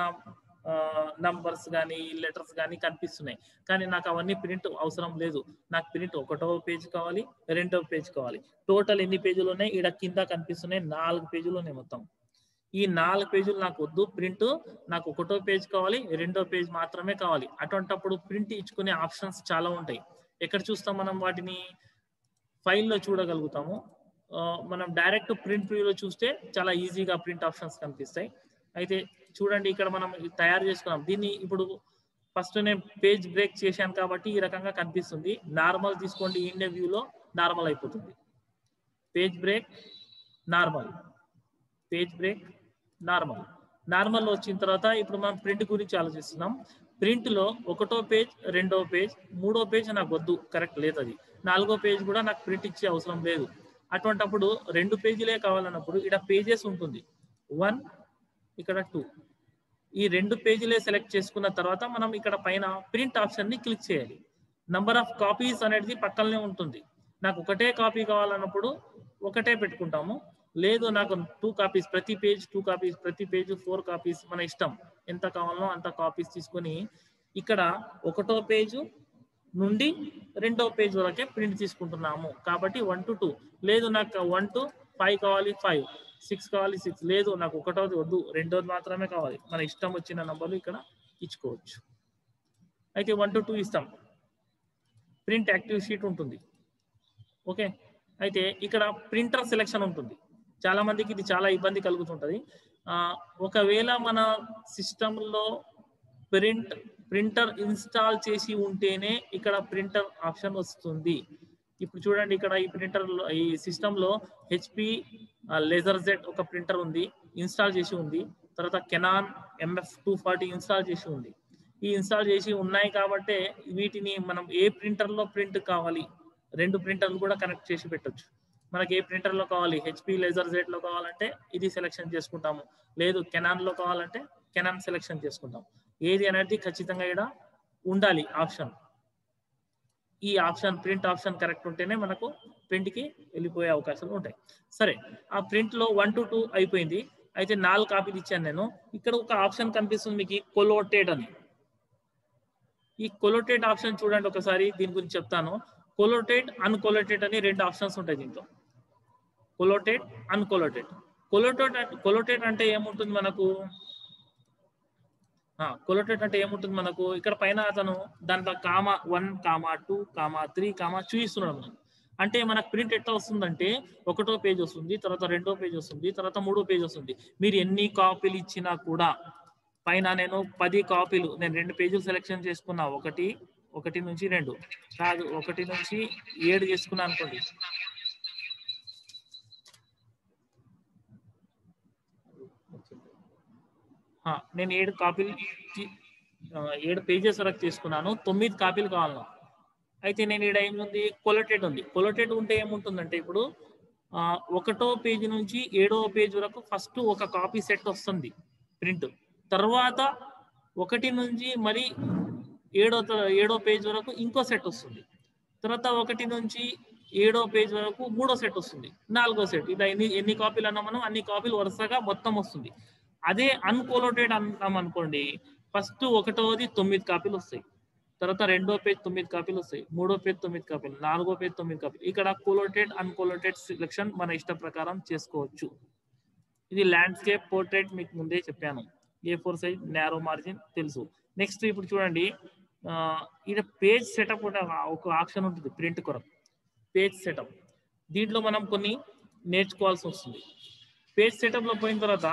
నంబర్స్ కానీ లెటర్స్ కానీ కనిపిస్తున్నాయి కానీ నాకు అవన్నీ ప్రింట్ అవసరం లేదు నాకు ప్రింట్ ఒకటో పేజ్ కావాలి రెండో పేజ్ కావాలి టోటల్ ఎన్ని పేజీలు ఉన్నాయి ఇక్కడ కింద కనిపిస్తున్నాయి నాలుగు పేజీలు ఉన్నాయి మొత్తం ఈ నాలుగు పేజీలు నాకు వద్దు ప్రింట్ నాకు ఒకటో పేజ్ కావాలి రెండో పేజ్ మాత్రమే కావాలి అటువంటప్పుడు ప్రింట్ ఇచ్చుకునే ఆప్షన్స్ చాలా ఉంటాయి ఎక్కడ చూస్తాం మనం వాటిని ఫైల్లో చూడగలుగుతాము ఆ, మనం డైరెక్ట్ ప్రింట్ ప్రివ్యూలో చూస్తే చాలా ఈజీగా ప్రింట్ ఆప్షన్స్ కనిపిస్తాయి అయితే చూడండి ఇక్కడ మనం ఇది తయారు చేసుకున్నాం దీన్ని ఇప్పుడు ఫస్ట్ నేను పేజ్ బ్రేక్ చేశాను కాబట్టి ఈ రకంగా కనిపిస్తుంది నార్మల్ తీసుకోండి ఇండియన్ వ్యూలో నార్మల్ అయిపోతుంది page break normal page break normal normal వచ్చిన తర్వాత ఇప్పుడు మనం ప్రింట్ గురించి ఆలోచిస్తున్నాం ప్రింట్ లో ఒకటో పేజ్ రెండో పేజ్ మూడో పేజ్ నాకు వద్దు కరెక్ట్ లేదు అది నాలుగో పేజ్ కూడా నాకు ప్రింట్ ఇచ్చే అవసరం లేదు అటువంటప్పుడు రెండు పేజీలే కావాలన్నప్పుడు ఇక్కడ పేజెస్ ఉంటుంది వన్ ఇక్కడ టూ ఈ రెండు పేజీలే సెలెక్ట్ చేసుకున్న తర్వాత మనం ఇక్కడ పైన ప్రింట్ ఆప్షన్ ని క్లిక్ చేయాలి నంబర్ ఆఫ్ కాపీస్ అనేది పక్కనే ఉంటుంది నాకు ఒకటే కాపీ కావాలన్నప్పుడు ఒకటే పెట్టుకుంటాము లేదు నాకు టూ కాపీస్ ప్రతి పేజ్ టూ కాపీస్ ప్రతి పేజ్ ఫోర్ కాపీస్ మన ఇష్టం ఎంత కావాలో అంత కాపీస్ తీసుకొని ఇక్కడ ఒకటో పేజు నుండి రెండో పేజ్ వరకే ప్రింట్ తీసుకుంటున్నాము కాబట్టి వన్ టు టూ లేదు నాకు వన్ టు ఫైవ్ కావాలి ఫైవ్ సిక్స్ కావాలి సిక్స్ లేదు నాకు ఒకటోది వద్దు రెండోది మాత్రమే కావాలి మన ఇష్టం వచ్చిన నంబర్లు ఇక్కడ ఇచ్చుకోవచ్చు అయితే వన్ టు టూ ఇస్తాం ప్రింట్ యాక్టివ్ షీట్ ఉంటుంది ఓకే అయితే ఇక్కడ ప్రింటర్ సెలెక్షన్ ఉంటుంది చాలా మందికి ఇది చాలా ఇబ్బంది కలుగుతుంటది ఆ, ఒకవేళ మన సిస్టంలో ప్రింట్ ప్రింటర్ ఇన్స్టాల్ చేసి ఉంటేనే ఇక్కడ ప్రింటర్ ఆప్షన్ వస్తుంది ఇప్పుడు చూడండి ఇక్కడ ఈ ప్రింటర్ ఈ సిస్టమ్ లో హెచ్పి లేజర్ జెట్ ఒక ప్రింటర్ ఉంది ఇన్స్టాల్ చేసి ఉంది తర్వాత Canon MF two forty install చేసి ఉంది ఈ ఇన్స్టాల్ చేసి ఉన్నాయి కాబట్టే వీటిని మనం ఏ ప్రింటర్ లో ప్రింట్ కావాలి రెండు ప్రింటర్లు కూడా కనెక్ట్ చేసి పెట్టొచ్చు మనకి ఏ ప్రింటర్ లో కావాలి హెచ్పి లేజర్ జెట్ లో కావాలంటే ఇది సెలెక్షన్ చేసుకుంటాము లేదు కెనాన్ లో కావాలంటే కెనాన్ సెలెక్షన్ చేసుకుంటాం ఏది అనేది ఖచ్చితంగా ఇక్కడ ఉండాలి ఆప్షన్ ఈ ఆప్షన్ ప్రింట్ ఆప్షన్ కరెక్ట్ ఉంటేనే మనకు ప్రింట్ కి వెళ్ళిపోయే అవకాశాలు ఉంటాయి సరే ఆ ప్రింట్ లో వన్ టు టూ అయిపోయింది అయితే నాలుగు కాపీలు ఇచ్చాను నేను ఇక్కడ ఒక ఆప్షన్ కనిపిస్తుంది మీకు కొలోటెడ్ అని ఈ కొలోటెడ్ ఆప్షన్ చూడండి ఒకసారి దీని గురించి చెప్తాను కొలోటెడ్ అన్కొలోటెడ్ అని రెండు ఆప్షన్స్ ఉంటాయి దీంట్లో కొలోటెడ్ అన్కొలోటెడ్ కొలోటెడ్ కొలోటెడ్ అంటే ఏముంటుంది మనకు కొలోటెడ్ అంటే ఏముంటుంది మనకు ఇక్కడ పైన అతను దాంట్లో comma one comma two comma three comma చూపిస్తున్నాడు మనకు అంటే మనకు ప్రింట్ ఎట్లా వస్తుందంటే ఒకటో పేజ్ వస్తుంది తర్వాత రెండో పేజ్ వస్తుంది తర్వాత మూడో పేజ్ వస్తుంది మీరు ఎన్ని కాపీలు ఇచ్చినా కూడా పైన నేను పది కాపీలు నేను రెండు పేజీలు సెలెక్షన్ చేసుకున్నా ఒకటి ఒకటి నుంచి రెండు కాదు ఒకటి నుంచి ఏడు చేసుకున్నా అనుకోండి ఆ, నేను ఏడు కాపీలు తీ- ఆ, ఏడు పేజెస్ వరకు తీసుకున్నాను తొమ్మిది కాపీలు కావాలి నాకు. అయితే నేను ఇక్కడ ఏముంది కొలటెడ్ ఉంది కొలటెడ్ ఉంటే ఏముంటుందంటే ఇప్పుడు ఆ, ఒకటో పేజీ నుంచి ఏడవ పేజ్ వరకు ఫస్ట్ ఒక కాపీ సెట్ వస్తుంది ప్రింట్ తర్వాత ఒకటి నుంచి మరి ఏడో త- ఏడో పేజ్ వరకు ఇంకో సెట్ వస్తుంది తర్వాత ఒకటి నుంచి ఏడో పేజ్ వరకు మూడో సెట్ వస్తుంది నాలుగో సెట్ ఇలా ఎన్ని ఎన్ని కాపీలు అన్నా మనం అన్ని కాపీలు వరుసగా మొత్తం వస్తుంది అదే అన్కోలోటెడ్ అన్నాం అనుకోండి ఫస్ట్ ఒకటోది తొమ్మిది కాపీలు వస్తాయి తర్వాత రెండో పేజ్ తొమ్మిది కాపీలు వస్తాయి మూడో పేజ్ తొమ్మిది కాపీలు నాలుగో పేజ్ తొమ్మిది కాపీలు ఇక్కడ కోలోటెడ్ అన్కోలోటెడ్ సెలెక్షన్ మన ఇష్ట ప్రకారం చేసుకోవచ్చు ఇది ల్యాండ్స్కేప్ పోర్ట్రేట్ మీకు ముందే చెప్పాను A four size narrow margin తెలుసు నెక్స్ట్ ఇప్పుడు చూడండి ఆ, ఇది పేజ్ సెటప్ కూడా ఒక ఆప్షన్ ఉంటుంది ప్రింట్ కొరకు పేజ్ సెటప్ దీంట్లో మనం కొన్ని నేర్చుకోవాల్సి వస్తుంది పేజ్ సెటప్ లో పోయిన తర్వాత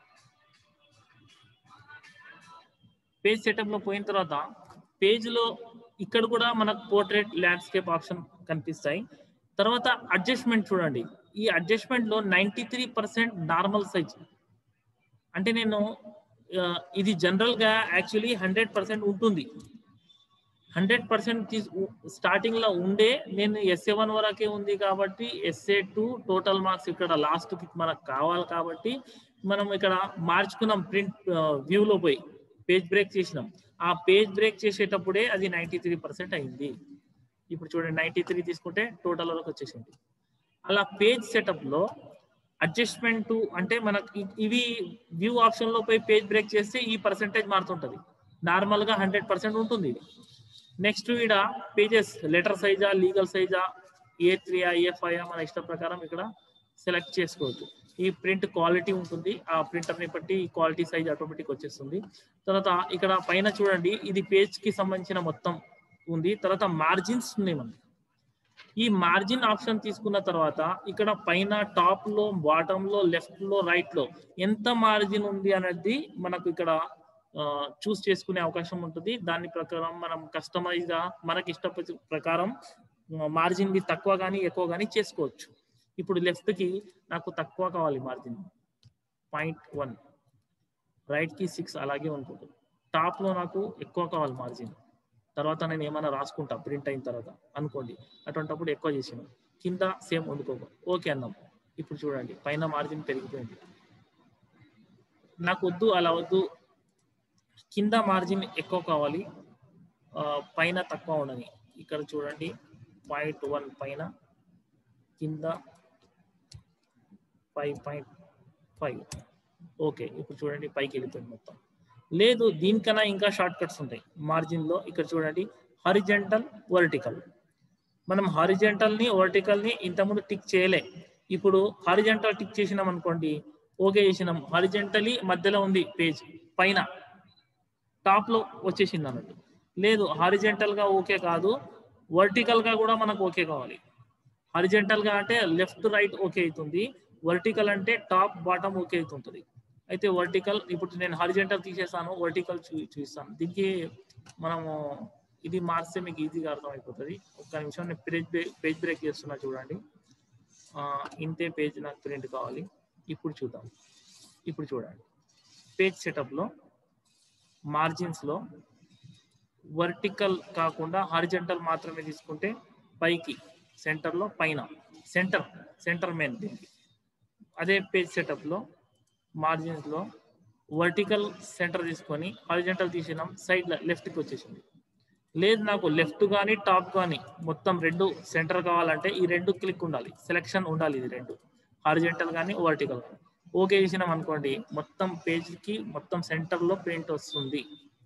పేజ్ సెటప్ లో పోయిన తర్వాత పేజ్ లో ఇక్కడ కూడా మనకు పోర్ట్రేట్ ల్యాండ్స్కేప్ ఆప్షన్ కనిపిస్తాయి తర్వాత అడ్జస్ట్మెంట్ చూడండి ఈ అడ్జస్ట్మెంట్ లో ninety three percent normal size అంటే నేను ఆ, ఇది జనరల్ గా యాక్చువల్లీ హండ్రెడ్ పర్సెంట్ ఉంటుంది హండ్రెడ్ పర్సెంట్ స్టార్టింగ్ లో ఉండే నేను ఎస్ఏ వన్ వరకే ఉంది కాబట్టి ఎస్ఏ టూ టోటల్ మార్క్స్ ఇక్కడ లాస్ట్ కి మనకు కావాలి కాబట్టి మనం ఇక్కడ మార్చుకున్నాం ప్రింట్ వ్యూ లో పోయి పేజ్ బ్రేక్ చేసినాం ఆ పేజ్ బ్రేక్ చేసేటప్పుడే అది నైన్టీ త్రీ పర్సెంట్ అయింది ఇప్పుడు చూడండి నైన్టీ త్రీ తీసుకుంటే టోటల్ వరకు వచ్చేసింది అలా పేజ్ సెటప్ లో అడ్జస్ట్మెంట్ అంటే మనకి ఇ- ఇవి వ్యూ ఆప్షన్ లో పోయి పేజ్ బ్రేక్ చేస్తే ఈ పర్సెంటేజ్ మారుతుంటది నార్మల్ గా హండ్రెడ్ పర్సెంట్ ఉంటుంది ఇది నెక్స్ట్ ఈడ పేజెస్ లెటర్ సైజా లీగల్ సైజా ఏ త్రీ ఏ ఫైవ్ మన ఇష్ట ప్రకారం ఇక్కడ సెలెక్ట్ చేసుకోవచ్చు ఈ ప్రింట్ క్వాలిటీ ఉంటుంది ఆ ప్రింటర్ ని బట్టి క్వాలిటీ సైజ్ ఆటోమేటిక్ వచ్చేస్తుంది తర్వాత ఇక్కడ పైన చూడండి ఇది పేజ్ కి సంబంధించిన మొత్తం ఉంది తర్వాత మార్జిన్స్ ఉన్నాయి మనకి ఈ మార్జిన్ ఆప్షన్ తీసుకున్న తర్వాత ఇక్కడ పైన టాప్ లో బాటమ్ లో లెఫ్ట్ లో రైట్ లో ఎంత మార్జిన్ ఉంది అనేది మనకు ఇక్కడ చూస్ చేసుకునే అవకాశం ఉంటుంది దాని ప్రకారం మనం కస్టమైజ్ గా మనకి ఇష్ట ప్రకారం మార్జిన్ ని తక్కువ కానీ ఎక్కువ కానీ చేసుకోవచ్చు ఇప్పుడు లెఫ్ట్ కి నాకు తక్కువ కావాలి మార్జిన్ పాయింట్ వన్ రైట్ కి సిక్స్ అలాగే ఉంటుంది టాప్ లో నాకు ఎక్కువ కావాలి మార్జిన్ తర్వాత నేను ఏమైనా రాసుకుంటా ప్రింట్ అయిన తర్వాత అనుకోండి అటువంటిప్పుడు ఎక్కువ చేసాను కింద సేమ్ వండుకోక ఓకే అన్నాం ఇప్పుడు చూడండి పైన మార్జిన్ పెరిగిపోయింది నాకు వద్దు అలా వద్దు కింద మార్జిన్ ఎక్కువ కావాలి ఆ, పైన తక్కువ ఉండని ఇక్కడ చూడండి పాయింట్ వన్ పైన కింద ఫైవ్ పాయింట్ ఫైవ్ ఓకే ఇప్పుడు చూడండి పైకి వెళ్ళిపోయింది మొత్తం లేదు దీనికన్నా ఇంకా షార్ట్ కట్స్ ఉంటాయి మార్జిన్ లో ఇక్కడ చూడండి హారిజెంటల్ వర్టికల్ మనం హారిజెంటల్ ని వర్టికల్ ని ఇంతకుముందు టిక్ చేయలే ఇప్పుడు హారిజెంటల్ టిక్ చేసినాం అనుకోండి ఓకే చేసినాం హారిజెంటలీ మధ్యలో ఉంది పేజ్ పైన టాప్ లో వచ్చేసింది అన్నట్టు లేదు హారిజెంటల్ గా ఓకే కాదు వర్టికల్ గా కూడా మనకు ఓకే కావాలి హారిజెంటల్ గా అంటే లెఫ్ట్ రైట్ ఓకే అవుతుంది వర్టికల్ అంటే టాప్ బాటమ్ ఓకే అవుతుంటది అయితే వర్టికల్ ఇప్పుడు నేను హారిజెంటల్ తీసేస్తాను వర్టికల్ చూ చూపిస్తాను దీనికి మనము ఇది మార్స్తే మీకు ఈజీగా అర్థమైపోతుంది ఒక్క నిమిషం నేను పేజ్ పేజ్ బ్రేక్ చేస్తున్నా చూడండి ఆ, ఇంతే పేజ్ నాకు ప్రింట్ కావాలి ఇప్పుడు చూద్దాం ఇప్పుడు చూడండి పేజ్ సెటప్ లో మార్జిన్స్ లో వర్టికల్ కాకుండా హారిజెంటల్ మాత్రమే తీసుకుంటే పైకి సెంటర్ లో పైన సెంటర్ సెంటర్ మెయిన్ దీనికి అదే పేజ్ సెటప్ లో మార్జిన్స్ లో వర్టికల్ సెంటర్ తీసుకొని హారిజెంటల్ తీసినాం సైడ్ లెఫ్ట్ కి వచ్చేసింది లేదు నాకు లెఫ్ట్ కానీ టాప్ కానీ మొత్తం రెండు సెంటర్ కావాలంటే ఈ రెండు క్లిక్ ఉండాలి సెలెక్షన్ ఉండాలి ఇది రెండు హారిజెంటల్ కానీ వర్టికల్ కానీ ఓకే చేసినాం అనుకోండి మొత్తం పేజ్ కి మొత్తం సెంటర్ లో పెయింట్ వస్తుంది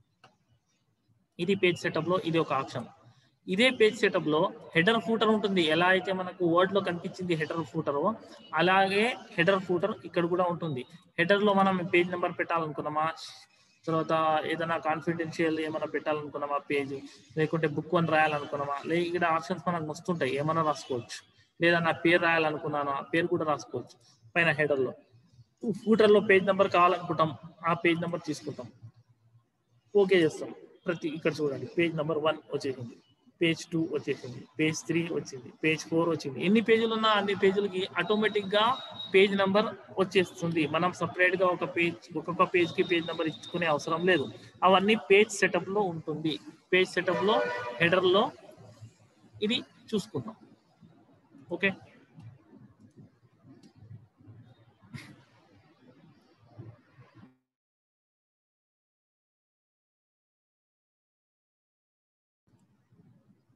ఇది పేజ్ సెటప్ లో ఇది ఒక ఆప్షన్ ఇదే పేజ్ సెటప్ లో హెడర్ ఫూటర్ ఉంటుంది ఎలా అయితే మనకు వర్డ్ లో కనిపించింది హెడర్ ఫూటర్ అలాగే హెడర్ ఫూటర్ ఇక్కడ కూడా ఉంటుంది హెడర్ లో మనం పేజ్ నెంబర్ పెట్టాలనుకున్నామా తర్వాత ఏదైనా కాన్ఫిడెన్షియల్ ఏమైనా పెట్టాలనుకున్నామా పేజ్ లేకుంటే బుక్ వన్ రాయాలనుకున్నామా లే ఇక్కడ ఆప్షన్స్ మనకు వస్తుంటాయి ఏమైనా రాసుకోవచ్చు లేదా నా పేరు రాయాలనుకున్నాను ఆ పేరు కూడా రాసుకోవచ్చు పైన హెడర్ లో ఫూటర్ లో పేజ్ నెంబర్ కావాలనుకుంటాం ఆ పేజ్ నెంబర్ తీసుకుంటాం ఓకే చేస్తాం ప్రతి ఇక్కడ చూడండి పేజ్ నెంబర్ వన్ వచ్చేసింది పేజ్ టూ వచ్చేసింది పేజ్ త్రీ వచ్చింది పేజ్ ఫోర్ వచ్చింది ఎన్ని పేజీలు ఉన్నా అన్ని పేజీలకి ఆటోమేటిక్ గా పేజ్ నెంబర్ వచ్చేస్తుంది మనం సపరేట్ గా ఒక పేజ్ ఒక్కొక్క పేజ్ కి పేజ్ నెంబర్ ఇచ్చుకునే అవసరం లేదు అవన్నీ పేజ్ సెటప్ లో ఉంటుంది పేజ్ సెటప్ లో హెడర్ లో ఇది చూసుకుందాం ఓకే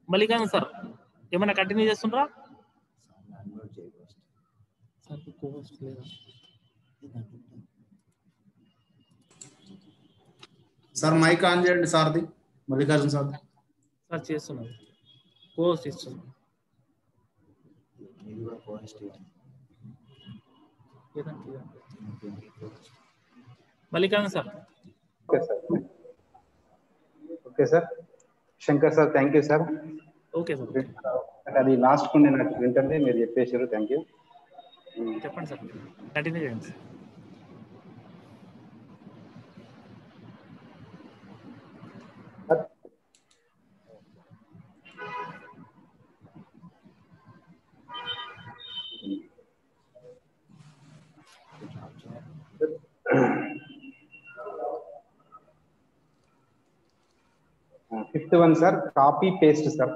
మల్లికాంగ్ సార్ ఏమైనా కంటిన్యూ చేస్తుండ్రా సార్ కోస్ట్ లేదా సార్ మైక్ ఆన్ చేయండి సార్ది మల్లికార్జున సార్ సార్ చేస్తున్నాను కోస్ట్ ఇస్తున్నాను ఏదంటే ఇదా? మల్లికాంగ్ sir okay sir okay sir Shankar sir thank you sir okay sir అది లాస్ట్ ఉండే నాకు వింటంటే మీరు చెప్పేసారు థ్యాంక్ యూ చెప్పండి సార్ కంటిన్యూ చేయండి sir fifth one sir copy paste sir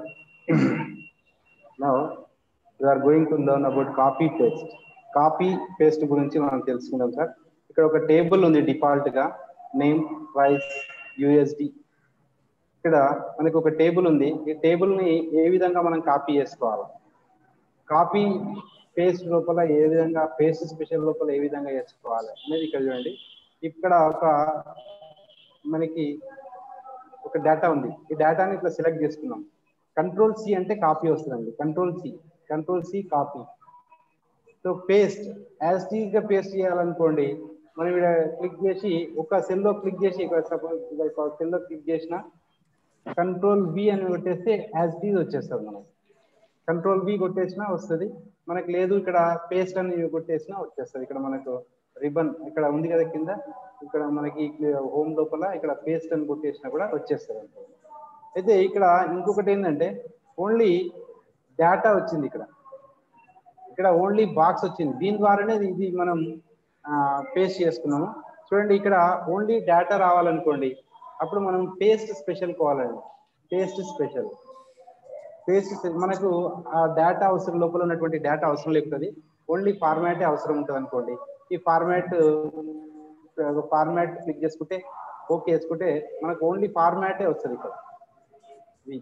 now you are going to learn about copy paste copy paste గురించి మనం తెలుసుకుందాం సార్ ఇక్కడ ఒక టేబుల్ ఉంది డిఫాల్ట్ గా నేమ్ ప్రైస్ యుఎస్డి ఇక్కడ మనకి ఒక టేబుల్ ఉంది ఈ టేబుల్ ని ఏ విధంగా మనం కాపీ చేసుకోవాలి కాపీ పేస్ట్ లోపల ఏ విధంగా పేస్ట్ స్పెషల్ లోపల ఏ విధంగా చేసుకోవాలి అనేది ఇక్కడ చూడండి ఇక్కడ ఒక మనకి ఒక డేటా ఉంది ఈ డేటాని ఇట్లా సెలెక్ట్ చేసుకున్నాం కంట్రోల్ సి అంటే కాపీ వస్తుందండి control C control C copy so paste as it's గా పేస్ట్ చేయాలనుకోండి మనం ఇక్కడ క్లిక్ చేసి ఒక సెల్ లో క్లిక్ చేసి ఇక్కడ సపోజ్ సెల్ లో క్లిక్ చేసిన కంట్రోల్ వి అని కొట్టేస్తే యాజ్ టీజ్ వచ్చేస్తుంది మనకి కంట్రోల్ వి కొట్టేసినా వస్తుంది మనకి లేదు ఇక్కడ పేస్ట్ అని కొట్టేసినా వచ్చేస్తుంది ఇక్కడ మనకు రిబన్ ఇక్కడ ఉంది కదా కింద ఇక్కడ మనకి హోమ్ లోపల ఇక్కడ పేస్ట్ అని కొట్టేసినా కూడా వచ్చేస్తుంది అయితే ఇక్కడ ఇంకొకటి ఏంటంటే ఓన్లీ డేటా వచ్చింది ఇక్కడ ఇక్కడ ఓన్లీ బాక్స్ వచ్చింది దీని ద్వారానే ఇది మనం పేస్ట్ చేసుకున్నాము చూడండి ఇక్కడ ఓన్లీ డేటా రావాలనుకోండి అప్పుడు మనం పేస్ట్ స్పెషల్ కావాలండి పేస్ట్ స్పెషల్ పేస్ట్ మనకు ఆ డేటా అవసరం లోపల ఉన్నటువంటి డేటా అవసరం లేకపోతే ఓన్లీ ఫార్మాటే అవసరం ఉంటుంది అనుకోండి ఈ ఫార్మాట్ ఫార్మాట్ క్లిక్ చేసుకుంటే ఓకే చేసుకుంటే మనకు ఓన్లీ ఫార్మాటే వస్తుంది ఇక్కడ ఇది.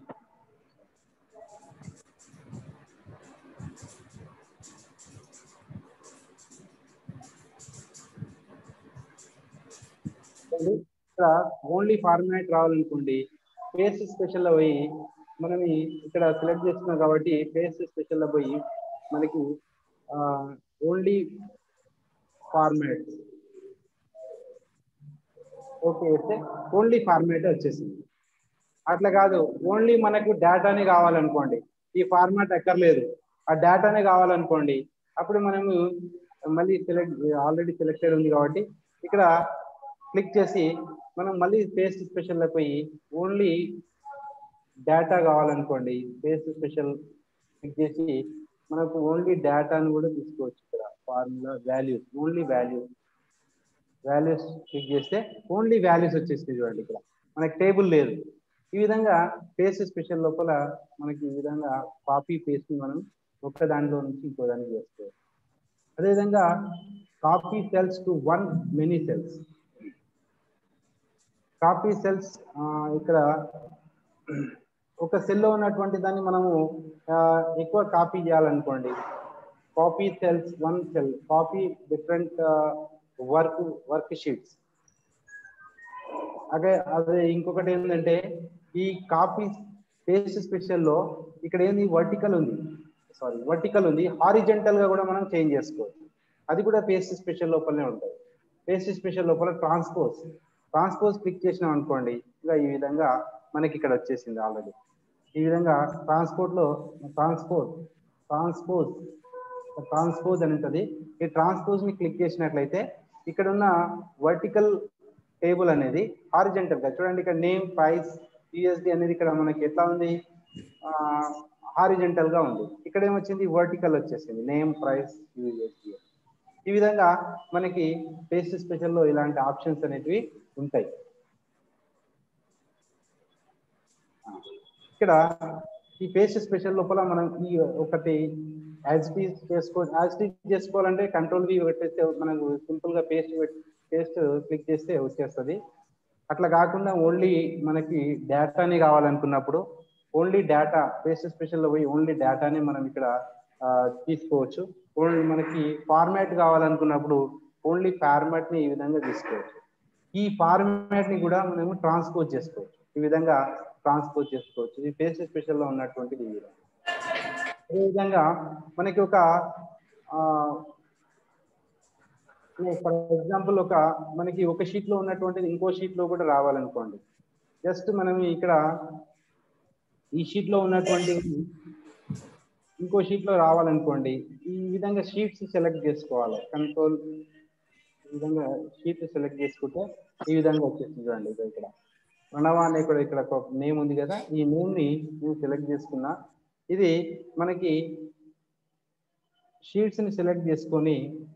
చూడండి, ఇక్కడ ఓన్లీ ఫార్మాట్ రావాలనుకోండి పేస్ట్ స్పెషల్ లో పోయి మనం ఈ- ఇక్కడ సెలెక్ట్ చేస్తున్నాం కాబట్టి పేస్ట్ స్పెషల్ లో పోయి మనకి ఓన్లీ ఫార్మాట్ ఓకే అయితే ఓన్లీ ఫార్మాట్ వచ్చేసింది అట్లా కాదు ఓన్లీ మనకు డేటానే కావాలనుకోండి ఈ ఫార్మాట్ ఎక్కర్లేదు ఆ డేటానే కావాలనుకోండి అప్పుడు మనము మళ్ళీ సెలెక్ట్ ఆల్రెడీ సెలెక్టెడ్ ఉంది కాబట్టి ఇక్కడ క్లిక్ చేసి మనం మళ్ళీ పేస్ట్ స్పెషల్ పోయి ఓన్లీ డేటా కావాలనుకోండి పేస్ట్ స్పెషల్ క్లిక్ చేసి మనకు ఓన్లీ డేటాను కూడా తీసుకోవచ్చు ఇక్కడ formula values only values values click చేస్తే ఓన్లీ వాల్యూస్ వచ్చేస్తాయి చూడండి ఇక్కడ మనకి టేబుల్ లేదు ఈ విధంగా పేస్ట్ స్పెషల్ లోపల మనకి ఈ విధంగా కాపీ పేస్ట్ మనం ఒక్క దానిలో నుంచి ఇంకో దానికి చేసుకోవచ్చు అదేవిధంగా copy cells to one many cells copy cells ఇక్కడ ఒక సెల్లో ఉన్నటువంటి దాన్ని మనము ఆ, ఎక్కువ కాపీ చేయాలనుకోండి copy cells one cell copy different work worksheets అదే అదే ఇంకొకటి ఏంటంటే ఈ కాపీ పేస్ట్ స్పెషల్ లో ఇక్కడ ఏంది వర్టికల్ ఉంది సారీ వర్టికల్ ఉంది హారిజెంటల్ గా కూడా మనం చేంజ్ చేసుకోవచ్చు అది కూడా పేస్ట్ స్పెషల్ లోపలనే ఉంటుంది పేస్ట్ స్పెషల్ లోపల ట్రాన్స్పోజ్ ట్రాన్స్పోజ్ క్లిక్ చేసినాం అనుకోండి ఇంకా ఈ విధంగా మనకి ఇక్కడ వచ్చేసింది ఆల్రెడీ ఈ విధంగా ట్రాన్స్పోర్ట్ లో ట్రాన్స్పోర్ట్ ట్రాన్స్పోజ్ ట్రాన్స్పోజ్ అని ఉంటుంది ఈ ట్రాన్స్పోజ్ ని క్లిక్ చేసినట్లయితే ఇక్కడ ఉన్న వర్టికల్ టేబుల్ అనేది హారిజెంటల్ గా చూడండి ఇక్కడ నేమ్ ప్రైస్ యుఎస్డి అనేది ఇక్కడ మనకి ఎట్లా ఉంది హారిజెంటల్ గా ఉంది ఇక్కడ ఏమొచ్చింది వర్టికల్ వచ్చేసింది నేమ్ ప్రైస్ యుఎస్డి ఈ విధంగా మనకి పేస్ట్ స్పెషల్ లో ఇలాంటి ఆప్షన్స్ అనేటివి ఉంటాయి ఇక్కడ ఈ పేస్ట్ స్పెషల్ లోపల మనం ఈ ఒకటి యాజ్ టీజ్ చేసుకో యాజ్ టీజ్ చేసుకోవాలంటే కంట్రోల్ వి పెట్టేస్తే మనకు సింపుల్ గా పేస్ట్ పేస్ట్ క్లిక్ చేస్తే వచ్చేస్తుంది అట్లా కాకుండా ఓన్లీ మనకి డేటాని కావాలనుకున్నప్పుడు ఓన్లీ డేటా పేస్ట్ స్పెషల్ లో పోయి ఓన్లీ డేటానే మనం ఇక్కడ ఆ, తీసుకోవచ్చు ఓన్లీ మనకి ఫార్మాట్ కావాలనుకున్నప్పుడు ఓన్లీ ఫార్మాట్ ని ఈ విధంగా తీసుకోవచ్చు ఈ ఫార్మాట్ ని కూడా మనము ట్రాన్స్పోజ్ చేసుకోవచ్చు ఈ విధంగా ట్రాన్స్పోజ్ చేసుకోవచ్చు ఇది పేస్ట్ స్పెషల్ లో ఉన్నటువంటిది ఈ విధంగా అదేవిధంగా మనకి ఒక ఫర్ ఎగ్జాంపుల్ ఒక మనకి ఒక షీట్ లో ఉన్నటువంటిది ఇంకో షీట్ లో కూడా రావాలనుకోండి జస్ట్ మనం ఇక్కడ ఈ షీట్ లో ఉన్నటువంటి ఇంకో షీట్ లో రావాలనుకోండి ఈ విధంగా షీట్స్ సెలెక్ట్ చేసుకోవాలి కంట్రోల్ ఈ విధంగా షీట్ సెలెక్ట్ చేసుకుంటే ఈ విధంగా వచ్చేస్తుంది చూడండి ఇదో ఇక్కడ ప్రణవ అనే కూడా ఇక్కడ ఒక నేమ్ ఉంది కదా ఈ నేమ్ ని నేను సెలెక్ట్ చేసుకున్నా ఇది మనకి షీట్స్ ని సెలెక్ట్ చేసుకొని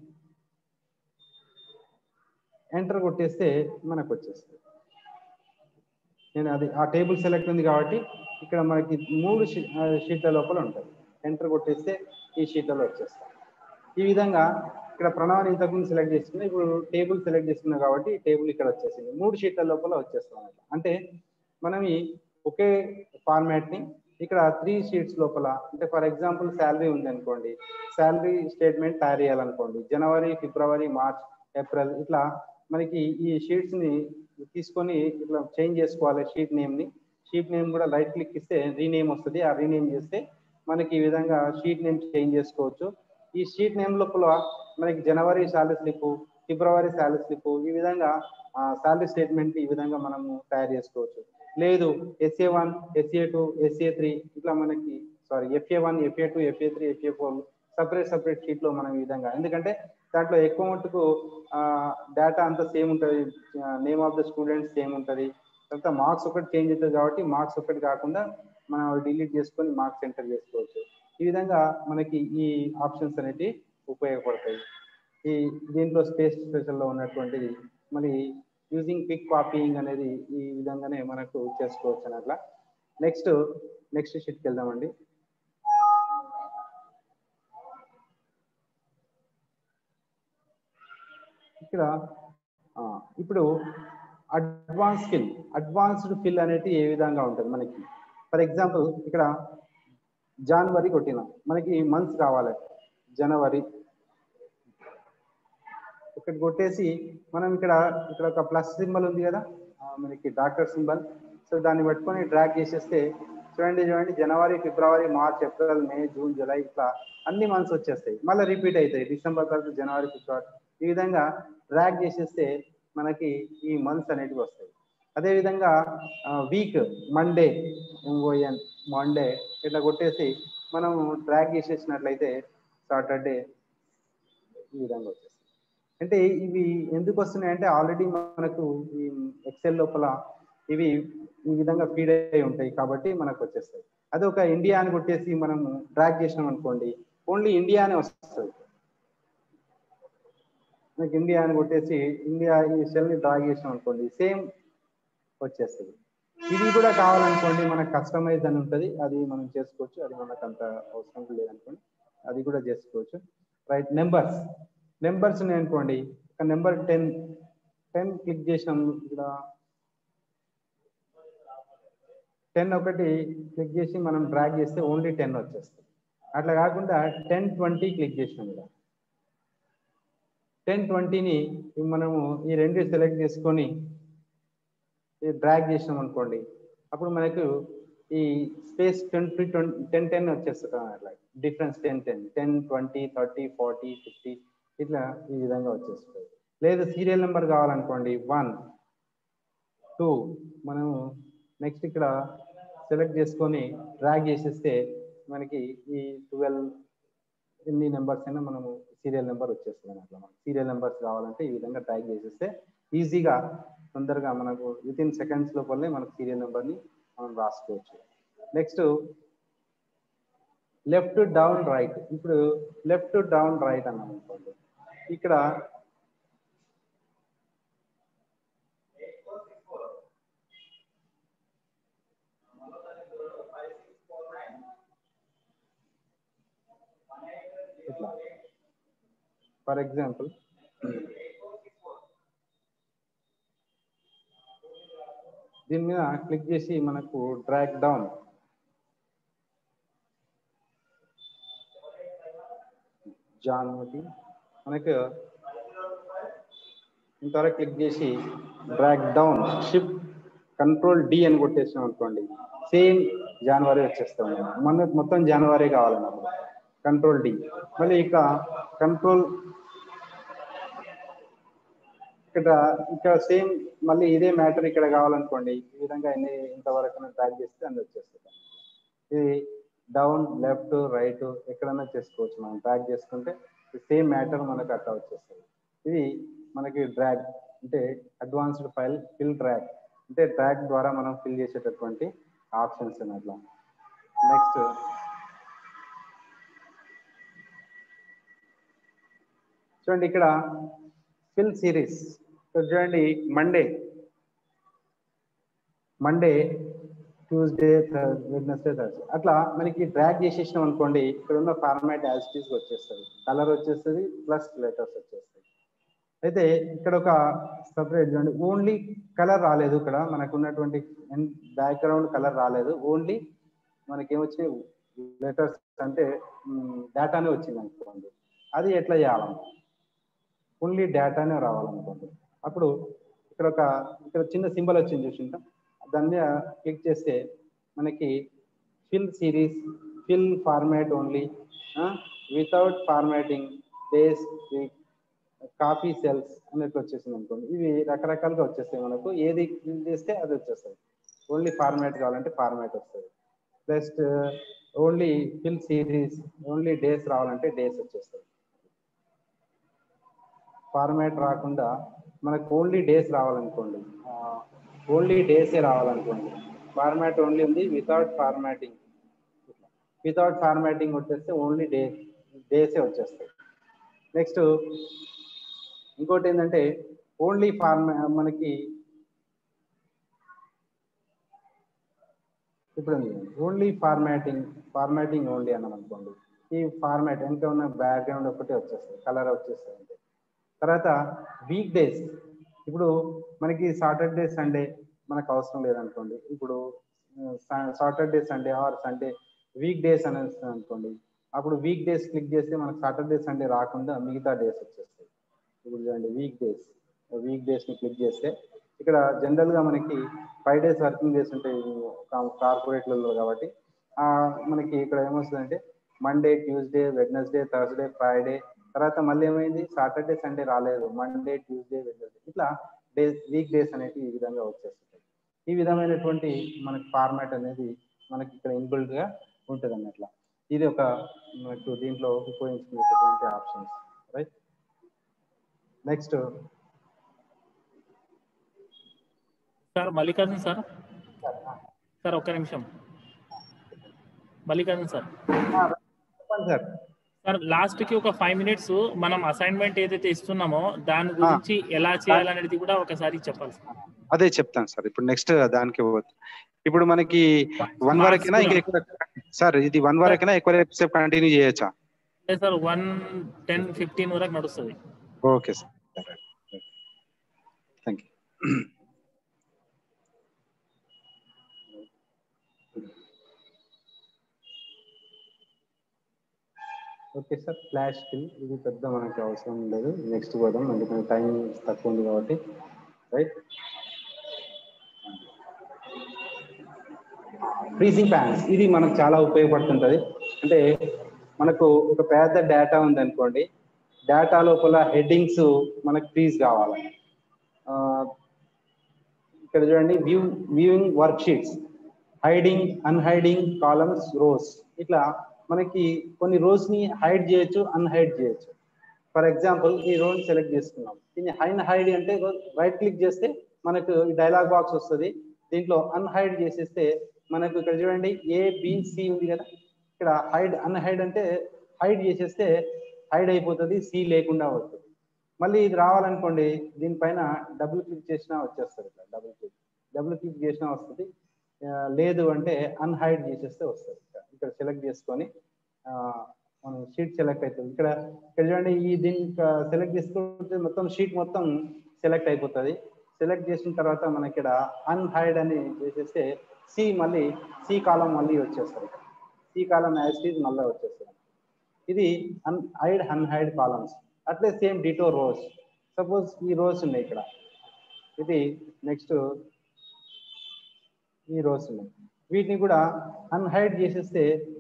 ఎంటర్ కొట్టేస్తే మనకు వచ్చేస్తుంది నేను అది ఆ టేబుల్ సెలెక్ట్ ఉంది కాబట్టి ఇక్కడ మనకి మూడు షీ- ఆ, షీట్ల లోపల ఉంటుంది ఎంటర్ కొట్టేస్తే ఈ షీట్లలో వచ్చేస్తాయి ఈ విధంగా ఇక్కడ ప్రణవాన్ని ఇంతకుముందు సెలెక్ట్ చేసుకున్నా ఇప్పుడు టేబుల్ సెలెక్ట్ చేసుకున్నా కాబట్టి టేబుల్ ఇక్కడ వచ్చేసింది మూడు షీట్ల లోపల వచ్చేస్తాం అన్నమాట. అంటే మనం ఈ ఒకే ఫార్మాట్ ని ఇక్కడ త్రీ షీట్స్ లోపల అంటే ఫర్ ఎగ్జాంపుల్ శాలరీ ఉంది అనుకోండి శాలరీ స్టేట్మెంట్ తయారు చేయాలనుకోండి జనవరి ఫిబ్రవరి మార్చ్ ఏప్రిల్ ఇట్లా మనకి ఈ షీట్స్ ని తీసుకొని ఇట్లా చేంజ్ చేసుకోవాలి షీట్ నేమ్ ని షీట్ నేమ్ కూడా రైట్ క్లిక్ ఇస్తే రీనేమ్ వస్తుంది ఆ రీనేమ్ చేస్తే మనకి ఈ విధంగా షీట్ నేమ్ చేంజ్ చేసుకోవచ్చు ఈ షీట్ నేమ్ లోపల మనకి జనవరి శాలరీ స్లిప్ ఫిబ్రవరి శాలరీ స్లిప్ ఈ విధంగా శాలరీ స్టేట్మెంట్ ఈ విధంగా మనము తయారు చేసుకోవచ్చు లేదు SA one SA two SA three ఇట్లా మనకి sorry FA one FA two FA three FA four separate separate sheet లో మనం ఈ విధంగా ఎందుకంటే దాంట్లో ఎక్కువ మటుకు డేటా అంతా సేమ్ ఉంటుంది name of the students same ఉంటుంది తర్వాత మార్క్స్ ఒకటి చేంజ్ అవుతుంది కాబట్టి మార్క్స్ ఒకటి కాకుండా మనం డిలీట్ చేసుకొని మార్క్స్ ఎంటర్ చేసుకోవచ్చు ఈ విధంగా మనకి ఈ ఆప్షన్స్ అనేవి ఉపయోగపడతాయి ఈ దీంట్లో స్పేస్ స్పెషల్లో ఉన్నటువంటిది మరి యూజింగ్ క్విక్ కాపీయింగ్ అనేది ఈ విధంగానే మనకు చేసుకోవచ్చు అన్నట్ల నెక్స్ట్ నెక్స్ట్ షీట్కి వెళ్దామండి ఇక్కడ ఆ, ఇప్పుడు అడ్వాన్స్ ఫిల్ అడ్వాన్స్డ్ ఫిల్ అనేది ఏ విధంగా ఉంటుంది మనకి ఫర్ ఎగ్జాంపుల్ ఇక్కడ జనవరి కొట్టినాం మనకి మంత్స్ కావాలి జనవరి ఇక్కడ కొట్టేసి మనం ఇక్కడ ఇక్కడ ఒక ప్లస్ సింబల్ ఉంది కదా ఆ, మనకి డాక్టర్ సింబల్ సో దాన్ని పట్టుకొని డ్రాగ్ చేసేస్తే చూడండి చూడండి జనవరి ఫిబ్రవరి March April May June July ఇట్లా అన్ని మంత్స్ వచ్చేస్తాయి మళ్ళీ రిపీట్ అవుతాయి డిసెంబర్ తర్వాత జనవరి ఫిబ్రవరి ఈ విధంగా డ్రాగ్ చేసేస్తే మనకి ఈ మంత్స్ అనేటివి వస్తాయి అదే విధంగా వీక్ మండే ఎంఓఎన్ మండే ఇట్లా కొట్టేసి మనం డ్రాగ్ చేసేసినట్లయితే సాటర్డే ఈ విధంగా వచ్చేస్తాయి అంటే ఇవి ఎందుకు వస్తున్నాయి అంటే ఆల్రెడీ మనకు ఈ ఎక్సెల్ లోపల ఇవి ఈ విధంగా ఫీడ్ అయి ఉంటాయి కాబట్టి మనకు వచ్చేస్తాయి అదే ఒక ఇండియా అని కొట్టేసి మనము డ్రాగ్ చేసినాం అనుకోండి ఓన్లీ ఇండియా అనే వస్తుంది మనకి ఇండియా అని కొట్టేసి ఇండియా ఈ సెల్ ని డ్రాగ్ చేసినాం అనుకోండి సేమ్ వచ్చేస్తుంది ఇది కూడా కావాలనుకోండి మనకు కస్టమైజ్ అని ఉంటుంది అది మనం చేసుకోవచ్చు అది మనకు అంత అవసరం లేదనుకోండి అది కూడా చేసుకోవచ్చు రైట్ నెంబర్స్ నెంబర్స్ అనుకోండి ఒక నెంబర్ టెన్ టెన్ క్లిక్ చేసినాం ఇక్కడ టెన్ ఒకటి క్లిక్ చేసి మనం డ్రాగ్ చేస్తే ఓన్లీ టెన్ వచ్చేస్తుంది అట్లా కాకుండా టెన్ ట్వంటీ క్లిక్ చేసినాం ఇక్కడ టెన్ ట్వంటీని మనము ఈ రెండు సెలెక్ట్ చేసుకొని డ్రాగ్ చేసినాం అనుకోండి అప్పుడు మనకు ఈ స్పేస్ ట్వంటీ టెన్ టెన్ వచ్చేస్తుంది అట్లా difference ten ten ten twenty thirty forty fifty ఇట్లా ఈ విధంగా వచ్చేస్తుంది లేదు సీరియల్ నెంబర్ కావాలనుకోండి వన్ టూ మనము నెక్స్ట్ ఇక్కడ సెలెక్ట్ చేసుకొని డ్రాగ్ చేసేస్తే మనకి ఈ ట్వెల్వ్ ఎన్ని నెంబర్స్ అయినా మనము సీరియల్ నెంబర్ వచ్చేస్తుంది అట్లా మనకి సీరియల్ నెంబర్స్ కావాలంటే ఈ విధంగా డ్రాగ్ చేసేస్తే ఈజీగా తొందరగా మనకు విత్ ఇన్ సెకండ్స్ లోపలనే మనకు సీరియల్ నెంబర్ని మనం రాసుకోవచ్చు నెక్స్ట్ లెఫ్ట్ డౌన్ రైట్ ఇప్పుడు లెఫ్ట్ డౌన్ రైట్ అన్నాం అనుకోండి ఇక్కడ ఇట్లా ఫర్ ఎగ్జాంపుల్ దీని మీద క్లిక్ చేసి మనకు డ్రాగ్ డౌన్ జాన్మతి మనకు ఇంతవరకు క్లిక్ చేసి drag down shift control D అని కొట్టేసినాం అనుకోండి సేమ్ జనవరి వచ్చేస్తాం మన మొత్తం జనవరి కావాలి నాకు కంట్రోల్ డి మళ్ళీ ఇక కంట్రోల్ ఇక్కడ ఇక్కడ సేమ్ మళ్ళీ ఇదే మ్యాటర్ ఇక్కడ కావాలనుకోండి ఈ విధంగా ఎన్ని ఇంతవరకు ట్రాక్ చేస్తే అన్ని వచ్చేస్తుంది ఇది డౌన్ లెఫ్ట్ రైట్ ఎక్కడైనా చేసుకోవచ్చు మనం ట్రాక్ చేసుకుంటే సేమ్ మ్యాటర్ మనకు అట్లా వచ్చేస్తుంది ఇది మనకి డ్రాగ్ అంటే అడ్వాన్స్డ్ ఫైల్ ఫిల్ ట్రాక్ అంటే ట్రాక్ ద్వారా మనం ఫిల్ చేసేటటువంటి ఆప్షన్స్ అట్లా నెక్స్ట్ చూడండి ఇక్కడ ఫిల్ సిరీస్ చూడండి Monday Monday Tuesday Wednesday Thursday అట్లా మనకి డ్రాగ్ చేసేసినాం అనుకోండి ఇక్కడ ఉన్న ఫార్మాట్ యాజ్ ఇట్ వచ్చేస్తుంది కలర్ వచ్చేస్తుంది ప్లస్ లెటర్స్ వచ్చేస్తాయి అయితే ఇక్కడ ఒక సపరేట్ చూడండి ఓన్లీ కలర్ రాలేదు ఇక్కడ మనకు ఉన్నటువంటి బ్యాక్గ్రౌండ్ కలర్ రాలేదు ఓన్లీ మనకి ఏమొచ్చినాయి లెటర్స్ అంటే డేటానే వచ్చింది అనుకోండి అది ఎట్లా చేయాలి ఓన్లీ డేటానే రావాలనుకోండి అప్పుడు ఇక్కడ ఒక ఇక్కడ చిన్న సింబల్ వచ్చింది చూసింటాం దాని మీద క్లిక్ చేస్తే మనకి fill series fill format only without formatting days week copy cells అన్నట్టు వచ్చేసింది అనుకోండి ఇవి రకరకాలుగా వచ్చేస్తాయి మనకు ఏది ఫిల్ చేస్తే అది వచ్చేస్తుంది ఓన్లీ ఫార్మాట్ కావాలంటే ఫార్మాట్ వస్తుంది plus only fill series only days రావాలంటే డేస్ వచ్చేస్తుంది ఫార్మాట్ రాకుండా మనకు ఓన్లీ డేస్ రావాలనుకోండి ఓన్లీ డేసే రావాలనుకోండి ఫార్మాట్ ఓన్లీ ఉంది వితౌట్ ఫార్మాటింగ్ వితౌట్ ఫార్మాటింగ్ వచ్చేస్తే ఓన్లీ డే డేసే వచ్చేస్తాయి నెక్స్ట్ ఇంకోటి ఏంటంటే ఓన్లీ ఫార్మా మనకి ఇప్పుడు ఓన్లీ ఫార్మాటింగ్ ఫార్మాటింగ్ ఓన్లీ అన్నాం అనుకోండి ఈ ఫార్మాట్ ఇంకా ఉన్న బ్యాక్గ్రౌండ్ ఒకటే వచ్చేస్తుంది కలర్ వచ్చేస్తుంది అంతే తర్వాత వీక్ డేస్ ఇప్పుడు మనకి సాటర్డే సండే మనకు అవసరం లేదనుకోండి ఇప్పుడు Saturday Sunday or Sunday weekdays అని వస్తుంది అనుకోండి అప్పుడు వీక్ డేస్ క్లిక్ చేస్తే మనకు సాటర్డే సండే రాకుండా మిగతా డేస్ వచ్చేస్తాయి ఇప్పుడు చూడండి వీక్ డేస్ వీక్ డేస్ ని క్లిక్ చేస్తే ఇక్కడ జనరల్ గా మనకి ఫైవ్ డేస్ వర్కింగ్ డేస్ ఉంటాయి కార్పొరేట్లలో కాబట్టి ఆ మనకి ఇక్కడ ఏమొస్తుందంటే Monday Tuesday Wednesday Thursday Friday తర్వాత మళ్ళీ ఏమైంది సాటర్డే సండే రాలేదు మండే ట్యూస్డే వెడ్నెస్డే ఇట్లా డేస్ వీక్ డేస్ అనేవి ఈ విధంగా వచ్చేస్తాయి ఈ విధమైనటువంటి మనకి ఫార్మాట్ అనేది మనకి ఇక్కడ ఇన్బిల్డ్ గా ఉంటుంది అన్నట్ల ఇది ఒక మనకు దీంట్లో ఉపయోగించుకునేటటువంటి options right next sir Mallikarjun sir sir ఒక్క నిమిషం మల్లికార్జున్ సార్ చెప్పండి సార్ సార్ లాస్ట్ కి ఒక ఫైవ్ మినిట్స్ మనం అసైన్మెంట్ ఏదైతే ఇస్తున్నామో దాని గురించి ఎలా చేయాలనేది కూడా ఒకసారి చెప్పాలి సార్ అదే చెప్తాను సార్ ఇప్పుడు నెక్స్ట్ దానికి పోతాం. ఇప్పుడు మనకి వన్ వరకేనా ఇంకా ఎక్కువ సార్ ఇది వన్ వరకేనా ఎక్కువ సేపు కంటిన్యూ చేయొచ్చా అంటే సార్ వన్ టెన్ ఫిఫ్టీన్ వరకు నడుస్తుంది okay sir thank you okay sir flash fill ఇది పెద్ద మనకి అవసరం లేదు నెక్స్ట్ పోదాం ఎందుకంటే టైం తక్కువ ఉంది కాబట్టి రైట్ ఫ్రీజింగ్ ప్యాన్స్ ఇది మనకు చాలా ఉపయోగపడుతుంటది అంటే మనకు ఒక పెద్ద డేటా ఉంది అనుకోండి డేటా లోపల హెడ్డింగ్స్ మనకు ఫ్రీజ్ కావాలి ఆ, ఇక్కడ చూడండి view viewing worksheets hiding unhiding columns rows ఇట్లా మనకి కొన్ని రోస్ ని హైడ్ చేయొచ్చు అన్హైడ్ చేయొచ్చు ఫర్ ఎగ్జాంపుల్ ఈ రోడ్ సెలెక్ట్ చేసుకున్నాం దీన్ని హైన్ హైడ్ అంటే రైట్ క్లిక్ చేస్తే మనకు ఈ డైలాగ్ బాక్స్ వస్తుంది దీంట్లో అన్హైడ్ చేసేస్తే మనకు ఇక్కడ చూడండి ఏ సి ఉంది కదా ఇక్కడ హైడ్ అన్హైడ్ అంటే హైడ్ చేసేస్తే హైడ్ అయిపోతుంది సి లేకుండా అవుతుంది మళ్ళీ ఇది రావాలనుకోండి దీనిపైన డబుల్ క్లిక్ చేసినా వచ్చేస్తుంది ఇట్లా డబుల్ క్లిక్ డబుల్ క్లిక్ చేసినా వస్తుంది ఆ, లేదు అంటే అన్హైడ్ చేసేస్తే వస్తుంది ఇక్కడ- ఇక్కడ సెలెక్ట్ చేసుకొని ఆ, మనం షీట్ సెలెక్ట్ అవుతుంది ఇక్కడ ఇక్కడ చూడండి ఈ దీన్ని సెలెక్ట్ చేసుకుంటే మొత్తం షీట్ మొత్తం సెలెక్ట్ అయిపోతుంది సెలెక్ట్ చేసిన తర్వాత మన ఇక్కడ అన్హైడ్ అని చేసేస్తే సి మళ్ళీ సి కాలం మళ్ళీ వచ్చేస్తుంది సి కాలం యాజ్ మళ్ళీ వచ్చేస్తుంది ఇది అన్ హైడ్ అన్హైడ్ కాలమ్స్ అట్లే సేమ్ డిటో రోస్ సపోజ్ ఈ రోస్ ఉన్నాయి ఇక్కడ ఇది నెక్స్ట్ ఈ రోస్ ఉన్నాయి వీటిని కూడా అన్హైడ్ చేసేస్తే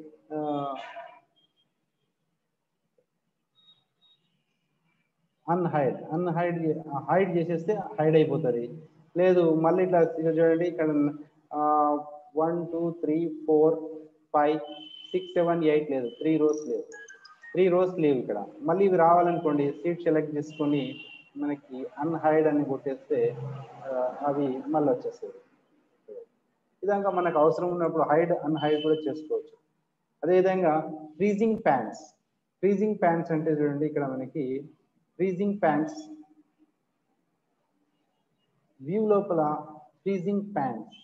అన్హైడ్ అన్హైడ్ హైడ్ చేసేస్తే హైడ్ అయిపోతుంది లేదు మళ్ళీ ఇట్లా ఇక్కడ చూడండి ఇక్కడ one two three four five six seven eight లేదు త్రీ రోస్ లేవు త్రీ రోస్ లేవు ఇక్కడ మళ్ళీ ఇవి రావాలనుకోండి సీట్ సెలెక్ట్ చేసుకొని మనకి అన్హైడ్ అని కొట్టేస్తే ఆ, అవి మళ్ళీ వచ్చేస్తాయి విధంగా మనకు అవసరం ఉన్నప్పుడు హైడ్ అన్హైడ్ కూడా చేసుకోవచ్చు అదేవిధంగా ఫ్రీజింగ్ ప్యాన్స్ ఫ్రీజింగ్ ప్యాన్స్ అంటే చూడండి ఇక్కడ మనకి ఫ్రీజింగ్ ప్యాన్స్ వ్యూ లోపల ఫ్రీజింగ్ ప్యాన్స్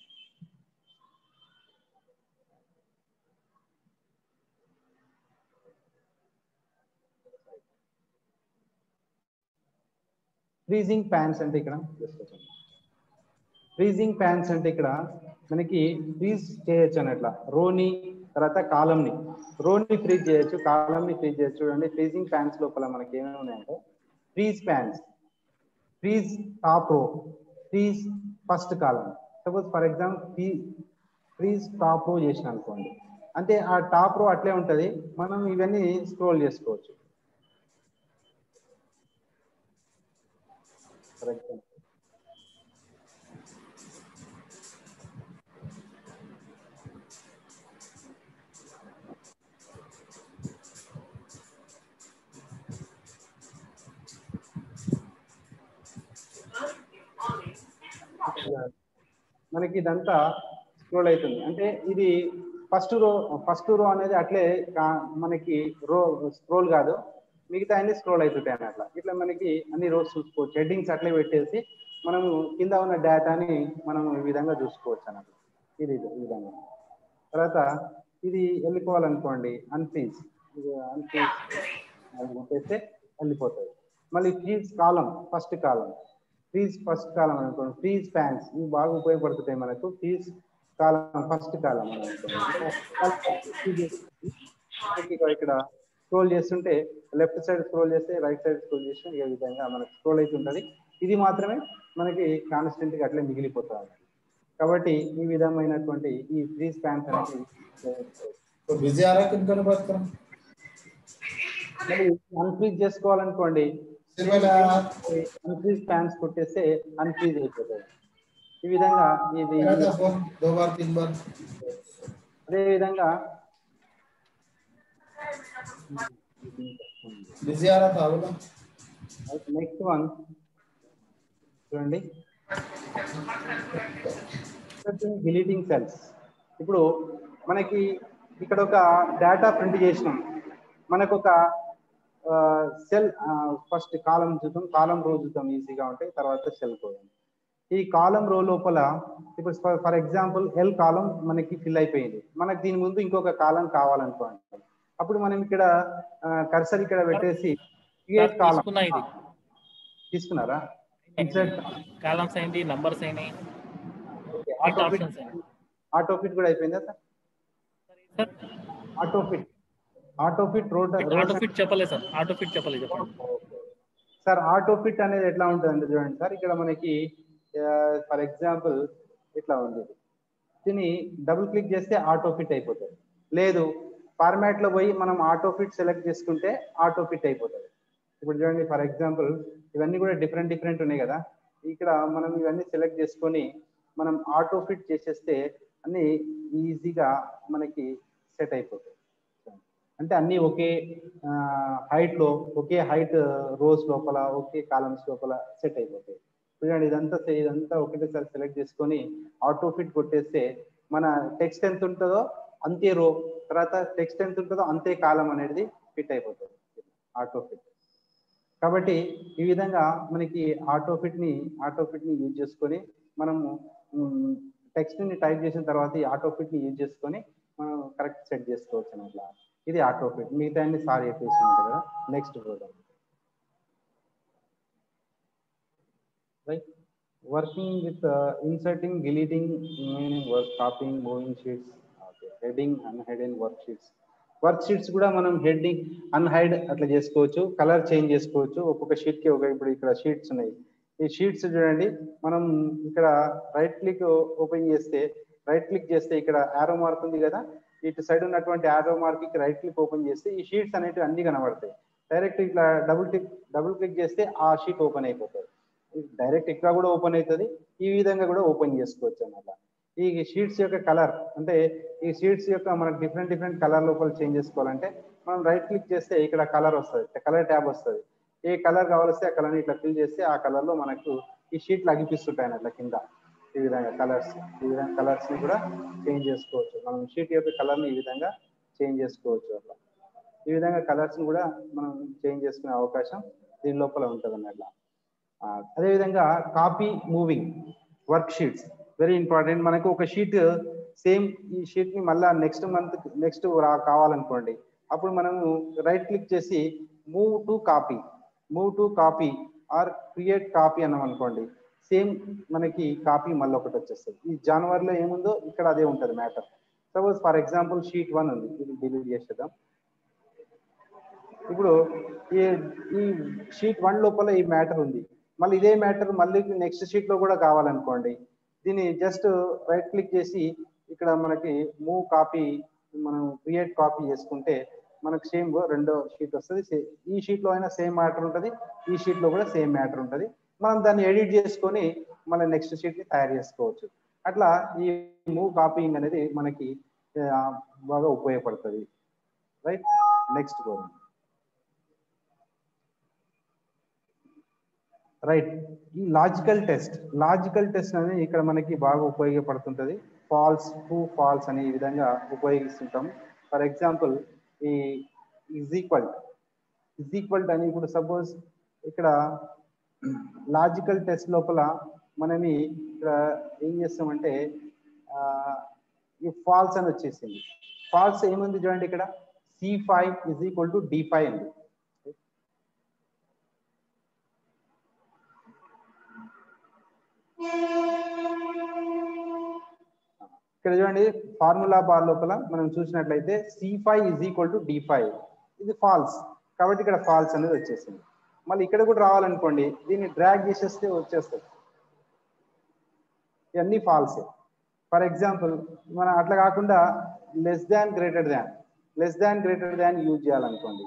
ఫ్రీజింగ్ ప్యాన్స్ అంటే ఇక్కడ ఫ్రీజింగ్ ప్యాన్స్ అంటే ఇక్కడ మనకి ఫ్రీజ్ చేయొచ్చు అన్నట్ల రోని తర్వాత కాలంని రోని ఫ్రీజ్ చేయొచ్చు కాలంని ఫ్రీజ్ చేయొచ్చు చూడండి ఫ్రీజింగ్ ప్యాన్స్ లోపల మనకి ఏమేమి ఉన్నాయంటే freeze panes freeze top row freeze first column suppose for example free freeze top row చేసిన అనుకోండి అంటే ఆ టాప్ రో అట్లే ఉంటది మనం ఇవన్నీ స్క్రోల్ చేసుకోవచ్చు ఫర్ ఎగ్జాంపుల్ మనకి ఇదంతా స్క్రోల్ అవుతుంది అంటే ఇది ఫస్ట్ రో ఫస్ట్ రో అనేది అట్లే కా- మనకి రో స్క్రోల్ కాదు మిగతా అన్ని స్క్రోల్ అవుతుంటాయి అన్నట్ల ఇట్లా మనకి అన్ని రోస్ చూసుకోవచ్చు హెడ్డింగ్స్ అట్లే పెట్టేసి మనము కింద ఉన్న డేటాని మనం ఈ విధంగా చూసుకోవచ్చు అన్నట్లు ఇది ఇది ఈ విధంగా తర్వాత ఇది వెళ్ళిపోవాలనుకోండి అన్ఫీజ్ ఇది అన్ఫీజ్ అది కొట్టేస్తే వెళ్ళిపోతుంది మళ్ళీ freeze column first column freeze first column అనుకోండి ఫీజ్ ప్యాన్స్ ఇవి బాగా ఉపయోగపడుతుంటాయి మనకు ఫీజ్ కాలం ఫస్ట్ కాలం అని అనుకోండి ఇక్కడ- ఇక్కడ స్క్రోల్ చేస్తుంటే లెఫ్ట్ సైడ్ స్క్రోల్ చేస్తే రైట్ సైడ్ స్క్రోల్ చేస్తే ఈ విధంగా మనకు స్క్రోల్ అవుతుంటది ఇది మాత్రమే మనకి కాన్స్టెంట్ గా అట్లే మిగిలిపోతుంది కాబట్టి ఈ విధమైనటువంటి ఈ ఫ్రీజ్ ప్యాన్స్ అనేది तो बिजी आ रहा है किनका बात करें మళ్ళీ అన్ఫ్రీజ్ చేసుకోవాలనుకోండి सिर्फ वाला అన్ఫ్రీజ్ ప్యాన్స్ కొట్టేస్తే అన్ఫ్రీజ్ అయిపోతుంది ఈ విధంగా ఇది मेरा था फोन दो बार तीन बार అదే విధంగా बिजी आ रहा था बोला నెక్స్ట్ వన్ చూడండి డిలీటింగ్ సెల్స్ ఇప్పుడు మనకి ఇక్కడ ఒక డేటా ప్రింట్ చేసినాం మనకు ఒక సెల్ ఫస్ట్ కాలం చూద్దాం కాలం రో చూద్దాం ఈజీగా ఉంటాయి తర్వాత సెల్ పోదాం ఈ కాలం రో లోపల ఇప్పుడు ఫర్ ఎగ్జాంపుల్ ఎల్ కాలం మనకి ఫిల్ అయిపోయింది మనకి దీని ముందు ఇంకొక కాలం కావాలనుకోండి అప్పుడు మనం ఇక్కడ కర్సర్ ఇక్కడ పెట్టేసి క్రియేట్ కాలం తీసుకున్నా ఇది తీసుకున్నారా ఇన్సర్ట్ కాలమ్స్ అయింది నంబర్స్ అయినాయి ఆటో ఫిట్ ఆప్షన్స్ అయినాయి ఆటో ఫిట్ కూడా అయిపోయిందా sir sir auto fit auto fit road auto fit చెప్పలేదు సార్ ఆటో ఫిట్ చెప్పలేదు చెప్పండి సార్ ఆటో ఫిట్ అనేది ఎట్లా ఉంటుంది చూడండి సార్ ఇక్కడ మనకి ఫర్ ఎగ్జాంపుల్ ఇట్లా ఉంది ఇది. దీన్ని డబుల్ క్లిక్ చేస్తే ఆటో ఫిట్ అయిపోతుంది లేదు ఫార్మాట్ లో పోయి మనం ఆటో ఫిట్ సెలెక్ట్ చేసుకుంటే ఆటో ఫిట్ అయిపోతుంది ఇప్పుడు చూడండి ఫర్ ఎగ్జాంపుల్ ఇవన్నీ కూడా డిఫరెంట్ డిఫరెంట్ ఉన్నాయి కదా ఇక్కడ మనం ఇవన్నీ సెలెక్ట్ చేసుకొని మనం ఆటో ఫిట్ చేసేస్తే అన్ని ఈజీగా మనకి సెట్ అయిపోతాయి అంటే అన్ని ఒకే హైట్ లో ఒకే హైట్ రోస్ లోపల ఒకే కాలమ్స్ లోపల సెట్ అయిపోతాయి చూడండి ఇదంతా సే- ఇదంతా ఒకటేసారి సెలెక్ట్ చేసుకొని ఆటో ఫిట్ కొట్టేస్తే మన టెక్స్ట్ ఎంత ఉంటుందో అంతే రో తర్వాత టెక్స్ట్ ఎంత ఉంటుందో అంతే కాలం అనేది ఫిట్ అయిపోతుంది ఆటో ఫిట్ కాబట్టి ఈ విధంగా మనకి ఆటో ఫిట్ ని ఆటో ఫిట్ ని యూజ్ చేసుకొని మనము టెక్స్ట్ ని టైప్ చేసిన తర్వాత ఈ ఆటో ఫిట్ ని యూజ్ చేసుకొని మనం కరెక్ట్ సెట్ చేసుకోవచ్చు అన్నట్లా ఇది ఆటో ఫిట్ మిగతా అన్ని సార్ చెప్పేసి ఉంటుంది కదా next program right working with inserting deleting work copying moving sheets heading and head in work sheets work sheets కూడా మనం హెడ్డింగ్ అన్హైడ్ అట్లా చేసుకోవచ్చు కలర్ చేంజ్ చేసుకోవచ్చు ఒక్కొక్క షీట్ కి ఒక ఇప్పుడు ఇక్కడ షీట్స్ ఉన్నాయి ఈ షీట్స్ చూడండి మనం ఇక్కడ రైట్ క్లిక్ ఓపెన్ చేస్తే రైట్ క్లిక్ చేస్తే ఇక్కడ ఆరో మార్క్ ఉంది కదా ఇటు సైడ్ ఉన్నటువంటి ఆరో మార్క్ కి రైట్ క్లిక్ ఓపెన్ చేస్తే ఈ షీట్స్ అనేటివి అన్ని కనబడతాయి డైరెక్ట్ ఇట్లా డబుల్ క్లిక్ డబుల్ క్లిక్ చేస్తే ఆ షీట్ ఓపెన్ అయిపోతుంది డైరెక్ట్ ఇక్కడ కూడా ఓపెన్ అవుతుంది ఈ విధంగా కూడా ఓపెన్ చేసుకోవచ్చు అన్నమాట ఈ షీట్స్ యొక్క కలర్ అంటే ఈ షీట్స్ యొక్క మనకు డిఫరెంట్ డిఫరెంట్ కలర్ లోపల చేంజ్ చేసుకోవాలంటే మనం రైట్ క్లిక్ చేస్తే ఇక్కడ కలర్ వస్తుంది కలర్ ట్యాబ్ వస్తుంది ఏ కలర్ కావాల్స్తే ఆ కలర్ ఇట్లా ఫిల్ చేస్తే ఆ కలర్ లో మనకు ఈ షీట్లు అగిపిస్తుంటాయి అట్లా కింద ఈ విధంగా కలర్స్ ఈ విధంగా కలర్స్ ని కూడా చేంజ్ చేసుకోవచ్చు మనం షీట్ యొక్క కలర్ ని ఈ విధంగా చేంజ్ చేసుకోవచ్చు అట్లా ఈ విధంగా కలర్స్ ని కూడా మనం చేంజ్ చేసుకునే అవకాశం దీని లోపల ఉంటుంది అన్నట్ల అదేవిధంగా copy moving work sheets very important మనకు ఒక షీట్ సేమ్ ఈ షీట్ ని మళ్ళా నెక్స్ట్ మంత్ నెక్స్ట్ కావాలనుకోండి అప్పుడు మనము రైట్ క్లిక్ చేసి move to copy move to copy or create copy అన్నాం అనుకోండి సేమ్ మనకి కాపీ మళ్ళీ ఒకటి వచ్చేస్తుంది ఈ జాన్వర్లో ఏముందో ఇక్కడ అదే ఉంటుంది matter suppose for example sheet one ఉంది ఇది డిలీట్ చేసేద్దాం ఇప్పుడు ఈ ఈ షీట్ వన్ లోపల ఈ మ్యాటర్ ఉంది మళ్ళీ ఇదే మ్యాటర్ మళ్ళీ నెక్స్ట్ షీట్ లో కూడా కావాలనుకోండి దీన్ని జస్ట్ రైట్ క్లిక్ చేసి ఇక్కడ మనకి మూవ్ కాపీ మనం క్రియేట్ కాపీ చేసుకుంటే మనకు సేమ్ రెండో షీట్ వస్తుంది ఈ షీట్ లో అయినా సేమ్ మ్యాటర్ ఉంటుంది ఈ షీట్ లో కూడా సేమ్ మ్యాటర్ ఉంటుంది మనం దాన్ని ఎడిట్ చేసుకొని మళ్ళీ నెక్స్ట్ షీట్ ని తయారు చేసుకోవచ్చు అట్లా ఈ మూవ్ కాపీయింగ్ అనేది మనకి బాగా ఉపయోగపడుతుంది రైట్ నెక్స్ట్ గోల్ రైట్ ఈ లాజికల్ టెస్ట్ లాజికల్ టెస్ట్ అనేది ఇక్కడ మనకి బాగా ఉపయోగపడుతుంటది ఫాల్స్ ట్రూ ఫాల్స్ అనే ఈ విధంగా ఉపయోగిస్తుంటాం ఫర్ ఎగ్జాంపుల్ ఈ ఈజ్ ఈక్వల్ ఈజ్ ఈక్వల్ అని ఇప్పుడు సపోజ్ ఇక్కడ లాజికల్ టెస్ట్ లోపల మనని ఇక్కడ ఏం చేస్తామంటే ఈ ఫాల్స్ అని వచ్చేసింది ఫాల్స్ ఏముంది చూడండి ఇక్కడ C five is equal to D five అండి ఇక్కడ చూడండి ఫార్ములా బార్ లోపల మనం చూసినట్లయితే C five is equal to D five ఇది ఫాల్స్ కాబట్టి ఇక్కడ ఫాల్స్ అనేది వచ్చేసింది మళ్ళీ ఇక్కడ కూడా రావాలనుకోండి దీన్ని డ్రాగ్ చేసేస్తే వచ్చేస్తుంది ఇవన్నీ ఫాల్సే ఫర్ ఎగ్జాంపుల్ మనం అట్లా కాకుండా less than greater than less than greater than use చేయాలనుకోండి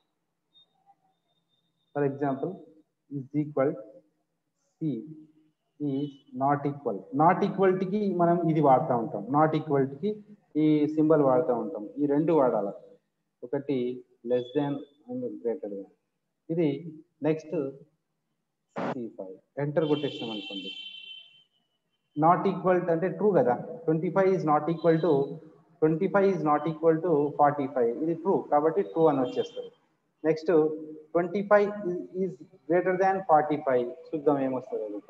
for example is equal C is not equal not ఈక్వల్టీకి మనం ఇది వాడుతూ ఉంటాం నాట్ ఈక్వల్టీకి ఈ సింబల్ వాడుతూ ఉంటాం ఈ రెండు వాడాలి ఒకటి less than and greater than ఇది నెక్స్ట్ సి ఫైవ్ ఎంటర్ కొట్టేసినాం అనుకోండి నాట్ ఈక్వల్ అంటే ట్రూ కదా twenty five is not equal to twenty five is not equal to forty five ఇది ట్రూ కాబట్టి ట్రూ అని వచ్చేస్తుంది next twenty five is greater than forty five చూద్దాం ఏమొస్తుంది ఇక్కడ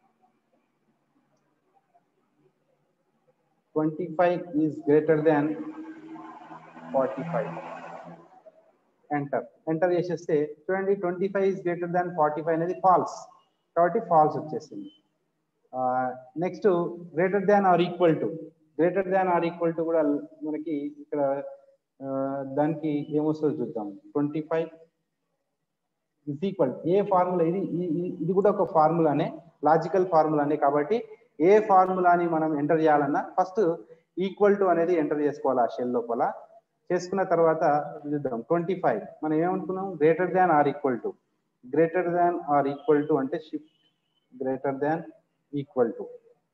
twenty five is greater than forty five enter enter చేసేస్తే చూడండి twenty five is greater than forty five అనేది ఫాల్స్ కాబట్టి ఫాల్స్ వచ్చేసింది next greater than or equal to greater than or equal to కూడా మనకి ఇక్కడ దానికి ఏమొస్తుందో చూద్దాం ట్వంటీ ఫైవ్ ఇస్ ఈక్వల్ ఏ ఫార్ములా ఇది ఇది కూడా ఒక ఫార్ములానే లాజికల్ ఫార్ములానే కాబట్టి ఏ ఫార్ములాని మనం ఎంటర్ చేయాలన్నా ఫస్ట్ ఈక్వల్ టు అనేది ఎంటర్ చేసుకోవాలి ఆ షెల్ లోపల చేసుకున్న తర్వాత చూద్దాం ట్వంటీ ఫైవ్ మనం ఏమనుకున్నాం greater than or equal to greater than or equal to అంటే shift greater than equal to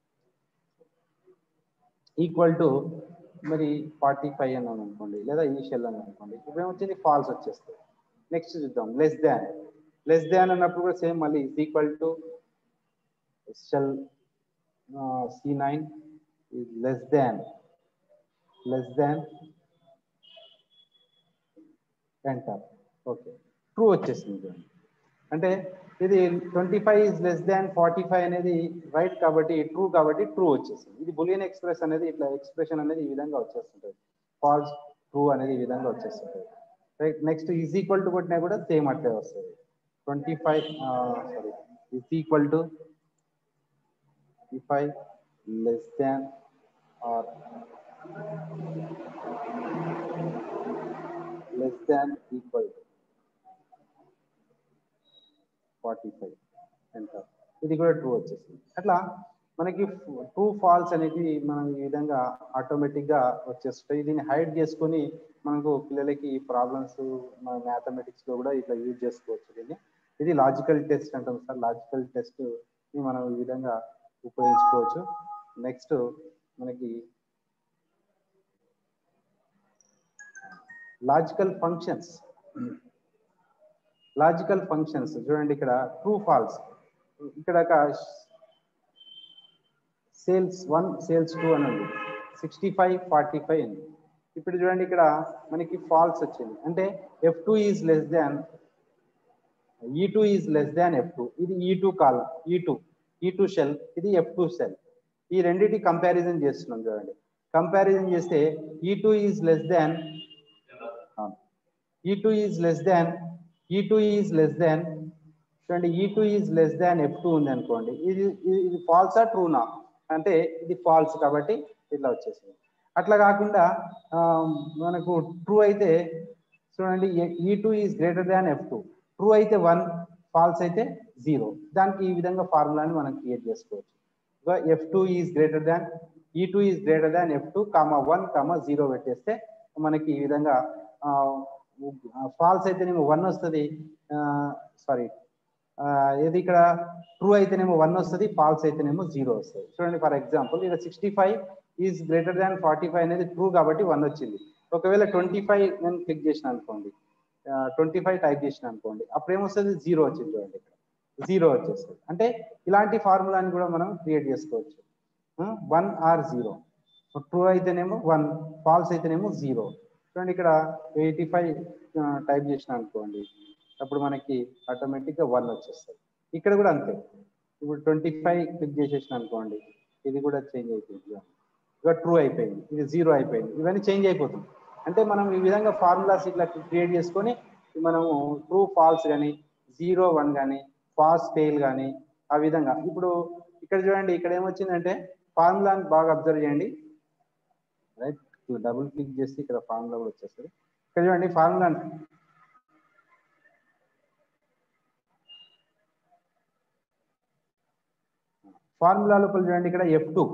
equal to మరి ఫార్టీ ఫైవ్ అన్నాం అనుకోండి లేదా ఈ షెల్ అని అనుకోండి ఇప్పుడు ఏమొచ్చింది ఫాల్స్ వచ్చేస్తుంది నెక్స్ట్ చూద్దాం లెస్ దాన్ లెస్ దాన్ అన్నప్పుడు కూడా సేమ్ మళ్ళీ is equal to cell C nine is less than less than enter okay true వచ్చేసింది అంటే ఇది twenty five is less than forty five అనేది రైట్ కాబట్టి ట్రూ కాబట్టి ట్రూ వచ్చేసింది ఇది బులియన్ ఎక్స్ప్రెస్ అనేది ఇట్లా ఎక్స్ప్రెషన్ అనేది ఈ విధంగా వచ్చేస్తుంటుంది ఫాల్స్ ట్రూ అనేది ఈ విధంగా వచ్చేస్తుంటుంది right next is equal to కొట్టినా కూడా సేమ్ అట్లే వస్తుంది twenty five sorry is equal to five less than or less than equal forty five ఎంత ఇది కూడా ట్రూ వచ్చేసింది అట్లా మనకి ట్రూ ఫాల్స్ అనేది మనం ఈ విధంగా ఆటోమేటిక్ గా వచ్చేస్తాయి దీన్ని హైడ్ చేసుకొని మనకు పిల్లలకి ప్రాబ్లమ్స్ మన మ్యాథమెటిక్స్ లో కూడా ఇట్లా యూజ్ చేసుకోవచ్చు దీన్ని ఇది లాజికల్ టెస్ట్ అంటాం సార్ లాజికల్ టెస్ట్ ని మనం ఈ విధంగా ఉపయోగించుకోవచ్చు నెక్స్ట్ మనకి లాజికల్ ఫంక్షన్స్ లాజికల్ ఫంక్షన్స్ చూడండి ఇక్కడ ట్రూ ఫాల్స్ ఇక్కడ ఒక సేల్స్ వన్ సేల్స్ టూ అని ఉంది సిక్స్టీ ఫైవ్ ఫార్టీ ఫైవ్ అని ఇప్పుడు చూడండి ఇక్కడ మనకి ఫాల్స్ వచ్చింది అంటే F two is less than E two is less than F two ఇది E two column E two E two cell ఇది ఎఫ్ టూ షెల్ ఈ రెండింటి కంపారిజన్ చేస్తున్నాం చూడండి కంపారిజన్ చేస్తే ఈ two is less than E two is less than E two is less than చూడండి E two is less than F two ఉంది అనుకోండి ఇది ఇది- ఇది ఫాల్సా ట్రూనా అంటే ఇది ఫాల్స్ కాబట్టి ఇట్లా వచ్చేసింది అట్లా కాకుండా ఆ, మనకు ట్రూ అయితే చూడండి E two is greater than F two true అయితే వన్ ఫాల్స్ అయితే జీరో దానికి ఈ విధంగా ఫార్ములాని మనం క్రియేట్ చేసుకోవచ్చు F two is greater than E two is greater than F two comma one comma zero పెట్టేస్తే మనకి ఈ విధంగా ఫాల్స్ అయితేనేమో వన్ వస్తుంది సారీ ఏది ఇక్కడ ట్రూ అయితేనేమో వన్ వస్తుంది ఫాల్స్ అయితేనేమో జీరో వస్తుంది చూడండి ఫర్ ఎగ్జాంపుల్ ఇక్కడ sixty five is greater than forty five అనేది ట్రూ కాబట్టి వన్ వచ్చింది ఒకవేళ ట్వంటీ ఫైవ్ నేను క్లిక్ చేసిన అనుకోండి ట్వంటీ ఫైవ్ టైప్ చేసిన అనుకోండి అప్పుడు ఏమొస్తుంది జీరో వచ్చింది చూడండి ఇక్కడ జీరో వచ్చేస్తుంది అంటే ఇలాంటి ఫార్ములాని కూడా మనం క్రియేట్ చేసుకోవచ్చు వన్ ఆర్ జీరో ట్రూ అయితేనేమో వన్ ఫాల్స్ అయితేనేమో జీరో చూడండి ఇక్కడ ఎయిటీ ఫైవ్ టైప్ చేసిన అనుకోండి అప్పుడు మనకి ఆటోమేటిక్గా వన్ వచ్చేస్తుంది ఇక్కడ కూడా అంతే ఇప్పుడు ట్వంటీ ఫైవ్ క్లిక్ చేసేసిన అనుకోండి ఇది కూడా చేంజ్ అయిపోయింది ఇక ట్రూ అయిపోయింది ఇది జీరో అయిపోయింది ఇవన్నీ చేంజ్ అయిపోతుంది అంటే మనం ఈ విధంగా ఫార్ములాస్ ఇట్లా క్రియేట్ చేసుకొని మనము ట్రూ ఫాల్స్ కానీ జీరో వన్ కానీ ఫాస్ట్ ఫెయిల్ కానీ ఆ విధంగా ఇప్పుడు ఇక్కడ చూడండి ఇక్కడ ఏమొచ్చిందంటే ఫార్ములాని బాగా అబ్జర్వ్ చేయండి రైట్ డబుల్ క్లిక్ చేసి ఇక్కడ ఫార్ములా కూడా వచ్చేస్తుంది ఇక్కడ చూడండి ఫార్ములా ఫార్ములా లోపల చూడండి ఇక్కడ F two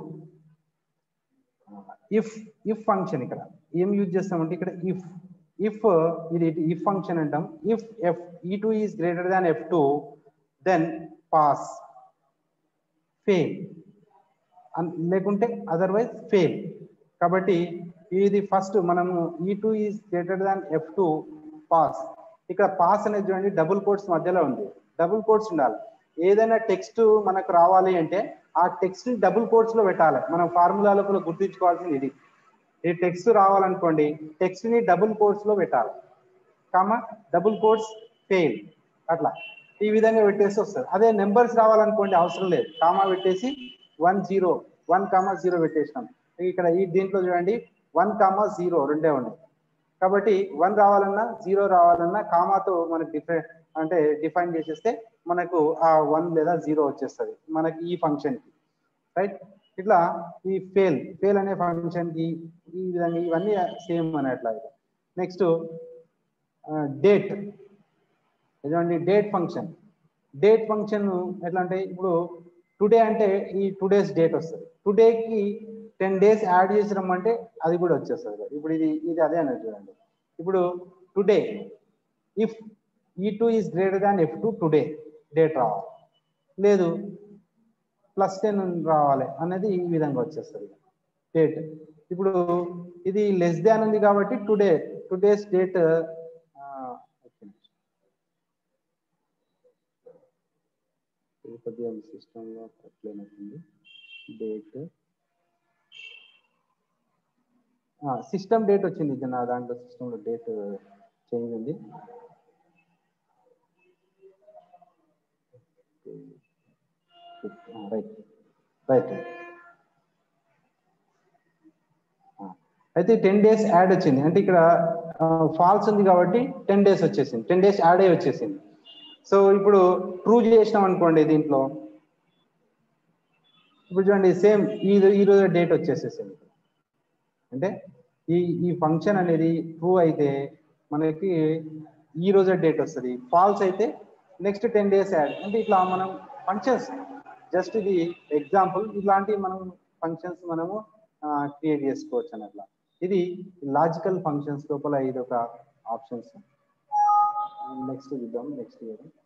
if if function ఇక్కడ ఏం యూజ్ చేస్తామంటే ఇక్కడ ఇఫ్ ఇఫ్ ఇది ఇఫ్ ఫంక్షన్ అంటాం if F E two is greater than F two then pass fail లేకుంటే అదర్వైజ్ ఫెయిల్ కాబట్టి ఇది ఫస్ట్ మనము E two is greater than F two pass ఇక్కడ పాస్ అనేది చూడండి డబుల్ కోట్స్ మధ్యలో ఉంది డబుల్ కోట్స్ ఉండాలి ఏదైనా టెక్స్ట్ మనకు రావాలి అంటే ఆ టెక్స్ట్ ని డబుల్ కోట్స్ లో పెట్టాలి మనం ఫార్ములా లోపల గుర్తుంచుకోవాల్సింది ఇది ఈ టెక్స్ట్ రావాలనుకోండి టెక్స్ట్ ని డబుల్ కోట్స్ లో పెట్టాలి కామా డబుల్ కోట్స్ ఫెయిల్ అట్లా ఈ విధంగా పెట్టేసి వస్తుంది అదే నెంబర్స్ రావాలనుకోండి అవసరం లేదు కామా పెట్టేసి one zero one comma zero పెట్టేసినాం ఇక్కడ ఈ దీంట్లో చూడండి వన్ కామా జీరో రెండే ఉన్నాయి కాబట్టి వన్ రావాలన్నా జీరో రావాలన్నా కామాతో మనకి డిఫరెంట్ అంటే డిఫైన్ చేసేస్తే మనకు ఆ వన్ లేదా జీరో వచ్చేస్తుంది మనకి ఈ ఫంక్షన్ కి రైట్ ఇట్లా ఈ ఫెయిల్ ఫెయిల్ అనే ఫంక్షన్ కి ఈ విధంగా ఇవన్నీ సేమ్ అన్నట్లా నెక్స్ట్ డేట్ ఇదండి డేట్ ఫంక్షన్ డేట్ ఫంక్షన్ ఎట్లా అంటే ఇప్పుడు టుడే అంటే ఈ టుడేస్ డేట్ వస్తుంది టుడేకి టెన్ డేస్ యాడ్ చేసి రమ్మంటే అది కూడా వచ్చేస్తుంది ఇప్పుడు ఇది ఇది అదే అన్నది చూడండి ఇప్పుడు today if E two is greater than F two today date రావాలి లేదు ప్లస్ టెన్ రావాలి అనేది ఈ విధంగా వచ్చేస్తుంది డేట్ ఇప్పుడు ఇది లెస్ దాన్ ఉంది కాబట్టి టుడే టుడేస్ డేట్ కొద్దిగా సిస్టంలో కరెక్ట్లేనట్టుంది డేట్ సిస్టమ్ డేట్ వచ్చింది ఇది నా దాంట్లో సిస్టంలో డేట్ చేంజ్ ఉంది రైట్ రైట్ అయితే టెన్ డేస్ యాడ్ వచ్చింది అంటే ఇక్కడ ఫాల్స్ ఉంది కాబట్టి టెన్ డేస్ వచ్చేసింది టెన్ డేస్ యాడ్ అయ్యి వచ్చేసింది సో ఇప్పుడు ట్రూ చేసినాం అనుకోండి దీంట్లో ఇప్పుడు చూడండి సేమ్ ఈ ఈ రోజు డేట్ వచ్చేసేసింది అంటే ఈ ఈ ఫంక్షన్ అనేది ట్రూ అయితే మనకి ఈ రోజే డేట్ వస్తుంది ఫాల్స్ అయితే నెక్స్ట్ టెన్ డేస్ యాడ్ అంటే ఇట్లా మనం ఫంక్షన్స్ జస్ట్ ఇది ఎగ్జాంపుల్ ఇలాంటి మనం ఫంక్షన్స్ మనము క్రియేట్ చేసుకోవచ్చు అన్నట్లా ఇది లాజికల్ ఫంక్షన్స్ లోపల ఇది ఒక ఆప్షన్స్ నెక్స్ట్ చూద్దాం నెక్స్ట్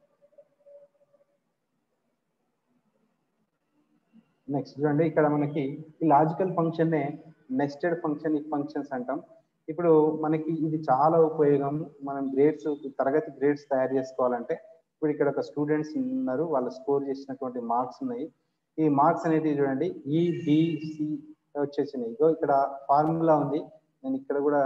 నెక్స్ట్ చూడండి ఇక్కడ మనకి ఈ లాజికల్ ఫంక్షన్ నే నెస్టెడ్ ఫంక్షన్ ఈ ఫంక్షన్స్ అంటాం ఇప్పుడు మనకి ఇది చాలా ఉపయోగం మనం గ్రేడ్స్ తరగతి గ్రేడ్స్ తయారు చేసుకోవాలంటే ఇప్పుడు ఇక్కడ ఒక స్టూడెంట్స్ ఉన్నారు వాళ్ళు స్కోర్ చేసినటువంటి మార్క్స్ ఉన్నాయి ఈ మార్క్స్ అనేది చూడండి ఈ బిసి వచ్చేసినాయి ఇగో ఇక్కడ ఫార్ములా ఉంది నేను ఇక్కడ కూడా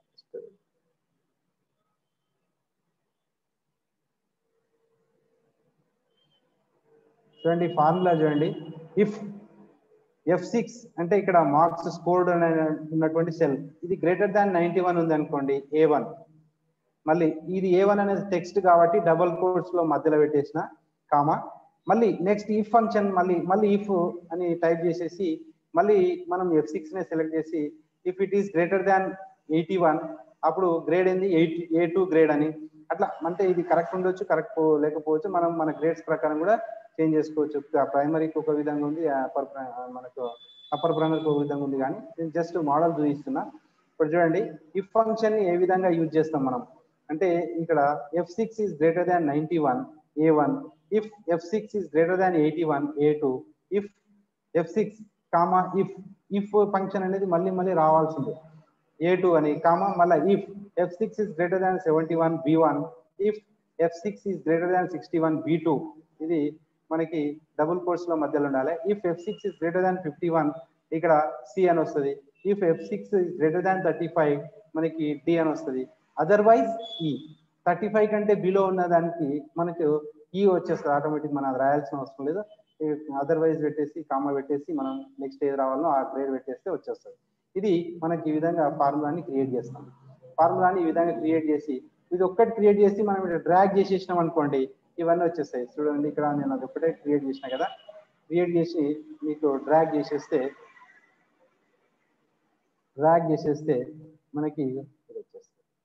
చూడండి ఫార్ములా చూడండి ఇఫ్ ఎఫ్ సిక్స్ అంటే ఇక్కడ మార్క్స్ స్కోర్డ్ ఉన్నటువంటి సెల్ ఇది గ్రేటర్ దాన్ నైన్టీ వన్ ఉంది అనుకోండి ఏ వన్ మళ్ళీ ఇది ఏ వన్ అనేది టెక్స్ట్ కాబట్టి డబల్ కోడ్స్ లో మధ్యలో పెట్టేసిన కామా మళ్ళీ నెక్స్ట్ ఇఫ్ ఫంక్షన్ మళ్ళీ మళ్ళీ ఇఫ్ అని టైప్ చేసేసి మళ్ళీ మనం ఎఫ్ సిక్స్ నే సెలెక్ట్ చేసి if it is greater than eighty one అప్పుడు గ్రేడ్ ఏంది ఎయిట్ ఏ టూ గ్రేడ్ అని అట్లా అంటే ఇది కరెక్ట్ ఉండొచ్చు కరెక్ట్ లేకపోవచ్చు మనం మన గ్రేడ్స్ ప్రకారం కూడా చేంజ్ చేసుకోవచ్చు ప్రైమరీకి ఒక విధంగా ఉంది అప్పర్ మనకు అప్పర్ ప్రైమరీకి ఒక విధంగా ఉంది కానీ నేను జస్ట్ మోడల్ చూపిస్తున్నా ఇప్పుడు చూడండి ఇఫ్ ఫంక్షన్ ఏ విధంగా యూజ్ చేస్తాం మనం అంటే ఇక్కడ F six is greater than ninety one A one if F six is greater than eighty one A two if F six comma if if function అనేది మళ్ళీ మళ్ళీ రావాల్సిందే ఏ టూ అని కామా మళ్ళీ if F six is greater than seventy one B one if F six is greater than sixty one B two ఇది మనకి డబుల్ కోర్స్ లో మధ్యలో ఉండాలి if F six is greater than fifty one ఇక్కడ సి అని వస్తుంది if F six is greater than thirty five మనకి డి అని వస్తుంది అదర్వైజ్ ఈ థర్టీ ఫైవ్ కంటే బిలో ఉన్న దానికి మనకు ఈ వచ్చేస్తుంది ఆటోమేటిక్ మనం అది రాయాల్సిన అవసరం లేదు అదర్వైజ్ పెట్టేసి కామా పెట్టేసి మనం నెక్స్ట్ ఏది రావాలో ఆ గ్రేడ్ పెట్టేస్తే వచ్చేస్తుంది ఇది మనకి ఈ విధంగా ఫార్ములాని క్రియేట్ చేస్తాం ఫార్ములాని ఈ విధంగా క్రియేట్ చేసి ఇది ఒక్కటి క్రియేట్ చేసి మనం ఇక్కడ డ్రాగ్ చేసేసినాం అనుకోండి ఇవన్నీ వచ్చేస్తాయి చూడండి ఇక్కడ నేను అది ఒకటే క్రియేట్ చేసిన కదా క్రియేట్ చేసి మీకు డ్రాగ్ చేసేస్తే డ్రాగ్ చేసేస్తే మనకి ఇది వచ్చేస్తుంది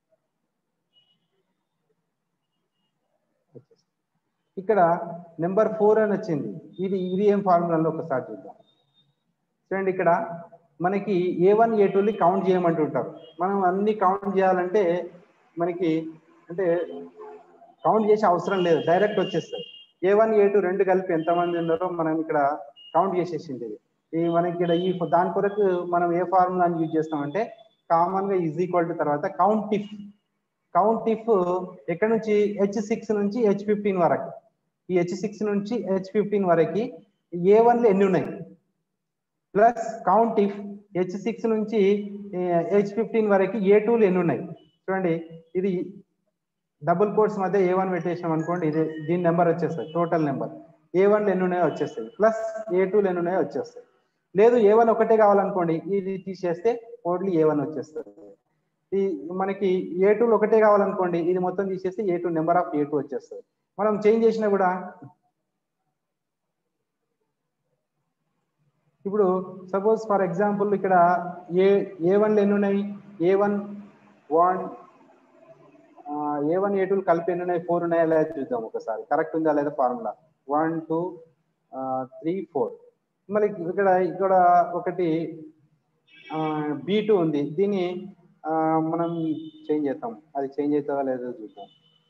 ఇక్కడ నెంబర్ ఫోర్ అని వచ్చింది ఇది ఇది ఏం ఫార్ములాలో ఒకసారి చూద్దాం చూడండి ఇక్కడ మనకి ఏ వన్ ఏ టూని కౌంట్ చేయమంటుంటారు మనం అన్ని కౌంట్ చేయాలంటే మనకి అంటే కౌంట్ చేసే అవసరం లేదు డైరెక్ట్ వచ్చేస్తుంది ఏ వన్ ఏ టూ రెండు కలిపి ఎంతమంది ఉన్నారో మనం ఇక్కడ కౌంట్ చేసేసింది ఇది ఈ మనకి ఇక్కడ ఈ దాని కొరకు మనం ఏ ఫార్ములాని యూజ్ చేస్తామంటే కామన్ గా ఈజ్ ఈక్వల్ టు తర్వాత కౌంట్ ఇఫ్ కౌంట్ ఇఫ్ ఎక్కడ నుంచి హెచ్ సిక్స్ నుంచి హెచ్ ఫిఫ్టీన్ వరకు ఈ హెచ్ సిక్స్ నుంచి హెచ్ ఫిఫ్టీన్ వరకు ఏ వన్లు ఎన్ని ఉన్నాయి plus count if H six నుంచి హెచ్ ఫిఫ్టీన్ వరకు ఏ టూలు ఎన్ని ఉన్నాయి చూడండి ఇది డబుల్ కోర్స్ మధ్య ఏ వన్ పెట్టేసినాం అనుకోండి ఇది దీని నెంబర్ వచ్చేస్తుంది టోటల్ నెంబర్ ఏ వన్లు ఎన్ని ఉన్నాయో వచ్చేస్తాయి ప్లస్ ఏ టూలు ఎన్ని ఉన్నాయో వచ్చేస్తాయి లేదు ఏ వన్ ఒకటే కావాలనుకోండి ఇది తీసేస్తే ఓన్లీ ఏ వన్ వచ్చేస్తుంది ఈ మనకి ఏ టూలు ఒకటే కావాలనుకోండి ఇది మొత్తం తీసేస్తే A two number of A two వచ్చేస్తుంది మనం చేంజ్ చేసినా కూడా ఇప్పుడు సపోజ్ ఫర్ ఎగ్జాంపుల్ ఇక్కడ ఏ ఏ వన్లు ఎన్ని ఉన్నాయి A one one A one A two కలిపి ఎన్ని ఉన్నాయి ఫోర్ ఉన్నాయా లేదా చూద్దాం ఒకసారి కరెక్ట్ ఉందా లేదా formula one two three four మళ్ళీ ఇక్కడ ఇక్కడ ఒకటి బీ టూ ఉంది దీన్ని మనం చేంజ్ చేద్దాం అది చేంజ్ అవుతుందా లేదో చూద్దాం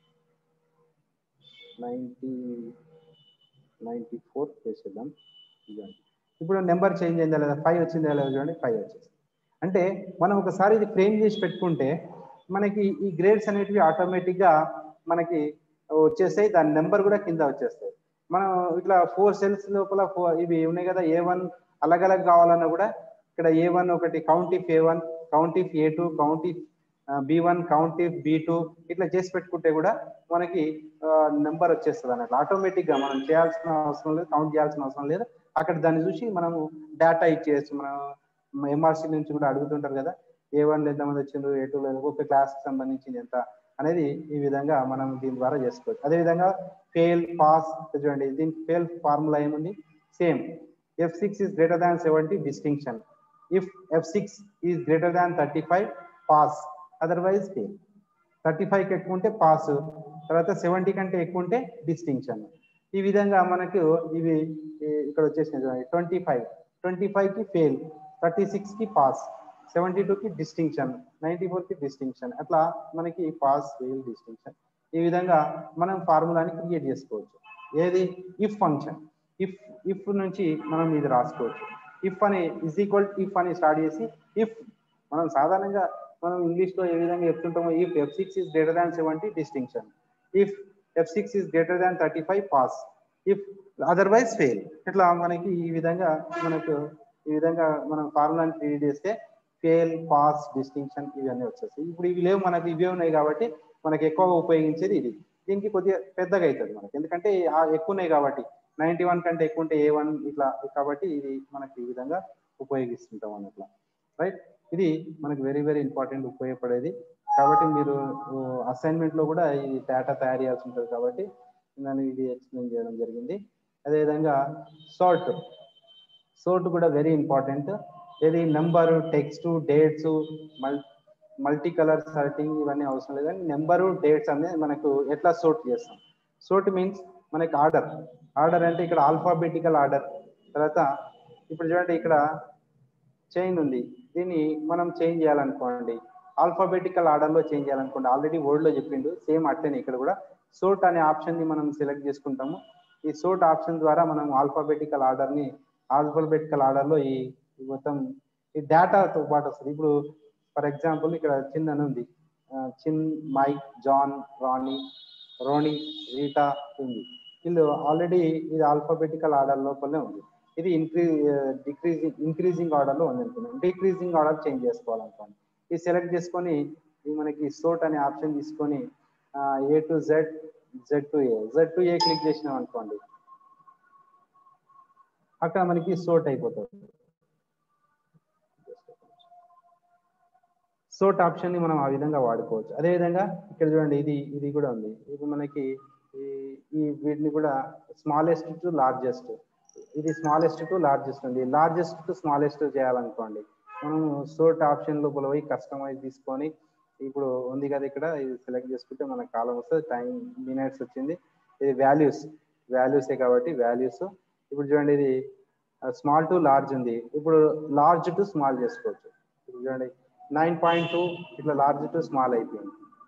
నైంటీ నైంటీ ఫోర్ చేసేద్దాం ఇదండి ఇప్పుడు నెంబర్ చేంజ్ అయిందా లేదా ఫైవ్ వచ్చిందా లేదా చూడండి ఫైవ్ వచ్చేసి అంటే మనం ఒకసారి ఇది ఫ్రేమ్ చేసి పెట్టుకుంటే మనకి ఈ గ్రేడ్స్ అనేటివి ఆటోమేటిక్గా మనకి వచ్చేస్తాయి దాని నెంబర్ కూడా కింద వచ్చేస్తాయి మనం ఇట్లా ఫోర్ సెల్స్ లోపల ఫోర్ ఇవి ఉన్నాయి కదా ఏ వన్ అలగ్ అలగ్ కావాలన్నా కూడా ఇక్కడ ఏ వన్ ఒకటి count if A one count if A two count if B one count if B two ఇట్లా చేసి పెట్టుకుంటే కూడా మనకి నెంబర్ వచ్చేస్తుంది అన్నట్లు ఆటోమేటిక్ గా మనం చేయాల్సిన అవసరం లేదు కౌంట్ చేయాల్సిన అవసరం లేదు అక్కడ దాన్ని చూసి మనము డేటా ఇచ్చేయచ్చు మనం ఎంఆర్సీ నుంచి కూడా అడుగుతుంటారు కదా ఏ వన్ ఎంతమంది వచ్చిండ్రు ఏ టూ లేదు ఒక క్లాస్ కి సంబంధించింది ఎంత అనేది ఈ విధంగా మనం దీని ద్వారా చేసుకోవచ్చు అదే విధంగా ఫెయిల్ పాస్ చూడండి దీనికి ఫెయిల్ ఫార్ములా ఏముంది same F six is greater than seventy distinction if F six is greater than thirty five pass otherwise fail thirty five కి ఎక్కువ ఉంటే పాస్ తర్వాత సెవెంటీ కంటే ఎక్కువ ఉంటే డిస్టింక్షన్ ఈ విధంగా మనకు ఇవి ఈ- ఇక్కడ వచ్చేసినాయి ట్వంటీ ఫైవ్ ట్వంటీ ఫైవ్ కి ఫెయిల్ థర్టీ సిక్స్ కి పాస్ సెవెంటీ టూ కి డిస్టింక్షన్ నైన్టీ ఫోర్ కి డిస్టింక్షన్ అట్లా మనకి పాస్ ఫెయిల్ డిస్టింక్షన్ ఈ విధంగా మనం ఫార్ములాని క్రియేట్ చేసుకోవచ్చు ఏది ఇఫ్ ఫంక్షన్ ఇఫ్ ఇఫ్ నుంచి మనం ఇది రాసుకోవచ్చు ఇఫ్ అని ఇస్ ఈక్వల్ ఇఫ్ అని స్టార్ట్ చేసి ఇఫ్ మనం సాధారణంగా మనం ఇంగ్లీష్ లో ఏ విధంగా చెప్తుంటామో if F six is greater than seventy distinction if F six is greater than thirty five pass if otherwise fail ఇట్లా మనకి ఈ విధంగా మనకు ఈ విధంగా మనం ఫార్ములాని క్రియేట్ చేస్తే ఫెయిల్ పాస్ డిస్టింక్షన్ ఇవన్నీ వచ్చేస్తాయి ఇప్పుడు ఇవి లేవు మనకి ఇవే ఉన్నాయి కాబట్టి మనకి ఎక్కువగా ఉపయోగించేది ఇది దీనికి కొద్దిగా పెద్దగా అవుతుంది మనకి ఎందుకంటే ఆ ఎక్కువ ఉన్నాయి కాబట్టి నైన్టీ వన్ కంటే ఎక్కువ ఉంటే ఏ వన్ ఇట్లా కాబట్టి ఇది మనకి ఈ విధంగా ఉపయోగిస్తుంటాం అన్నట్లా రైట్ ఇది మనకి వెరీ వెరీ ఇంపార్టెంట్ ఉపయోగపడేది కాబట్టి మీరు అసైన్మెంట్ లో కూడా ఈ డేటా తయారు చేయాల్సి ఉంటుంది కాబట్టి నేను ఇది ఎక్స్ప్లెయిన్ చేయడం జరిగింది అదేవిధంగా సార్ట్ సోర్ట్ కూడా వెరీ ఇంపార్టెంట్ ఏది నెంబర్ టెక్స్ట్ డేట్స్ మల్ మల్టీ కలర్ సార్టింగ్ ఇవన్నీ అవసరం లేదు కానీ నెంబరు డేట్స్ అనేది మనకు ఎట్లా సోర్ట్ చేస్తాం సోర్ట్ మీన్స్ మనకి ఆర్డర్ ఆర్డర్ అంటే ఇక్కడ ఆల్ఫాబెటికల్ ఆర్డర్ తర్వాత ఇప్పుడు చూడండి ఇక్కడ చైన్ ఉంది దీన్ని మనం చేంజ్ చేయాలనుకోండి ఆల్ఫాబెటికల్ ఆర్డర్ లో చేంజ్ చేయాలనుకోండి ఆల్రెడీ వర్డ్ లో చెప్పిండు సేమ్ అట్లనే ఇక్కడ కూడా సోర్ట్ అనే ఆప్షన్ ని మనం సెలెక్ట్ చేసుకుంటాము ఈ సోర్ట్ ఆప్షన్ ద్వారా మనం ఆల్ఫాబెటికల్ ఆర్డర్ ని ఆల్ఫాబెటికల్ ఆర్డర్ లో ఈ ఈ మొత్తం ఈ డేటాతో పాటు వస్తుంది ఇప్పుడు ఫర్ ఎగ్జాంపుల్ ఇక్కడ చిన్న అని ఉంది ఆ, Chin Mike John Rani Ronnie Rita ఉంది వీళ్ళు ఆల్రెడీ ఇది ఆల్ఫాబెటికల్ ఆర్డర్ లోపలనే ఉంది ఇది ఇంక్రీ డిక్రీజింగ్ ఇంక్రీజింగ్ ఆర్డర్ లో ఉంది అనుకున్నాం డిక్రీజింగ్ ఆర్డర్ చేంజ్ చేసుకోవాలనుకోండి ఇది సెలెక్ట్ చేసుకొని ఇది మనకి సోట్ అనే ఆప్షన్ తీసుకొని A to Z Z to A Z to A click చేసినాం అనుకోండి అక్కడ మనకి సోట్ అయిపోతుంది సోట్ ఆప్షన్ ని మనం ఆ విధంగా వాడుకోవచ్చు అదే విధంగా ఇక్కడ చూడండి ఇది ఇది కూడా ఉంది ఇది మనకి ఈ ఈ వీటిని కూడా స్మాలెస్ట్ టు లార్జెస్ట్ ఇది స్మాలెస్ట్ టు లార్జెస్ట్ ఉంది లార్జెస్ట్ టు స్మాలెస్ట్ చేయాలనుకోండి మనం సోట్ ఆప్షన్ లోపల పోయి కస్టమైజ్ తీసుకొని ఇప్పుడు ఉంది కదా ఇక్కడ ఇది సెలెక్ట్ చేసుకుంటే మన కాలం వస్తుంది టైం మినిట్స్ వచ్చింది ఇది వాల్యూస్ వాల్యూసే కాబట్టి వాల్యూస్ ఇప్పుడు చూడండి ఇది స్మాల్ టు లార్జ్ ఉంది ఇప్పుడు లార్జ్ టు స్మాల్ చేసుకోవచ్చు ఇప్పుడు చూడండి నైన్ పాయింట్ టూ ఇట్లా లార్జ్ టు స్మాల్ అయిపోయింది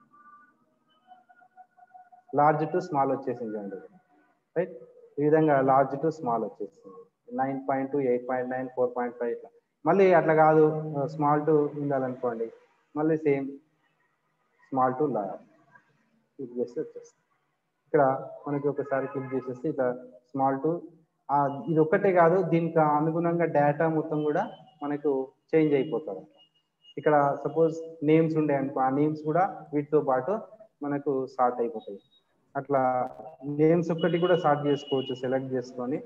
లార్జ్ టు స్మాల్ వచ్చేసింది చూడండి రైట్ ఈ విధంగా లార్జ్ టు స్మాల్ వచ్చేసింది nine point two eight point nine four point five ఇట్లా మళ్ళీ అట్లా కాదు స్మాల్ టు ఉండాలనుకోండి మళ్ళీ same small to large click చేస్తే వచ్చేస్తుంది ఇక్కడ మనకి ఒకసారి క్లిక్ చేసేస్తే ఇట్లా స్మాల్ టు ఇది ఒక్కటే కాదు దీనికి అనుగుణంగా డేటా మొత్తం కూడా మనకు చేంజ్ అయిపోతుంది ఇక్కడ సపోజ్ నేమ్స్ ఉండే అనుకో ఆ నేమ్స్ కూడా వీటితో పాటు మనకు సార్ట్ అయిపోతాయి అట్లా నేమ్స్ ఒక్కటి కూడా సార్ట్ చేసుకోవచ్చు సెలెక్ట్ చేసుకొని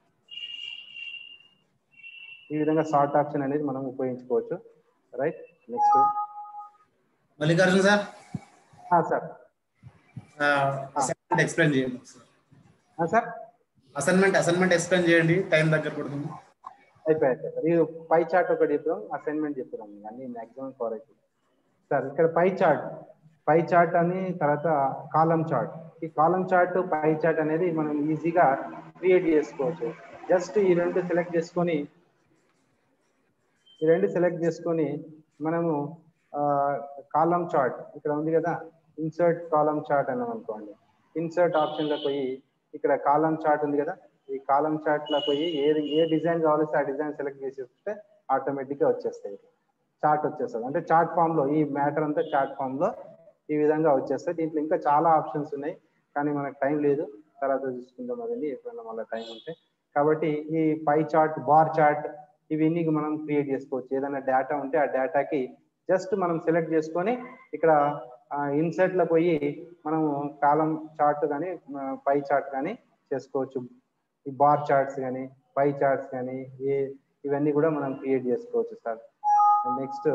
ఈ విధంగా సార్ట్ ఆప్షన్ అనేది మనం ఉపయోగించుకోవచ్చు right next Mallikarjuna sir sir assignment explain చేయండి సార్ అసైన్మెంట్ అసైన్మెంట్ ఎక్స్ప్లెయిన్ చేయండి టైం దగ్గర పడుతుంది అయిపోయాయి సార్ ఇది పై చార్ట్ ఒకటి చెప్తాం అసైన్మెంట్ చెప్తాం అన్ని మాక్సిమం కవర్ అవుతుంది సార్ ఇక్కడ పై చార్ట్ పై చార్ట్ అని తర్వాత కాలం చార్ట్ ఈ కాలం చార్ట్ పై చార్ట్ అనేది మనం ఈజీగా క్రియేట్ చేసుకోవచ్చు జస్ట్ ఈ రెండు సెలెక్ట్ చేసుకొని ఈ రెండు సెలెక్ట్ చేసుకొని మనము కాలం చార్ట్ ఇక్కడ ఉంది కదా ఇన్సర్ట్ కాలం చార్ట్ అన్నాం అనుకోండి ఇన్సర్ట్ ఆప్షన్ లో పోయి ఇక్కడ కాలం చార్ట్ ఉంది కదా ఈ కాలం చార్ట్ లో పోయి ఏది ఏ డిజైన్ కావాలిస్తే ఆ డిజైన్ సెలెక్ట్ చేసేస్తే ఆటోమేటిక్ గా వచ్చేస్తాయి చార్ట్ వచ్చేస్తుంది అంటే చార్ట్ ఫామ్ లో ఈ మ్యాటర్ అంతా చార్ట్ ఫామ్ లో ఈ విధంగా వచ్చేస్తాయి దీంట్లో ఇంకా చాలా ఆప్షన్స్ ఉన్నాయి కానీ మనకు టైం లేదు తర్వాత చూసుకుందాం అదండి ఎప్పుడైనా మళ్ళీ టైం ఉంటే కాబట్టి ఈ పై చార్ట్ బార్ చార్ట్ ఇవన్నీ మనం క్రియేట్ చేసుకోవచ్చు ఏదైనా డేటా ఉంటే ఆ డేటాకి జస్ట్ మనం సెలెక్ట్ చేసుకొని ఇక్కడ ఇన్సర్ట్ లో పోయి మనము కాలం చార్ట్ కానీ పై చార్ట్ కానీ చేసుకోవచ్చు ఈ బార్ చార్ట్స్ కానీ పై చార్ట్స్ కానీ ఏ ఇవన్నీ కూడా మనం క్రియేట్ చేసుకోవచ్చు sir next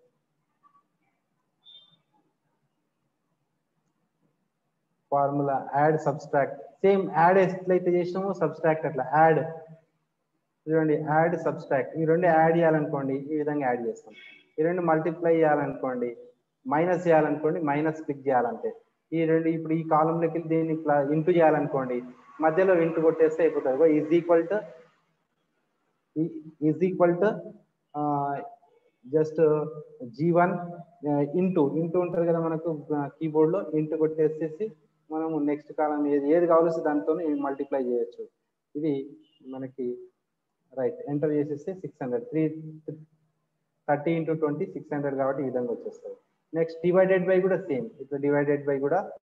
formula add subtract same add ఎట్లయితే చేసినామో సబ్స్ట్రాక్ట్ అట్లా యాడ్ చూడండి యాడ్ సబ్స్ట్రాక్ట్ ఈ రెండు యాడ్ చేయాలనుకోండి ఈ విధంగా యాడ్ చేస్తాం ఈ రెండు మల్టిప్లై చేయాలనుకోండి మైనస్ చేయాలనుకోండి మైనస్ క్లిక్ చేయాలంటే ఈ రెండు ఇప్పుడు ఈ కాలంలోకి వెళ్ళి దీన్ని ఇంటూ చేయాలనుకోండి మధ్యలో ఇంటూ కొట్టేస్తే అయిపోతుంది is equal to is equal to just G one into into ఉంటుంది కదా మనకు కీబోర్డ్ లో ఇంటూ కొట్టేసేసి మనము నెక్స్ట్ కాలం ఏది ఏది కావాల్సి దాంతో మల్టిప్లై చేయొచ్చు ఇది మనకి రైట్ ఎంటర్ చేసేస్తే six hundred three thirty into twenty six hundred కాబట్టి ఈ విధంగా వచ్చేస్తుంది నెక్స్ట్ డివైడెడ్ బై కూడా సేమ్ ఇప్పుడు డివైడెడ్ బై కూడా